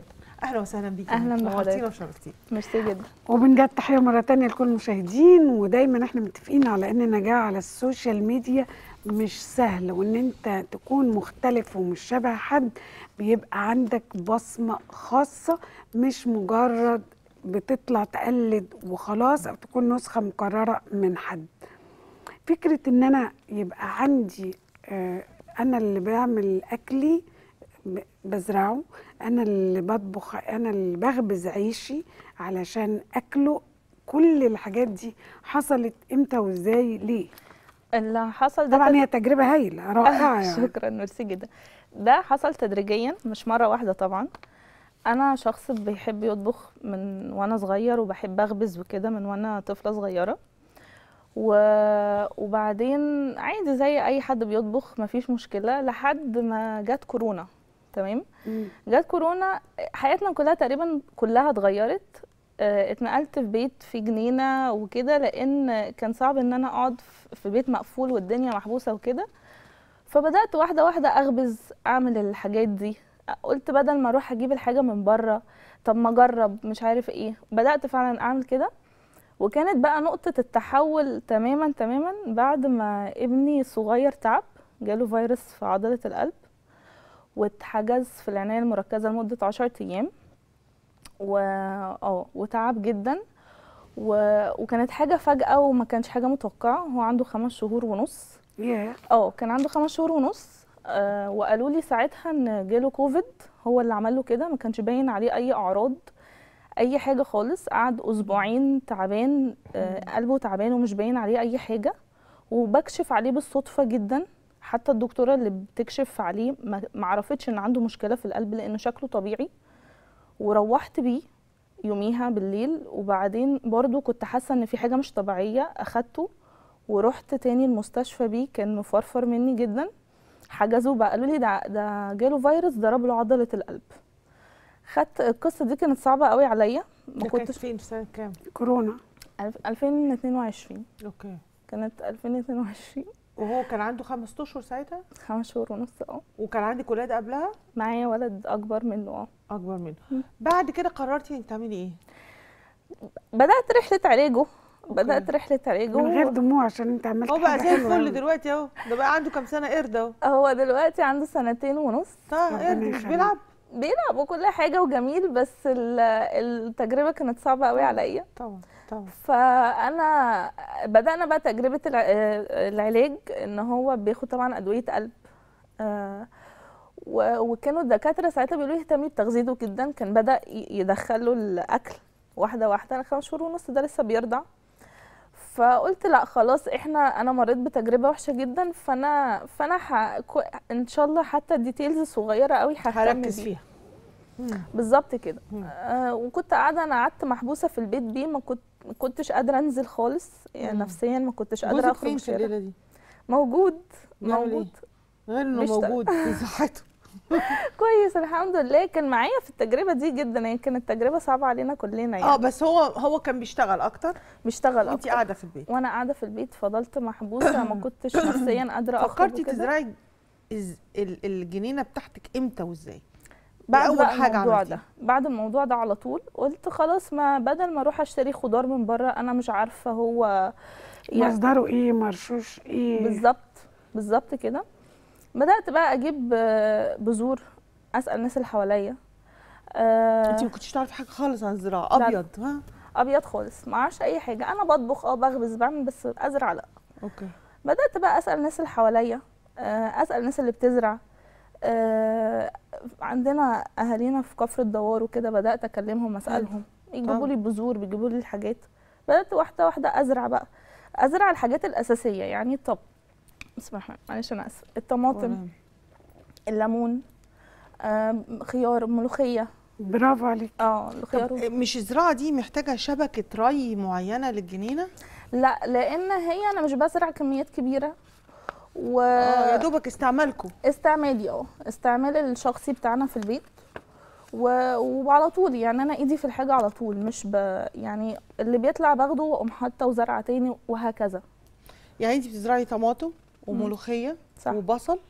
A: اهلا وسهلا بيكي
M: أهلاً
A: نورتينا
M: بحضرتك.
A: وشرفتينا
M: ميرسي جدا
B: وبنجد تحيه مره تانية لكل المشاهدين ودايما احنا متفقين على ان النجاح على السوشيال ميديا مش سهل وان انت تكون مختلف ومش شبه حد بيبقى عندك بصمه خاصه مش مجرد بتطلع تقلد وخلاص او تكون نسخه مكرره من حد فكره ان انا يبقى عندي آه، انا اللي بعمل اكلي ب- بزرعه انا اللي بطبخ انا اللي بخبز عيشي علشان اكله كل الحاجات دي حصلت امتى وازاي ليه
M: اللي حصل ده
B: طبعا
M: تد-
B: هي تجربه هايله رائعه يعني
M: شكرا ميرسي جدا ده حصل تدريجيا مش مره واحده طبعا انا شخص بيحب يطبخ من وانا صغير وبحب اخبز وكده من وانا طفله صغيره و... وبعدين عادي زي اي حد بيطبخ مفيش مشكله لحد ما جت كورونا تمام جت كورونا حياتنا كلها تقريبا كلها اتغيرت آه، اتنقلت في بيت في جنينه وكده لان كان صعب ان انا اقعد في- في بيت مقفول والدنيا محبوسه وكده فبدات واحده واحده اخبز اعمل الحاجات دي قلت بدل ما اروح اجيب الحاجه من بره طب ما اجرب مش عارف ايه بدات فعلا اعمل كده وكانت بقى نقطه التحول تماما تماما بعد ما ابني الصغير تعب جاله فيروس في عضله القلب واتحجز في العنايه المركزه لمده 10 ايام و اه وتعب جدا و... وكانت حاجه فجاه وما كانش حاجه متوقعه هو عنده خمس شهور ونص
B: ياه
M: اه كان عنده خمس شهور ونص آه وقالوا لي ساعتها ان جاله كوفيد هو اللي عمل له كده ما كانش باين عليه اي اعراض اي حاجه خالص قعد اسبوعين تعبان آه قلبه تعبان ومش باين عليه اي حاجه وبكشف عليه بالصدفه جدا حتى الدكتوره اللي بتكشف عليه ما ما عرفتش ان عنده مشكله في القلب لانه شكله طبيعي وروحت بيه يوميها بالليل وبعدين برضو كنت حاسه ان في حاجه مش طبيعيه اخدته ورحت تاني المستشفى بيه كان مفرفر مني جدا حجزوه بقى قالوا لي ده ده جاله فيروس ضرب له عضله القلب خدت القصه دي كانت صعبه قوي عليا ما
A: ده كانت
M: كنتش
A: فين في سنه كام
B: كورونا
M: ألف- 2022
A: اوكي
M: كانت 2022
A: وهو كان عنده خمس اشهر ساعتها
M: خمس شهور ونص اه
A: وكان عندك ولاد قبلها
M: معايا ولد اكبر منه اه
A: اكبر منه بعد كده قررتي انك تعملي ايه
M: بدات رحله علاجه بدات رحله علاجه
B: من غير دموع عشان انت عملت
A: هو بقى
B: حاجة
A: زي
B: حلوة
A: الفل
B: أوي.
A: دلوقتي اهو ده بقى عنده كام سنه قرد اهو
M: هو دلوقتي عنده سنتين ونص
A: طيب قرد مش بيلعب
M: بيلعب وكل حاجه وجميل بس ال- التجربه كانت صعبه قوي عليا
A: طبعا طبعا
M: فانا بدانا بقى تجربه الع- آه، العلاج ان هو بياخد طبعا ادويه قلب آه، و- وكانوا الدكاتره ساعتها بيقولوا لي اهتمي بتغذيته جدا كان بدا ي- يدخله الاكل واحده واحده انا خمس شهور ونص ده لسه بيرضع فقلت لا خلاص احنا انا مريت بتجربه وحشه جدا فانا فانا ح... كو- ان شاء الله حتى الديتيلز الصغيره قوي ههتم
A: هركز
M: بيها.
A: فيها
M: بالظبط كده آه وكنت قاعده انا قعدت محبوسه في البيت بيه ما كنت ما كنتش قادره انزل خالص يعني
A: مم.
M: نفسيا ما كنتش قادره
A: جوزك
M: اخرج
A: فين في
M: الشارع.
A: الليله دي
M: موجود
A: بيعمل
M: موجود
A: غير انه
M: بيشتغل.
A: موجود في صحته
M: كويس الحمد لله كان معايا في التجربه دي جدا هي كانت تجربه صعبه علينا كلنا يعني
A: اه بس هو هو كان بيشتغل اكتر
M: بيشتغل
A: وانت
M: اكتر
A: قاعده في البيت
M: وانا قاعده في البيت فضلت محبوسه ما كنتش نفسيا قادره اخرج
A: فكرتي
M: وكده.
A: تزرعي الز- ال- الجنينه بتاعتك امتى وازاي
M: بعد
A: اول
M: بقى
A: حاجه
M: الموضوع
A: عملتيها
M: ده بعد الموضوع ده على طول قلت خلاص ما بدل ما اروح اشتري خضار من بره انا مش عارفه هو
B: مصدره ايه مرشوش ايه
M: بالظبط بالظبط كده بدات بقى اجيب آه، بذور اسال الناس اللي حواليا آه،
A: انت ما كنتش تعرفي حاجه خالص عن الزراعه
M: لا.
A: ابيض ها
M: ابيض خالص ما اعرفش اي حاجه انا بطبخ اه بخبز بعمل بس ازرع لا
A: اوكي
M: بدات بقى اسال الناس اللي حواليا آه، اسال الناس اللي بتزرع آه، عندنا اهالينا في كفر الدوار وكده بدات اكلمهم اسالهم يجيبوا
A: طبعا.
M: لي بذور بيجيبوا لي الحاجات بدات واحده واحده ازرع بقى ازرع الحاجات الاساسيه يعني الطب بسم الله الرحمن معلش انا اسف الطماطم
A: ولا-
M: الليمون آم، خيار ملوخيه
B: برافو عليك
M: اه الخيار
A: طب مش الزراعه دي محتاجه شبكه ري معينه للجنينه
M: لا لان هي انا مش بزرع كميات كبيره و
A: اه يا دوبك استعمالكم
M: استعمالي اه استعمال الشخصي بتاعنا في البيت و... وعلى طول يعني انا ايدي في الحاجه على طول مش ب... يعني اللي بيطلع باخده واقوم حاطه وزرعه تاني وهكذا
A: يعني انت بتزرعي طماطم وملوخيه
M: صح.
A: وبصل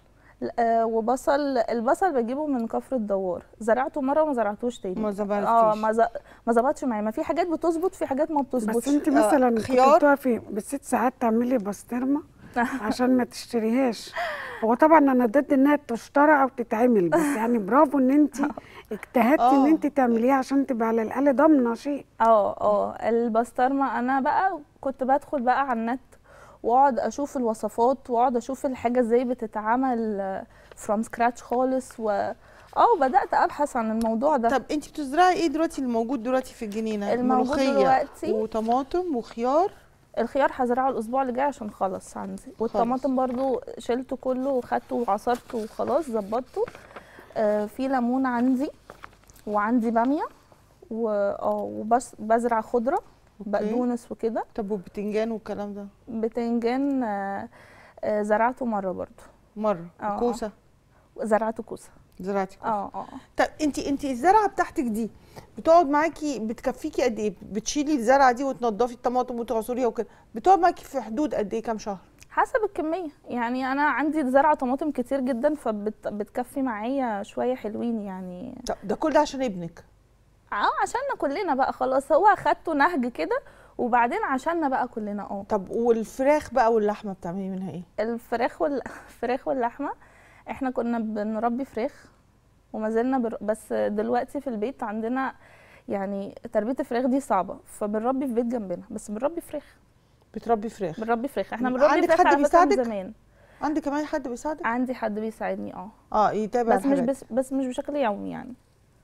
M: آه وبصل البصل بجيبه من كفر الدوار زرعته مره وما زرعتوش تاني
A: ما زبطتيش.
M: اه ما ز- ما ظبطش معايا ما في حاجات بتظبط في حاجات ما بتظبطش
B: بس انت مثلا
A: خيار؟
B: كنت بتقفي بالست ساعات تعملي بسطرمه عشان ما تشتريهاش هو طبعا انا ضد انها تشترى او تتعمل بس يعني برافو ان انت اجتهدتي ان
M: آه.
B: انت تعمليها عشان تبقى على الاقل ضامنه شيء
M: اه اه البسطرمه انا بقى كنت بدخل بقى على النت واقعد اشوف الوصفات واقعد اشوف الحاجه ازاي بتتعمل فروم سكراتش خالص و اه بدات ابحث عن الموضوع ده
A: طب انت بتزرعي ايه دلوقتي الموجود دلوقتي في الجنينه
M: الموجود
A: ملوخية
M: دلوقتي
A: وطماطم وخيار
M: الخيار هزرعه الاسبوع اللي جاي عشان خلص عندي والطماطم برضو شلته كله وخدته وعصرته وخلاص ظبطته آه في ليمون عندي وعندي باميه و اه وبس بزرع خضره بقدونس وكده
A: طب وبتنجان والكلام ده
M: بتنجان آه آه زرعته مره برضو
A: مره
M: اه
A: كوسه
M: زرعته كوسه
A: زرعتي كوسه
M: اه اه
A: طب انت انت الزرعه بتاعتك دي بتقعد معاكي بتكفيكي قد ايه بتشيلي الزرعه دي وتنضفي الطماطم وتعصريها وكده بتقعد معاكي في حدود قد ايه كام شهر
M: حسب الكميه يعني انا عندي زرع طماطم كتير جدا فبتكفي معايا شويه حلوين يعني
A: طب ده كل ده عشان ابنك
M: اه عشاننا كلنا بقى خلاص هو اخدته نهج كده وبعدين عشاننا بقى كلنا اه
A: طب والفراخ بقى واللحمه بتعملي منها ايه
M: الفراخ وال... الفراخ واللحمه احنا كنا بنربي فراخ وما زلنا بر... بس دلوقتي في البيت عندنا يعني تربيه الفراخ دي صعبه فبنربي في بيت جنبنا بس بنربي فراخ
A: بتربي فراخ
M: بنربي فراخ احنا بنربي
A: عندك
M: فراخ
A: حد
M: على فكره من
A: بيساعدك؟
M: زمان
A: عندك كمان حد بيساعدك
M: عندي حد بيساعدني اه
A: اه يتابع
M: بس مش
A: الحاجات.
M: بس, بس مش بشكل يومي يعني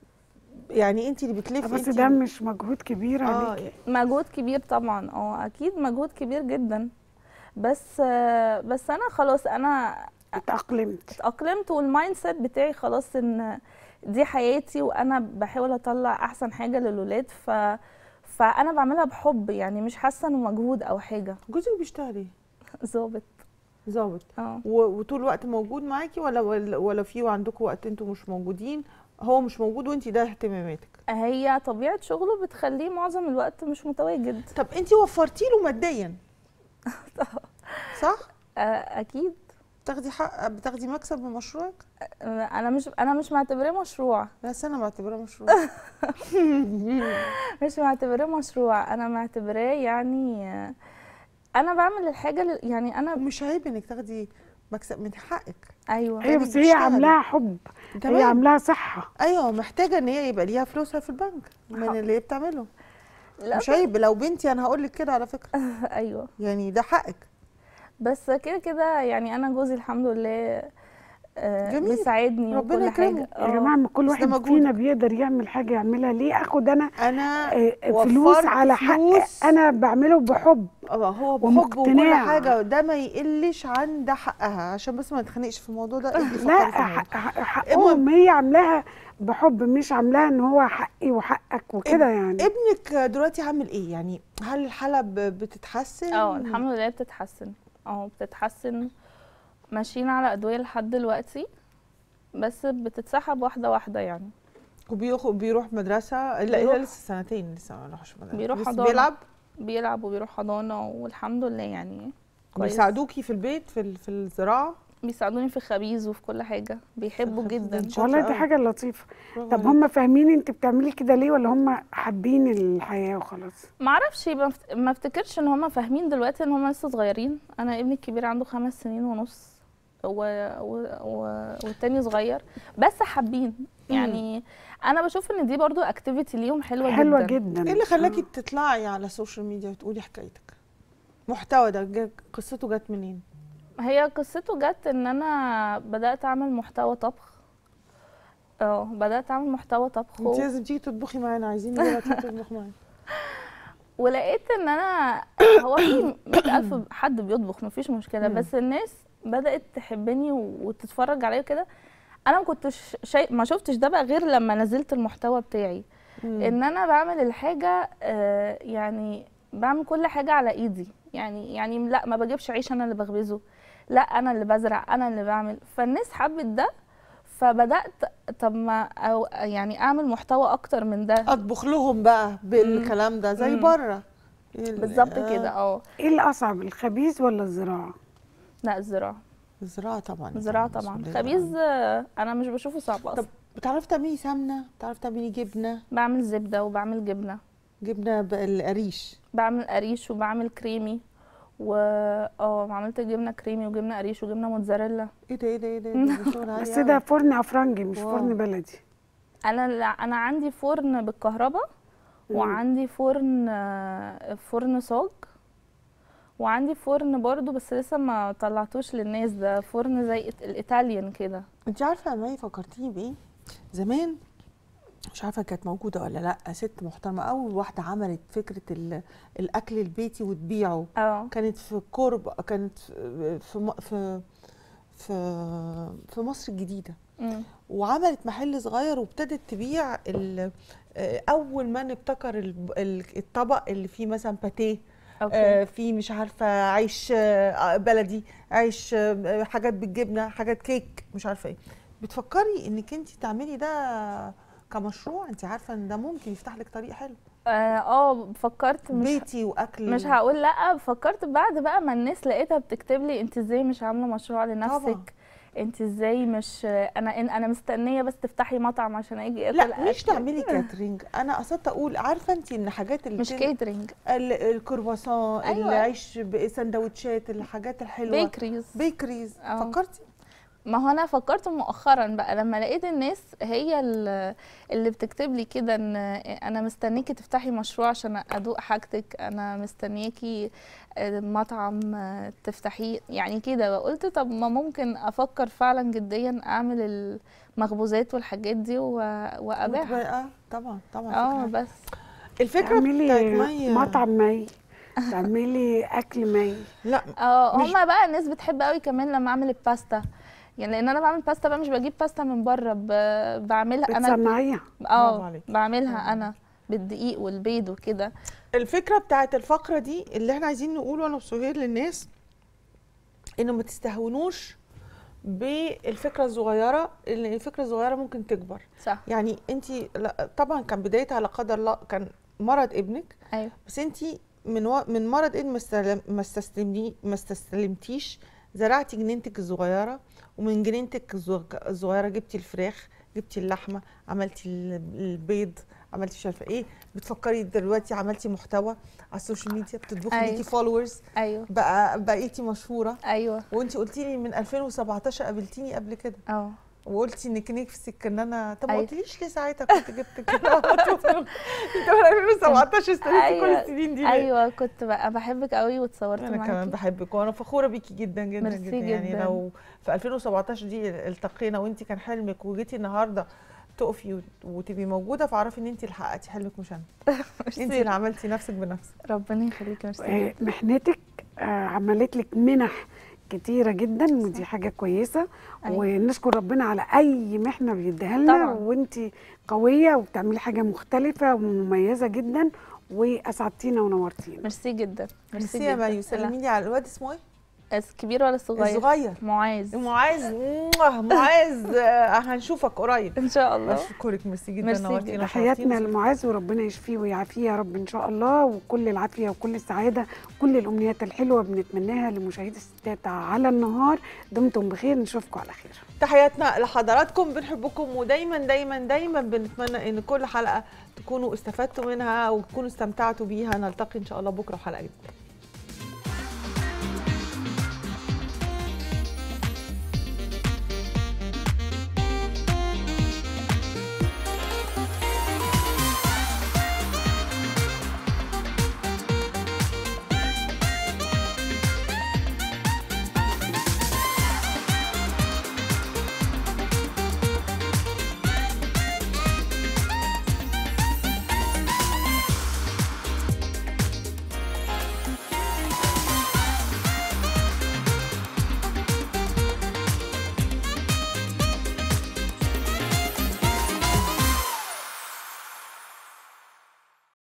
A: يعني انت اللي بتلفي
B: بس
A: انت
B: ده
A: اللي-
B: مش مجهود كبير
A: اه
B: عليكي
M: مجهود كبير طبعا اه اكيد مجهود كبير جدا بس آه، بس انا خلاص انا
B: اتأقلمت
M: اتأقلمت والمايند سيت بتاعي خلاص ان دي حياتي وانا بحاول اطلع احسن حاجه للولاد ف فانا بعملها بحب يعني مش حاسه انه مجهود او حاجه
A: جوزك بيشتغل ايه
M: ظابط
A: ظابط
M: اه
A: و- وطول الوقت موجود معاكي ولا ولا ولا في وعندكم وقت انتوا مش موجودين هو مش موجود وانت ده اهتماماتك
M: هي طبيعه شغله بتخليه معظم الوقت مش متواجد
A: طب انت وفرتي له ماديا صح
M: آه، اكيد
A: بتاخدي حق بتاخدي مكسب من مشروعك
M: آه، انا مش انا مش معتبراه مشروع
A: بس انا بعتبرها مشروع
M: مش معتبراه مشروع انا معتبراه يعني آه، انا بعمل الحاجه اللي- يعني انا
A: مش عيب انك تاخدي مكسب من حقك
M: ايوه
B: ايوه بس هي
A: بتشتغلي.
B: عاملاها حب هي
A: تمام.
B: عاملاها صحه
A: ايوه محتاجه ان هي يبقى ليها فلوسها في البنك من
M: حق.
A: اللي هي بتعمله
M: لا
A: مش عيب لو بنتي انا هقول لك كده على فكره
M: ايوه
A: يعني ده حقك
M: بس كده كده يعني انا جوزي الحمد لله آه،
A: جميل.
M: بيساعدني
A: ربنا
M: وكل
A: يكرمه.
M: حاجه
B: يا
M: آه.
B: جماعه ما كل
A: بس ده
B: واحد
A: مجهودك.
B: فينا بيقدر يعمل حاجه يعملها ليه اخد انا
A: انا
B: آه،
A: وفرت
B: فلوس على حق
A: فلوس.
B: انا بعمله بحب
A: اه هو بحب وكل
B: ومقتنعة.
A: حاجه ده ما يقلش عن ده حقها عشان بس ما نتخانقش في الموضوع ده ادي فكري
B: لا
A: في الموضوع.
B: حق- حق- حقهم هي عاملاها بحب مش عاملاها ان هو حقي وحقك وكده يعني
A: ابنك دلوقتي عامل ايه يعني هل الحاله ب- بتتحسن
M: اه الحمد لله بتتحسن اه بتتحسن ماشيين على ادويه لحد دلوقتي بس بتتسحب واحده واحده يعني
A: وبيخ... بيروح مدرسه لا
M: بيروح.
A: لا لسه سنتين لسه ما راحش مدرسه
M: بيروح
A: لسه
M: حضانه
A: بيلعب
M: بيلعب وبيروح حضانه والحمد لله يعني كويس
A: بيساعدوكي في البيت في ال- في الزراعه
M: بيساعدوني في الخبيز وفي كل حاجه بيحبوا جدا
B: والله دي حاجه لطيفه
A: برافو
B: طب
A: عليك.
B: هم فاهمين انت بتعملي كده ليه ولا هم حابين الحياه وخلاص
M: ما اعرفش ما افت- ما افتكرش ان هم فاهمين دلوقتي ان هم لسه صغيرين انا ابني الكبير عنده خمس سنين ونص و... و... و... والتاني صغير بس حابين يعني انا بشوف ان دي برضو اكتيفيتي ليهم حلوه,
B: حلوه
M: جدا
B: جدا
A: ايه اللي خلاكي تطلعي على السوشيال ميديا وتقولي حكايتك محتوى ده جا- قصته جت منين
M: هي قصته جت ان انا بدات اعمل محتوى طبخ اه بدات اعمل محتوى طبخ
A: انت
M: و...
A: لازم تيجي تطبخي معانا عايزين دلوقتي تطبخي معانا
M: ولقيت ان انا هو في 100000 حد بيطبخ مفيش مشكله
A: مم.
M: بس الناس بدات تحبني وتتفرج عليا كده انا ما كنتش شيء ما شفتش ده بقى غير لما نزلت المحتوى بتاعي
A: مم.
M: ان انا بعمل الحاجه آه، يعني بعمل كل حاجه على ايدي يعني يعني لا ما بجيبش عيش انا اللي بخبزه لا انا اللي بزرع انا اللي بعمل فالناس حبت ده فبدات طب ما أو يعني اعمل محتوى اكتر من ده
A: اطبخ لهم بقى بالكلام ده زي
M: مم.
A: بره
M: بالظبط كده اه
B: ايه الاصعب الخبيز ولا الزراعه
M: لا الزراعه
A: الزراعه طبعا
M: زراعه طبعا خبيز آه، انا مش بشوفه صعب اصلا
A: طب بتعرفي تعملي سمنه بتعرفي تعملي جبنه
M: بعمل زبده وبعمل جبنه
A: جبنه بالقريش
M: بعمل قريش وبعمل كريمي و اه عملت جبنه كريمي وجبنه قريش وجبنه موتزاريلا
A: ايه ده ايه ده ايه ده ده شغل عالي
B: بس
A: أوي.
B: ده فرن افرنجي مش
A: واو.
B: فرن بلدي
M: انا انا عندي فرن بالكهرباء وعندي فرن آه، فرن صاج وعندي فرن برضو بس لسه ما طلعتوش للناس ده فرن زي الإيط- الايطاليان كده
A: انت عارفه يا مي فكرتيني بايه زمان مش عارفه كانت موجوده ولا لا ست محترمه اول واحده عملت فكره ال- الاكل البيتي وتبيعه
M: اه
A: كانت في قرب كانت في في م- في في, في مصر الجديده
M: مم.
A: وعملت محل صغير وابتدت تبيع ال- آه، اول ما نبتكر الب- ال- الطبق اللي فيه مثلا باتيه
M: أوكي.
A: آه، في مش عارفه عيش آه، بلدي عيش آه، حاجات بالجبنه حاجات كيك مش عارفه ايه بتفكري انك انت تعملي ده كمشروع انت عارفه ان ده ممكن يفتح لك طريق حلو
M: اه آه، فكرت مش
A: بيتي واكل
M: مش هقول لا فكرت بعد بقى ما الناس لقيتها بتكتب لي انت ازاي مش عامله مشروع لنفسك
A: طبعا.
M: انت ازاي مش انا إن- انا مستنيه بس تفتحي مطعم عشان اجي اكل
A: لا مش
M: أكل.
A: تعملي كاترينج انا قصدت اقول عارفه انت ان حاجات اللي
M: مش
A: بتن-
M: كيترينج
A: ال- الكرواسون
M: أيوة.
A: العيش بسندوتشات الحاجات الحلوه
M: بيكريز
A: بيكريز
M: اه.
A: فكرتي
M: ما هو انا فكرت مؤخرا بقى لما لقيت الناس هي ال- اللي بتكتب لي كده ان انا مستنيكي تفتحي مشروع عشان ادوق حاجتك انا مستنياكي مطعم تفتحيه يعني كده قلت طب ما ممكن افكر فعلا جديا اعمل المخبوزات والحاجات دي و- وابيعها
A: اه طبعا طبعا
M: اه
A: فكرة.
M: بس
A: الفكره بتاعت
B: تعملي
A: مي
B: مطعم مي تعملي اكل مي
A: لا
M: اه
A: مش-
M: هما بقى الناس بتحب قوي كمان لما اعمل الباستا يعني لان انا بعمل باستا بقى مش بجيب باستا من بره ب- بعملها انا
B: بتصنعيها
A: برافو
M: اه
A: عليكي.
M: بعملها انا بالدقيق والبيض وكده
A: الفكره بتاعت الفقره دي اللي احنا عايزين نقوله انا وسهير للناس انه ما تستهونوش بالفكره الصغيره اللي الفكره الصغيره ممكن تكبر
M: صح
A: يعني انت طبعا كان بدايتها على قدر الله كان مرض ابنك
M: ايوه
A: بس انت من و... من مرض ابن ما استلم... ما استسلمني ما استسلمتيش زرعتي جنينتك الصغيره ومن جنينتك الزغ- الصغيره جبتي الفراخ جبتي اللحمه عملتي ال- البيض عملتي مش عارفه ايه بتفكري دلوقتي عملتي محتوى على السوشيال ميديا بتطبخي
M: أيوة.
A: ليكي فولورز
M: ايوه
A: بقى بقيتي مشهوره
M: ايوه
A: وانت قلتي لي من 2017 قابلتيني قبل كده
M: اه
A: وقلتي انك نفسك ان انا طب ما
M: أيوة.
A: قلتليش ليه ساعتها كنت جبت كده على طول؟ انت من 2017 استنيتي كل السنين دي ليه؟
M: ايوه كنت بقى بحبك قوي واتصورت
A: انا
M: معاكي
A: كمان بحبك وانا فخوره بيكي جدا جدا
M: ميرسي
A: جدا يعني
M: جداً.
A: لو في 2017 دي التقينا وانت كان حلمك وجيتي النهارده تقفي وت- وتبقي موجوده فاعرفي ان انت اللي حققتي حلمك مش انا انت اللي عملتي نفسك بنفسك
M: ربنا يخليكي ميرسي
B: آه، محنتك آه، عملت لك منح كتيرة جدا ودي حاجة كويسة
M: أيوة.
B: ونشكر ربنا على أي محنة بيديها لنا
M: طبعاً.
B: وانت قوية وبتعملي حاجة مختلفة ومميزة جدا وأسعدتينا ونورتينا
M: ميرسي جدا
A: ميرسي يا
M: جداً.
A: مي سلمي لي على الواد اسمه ايه؟
M: الكبير ولا الصغير؟
A: الصغير
M: معاذ
A: معاذ موah، معاذ آه، هنشوفك قريب
M: ان شاء الله
A: اشكرك ميرسي جدا
M: ميرسي
A: نورتينا
M: جداً.
B: تحياتنا
A: وشرفتينا.
B: لمعاذ وربنا يشفيه ويعافيه يا رب ان شاء الله وكل العافيه وكل السعاده كل الامنيات الحلوه بنتمناها لمشاهدي الستات على النهار دمتم بخير نشوفكم على خير
A: تحياتنا لحضراتكم بنحبكم ودايما دايما دايما بنتمنى ان كل حلقه تكونوا استفدتوا منها وتكونوا استمتعتوا بيها نلتقي ان شاء الله بكره في حلقه جديده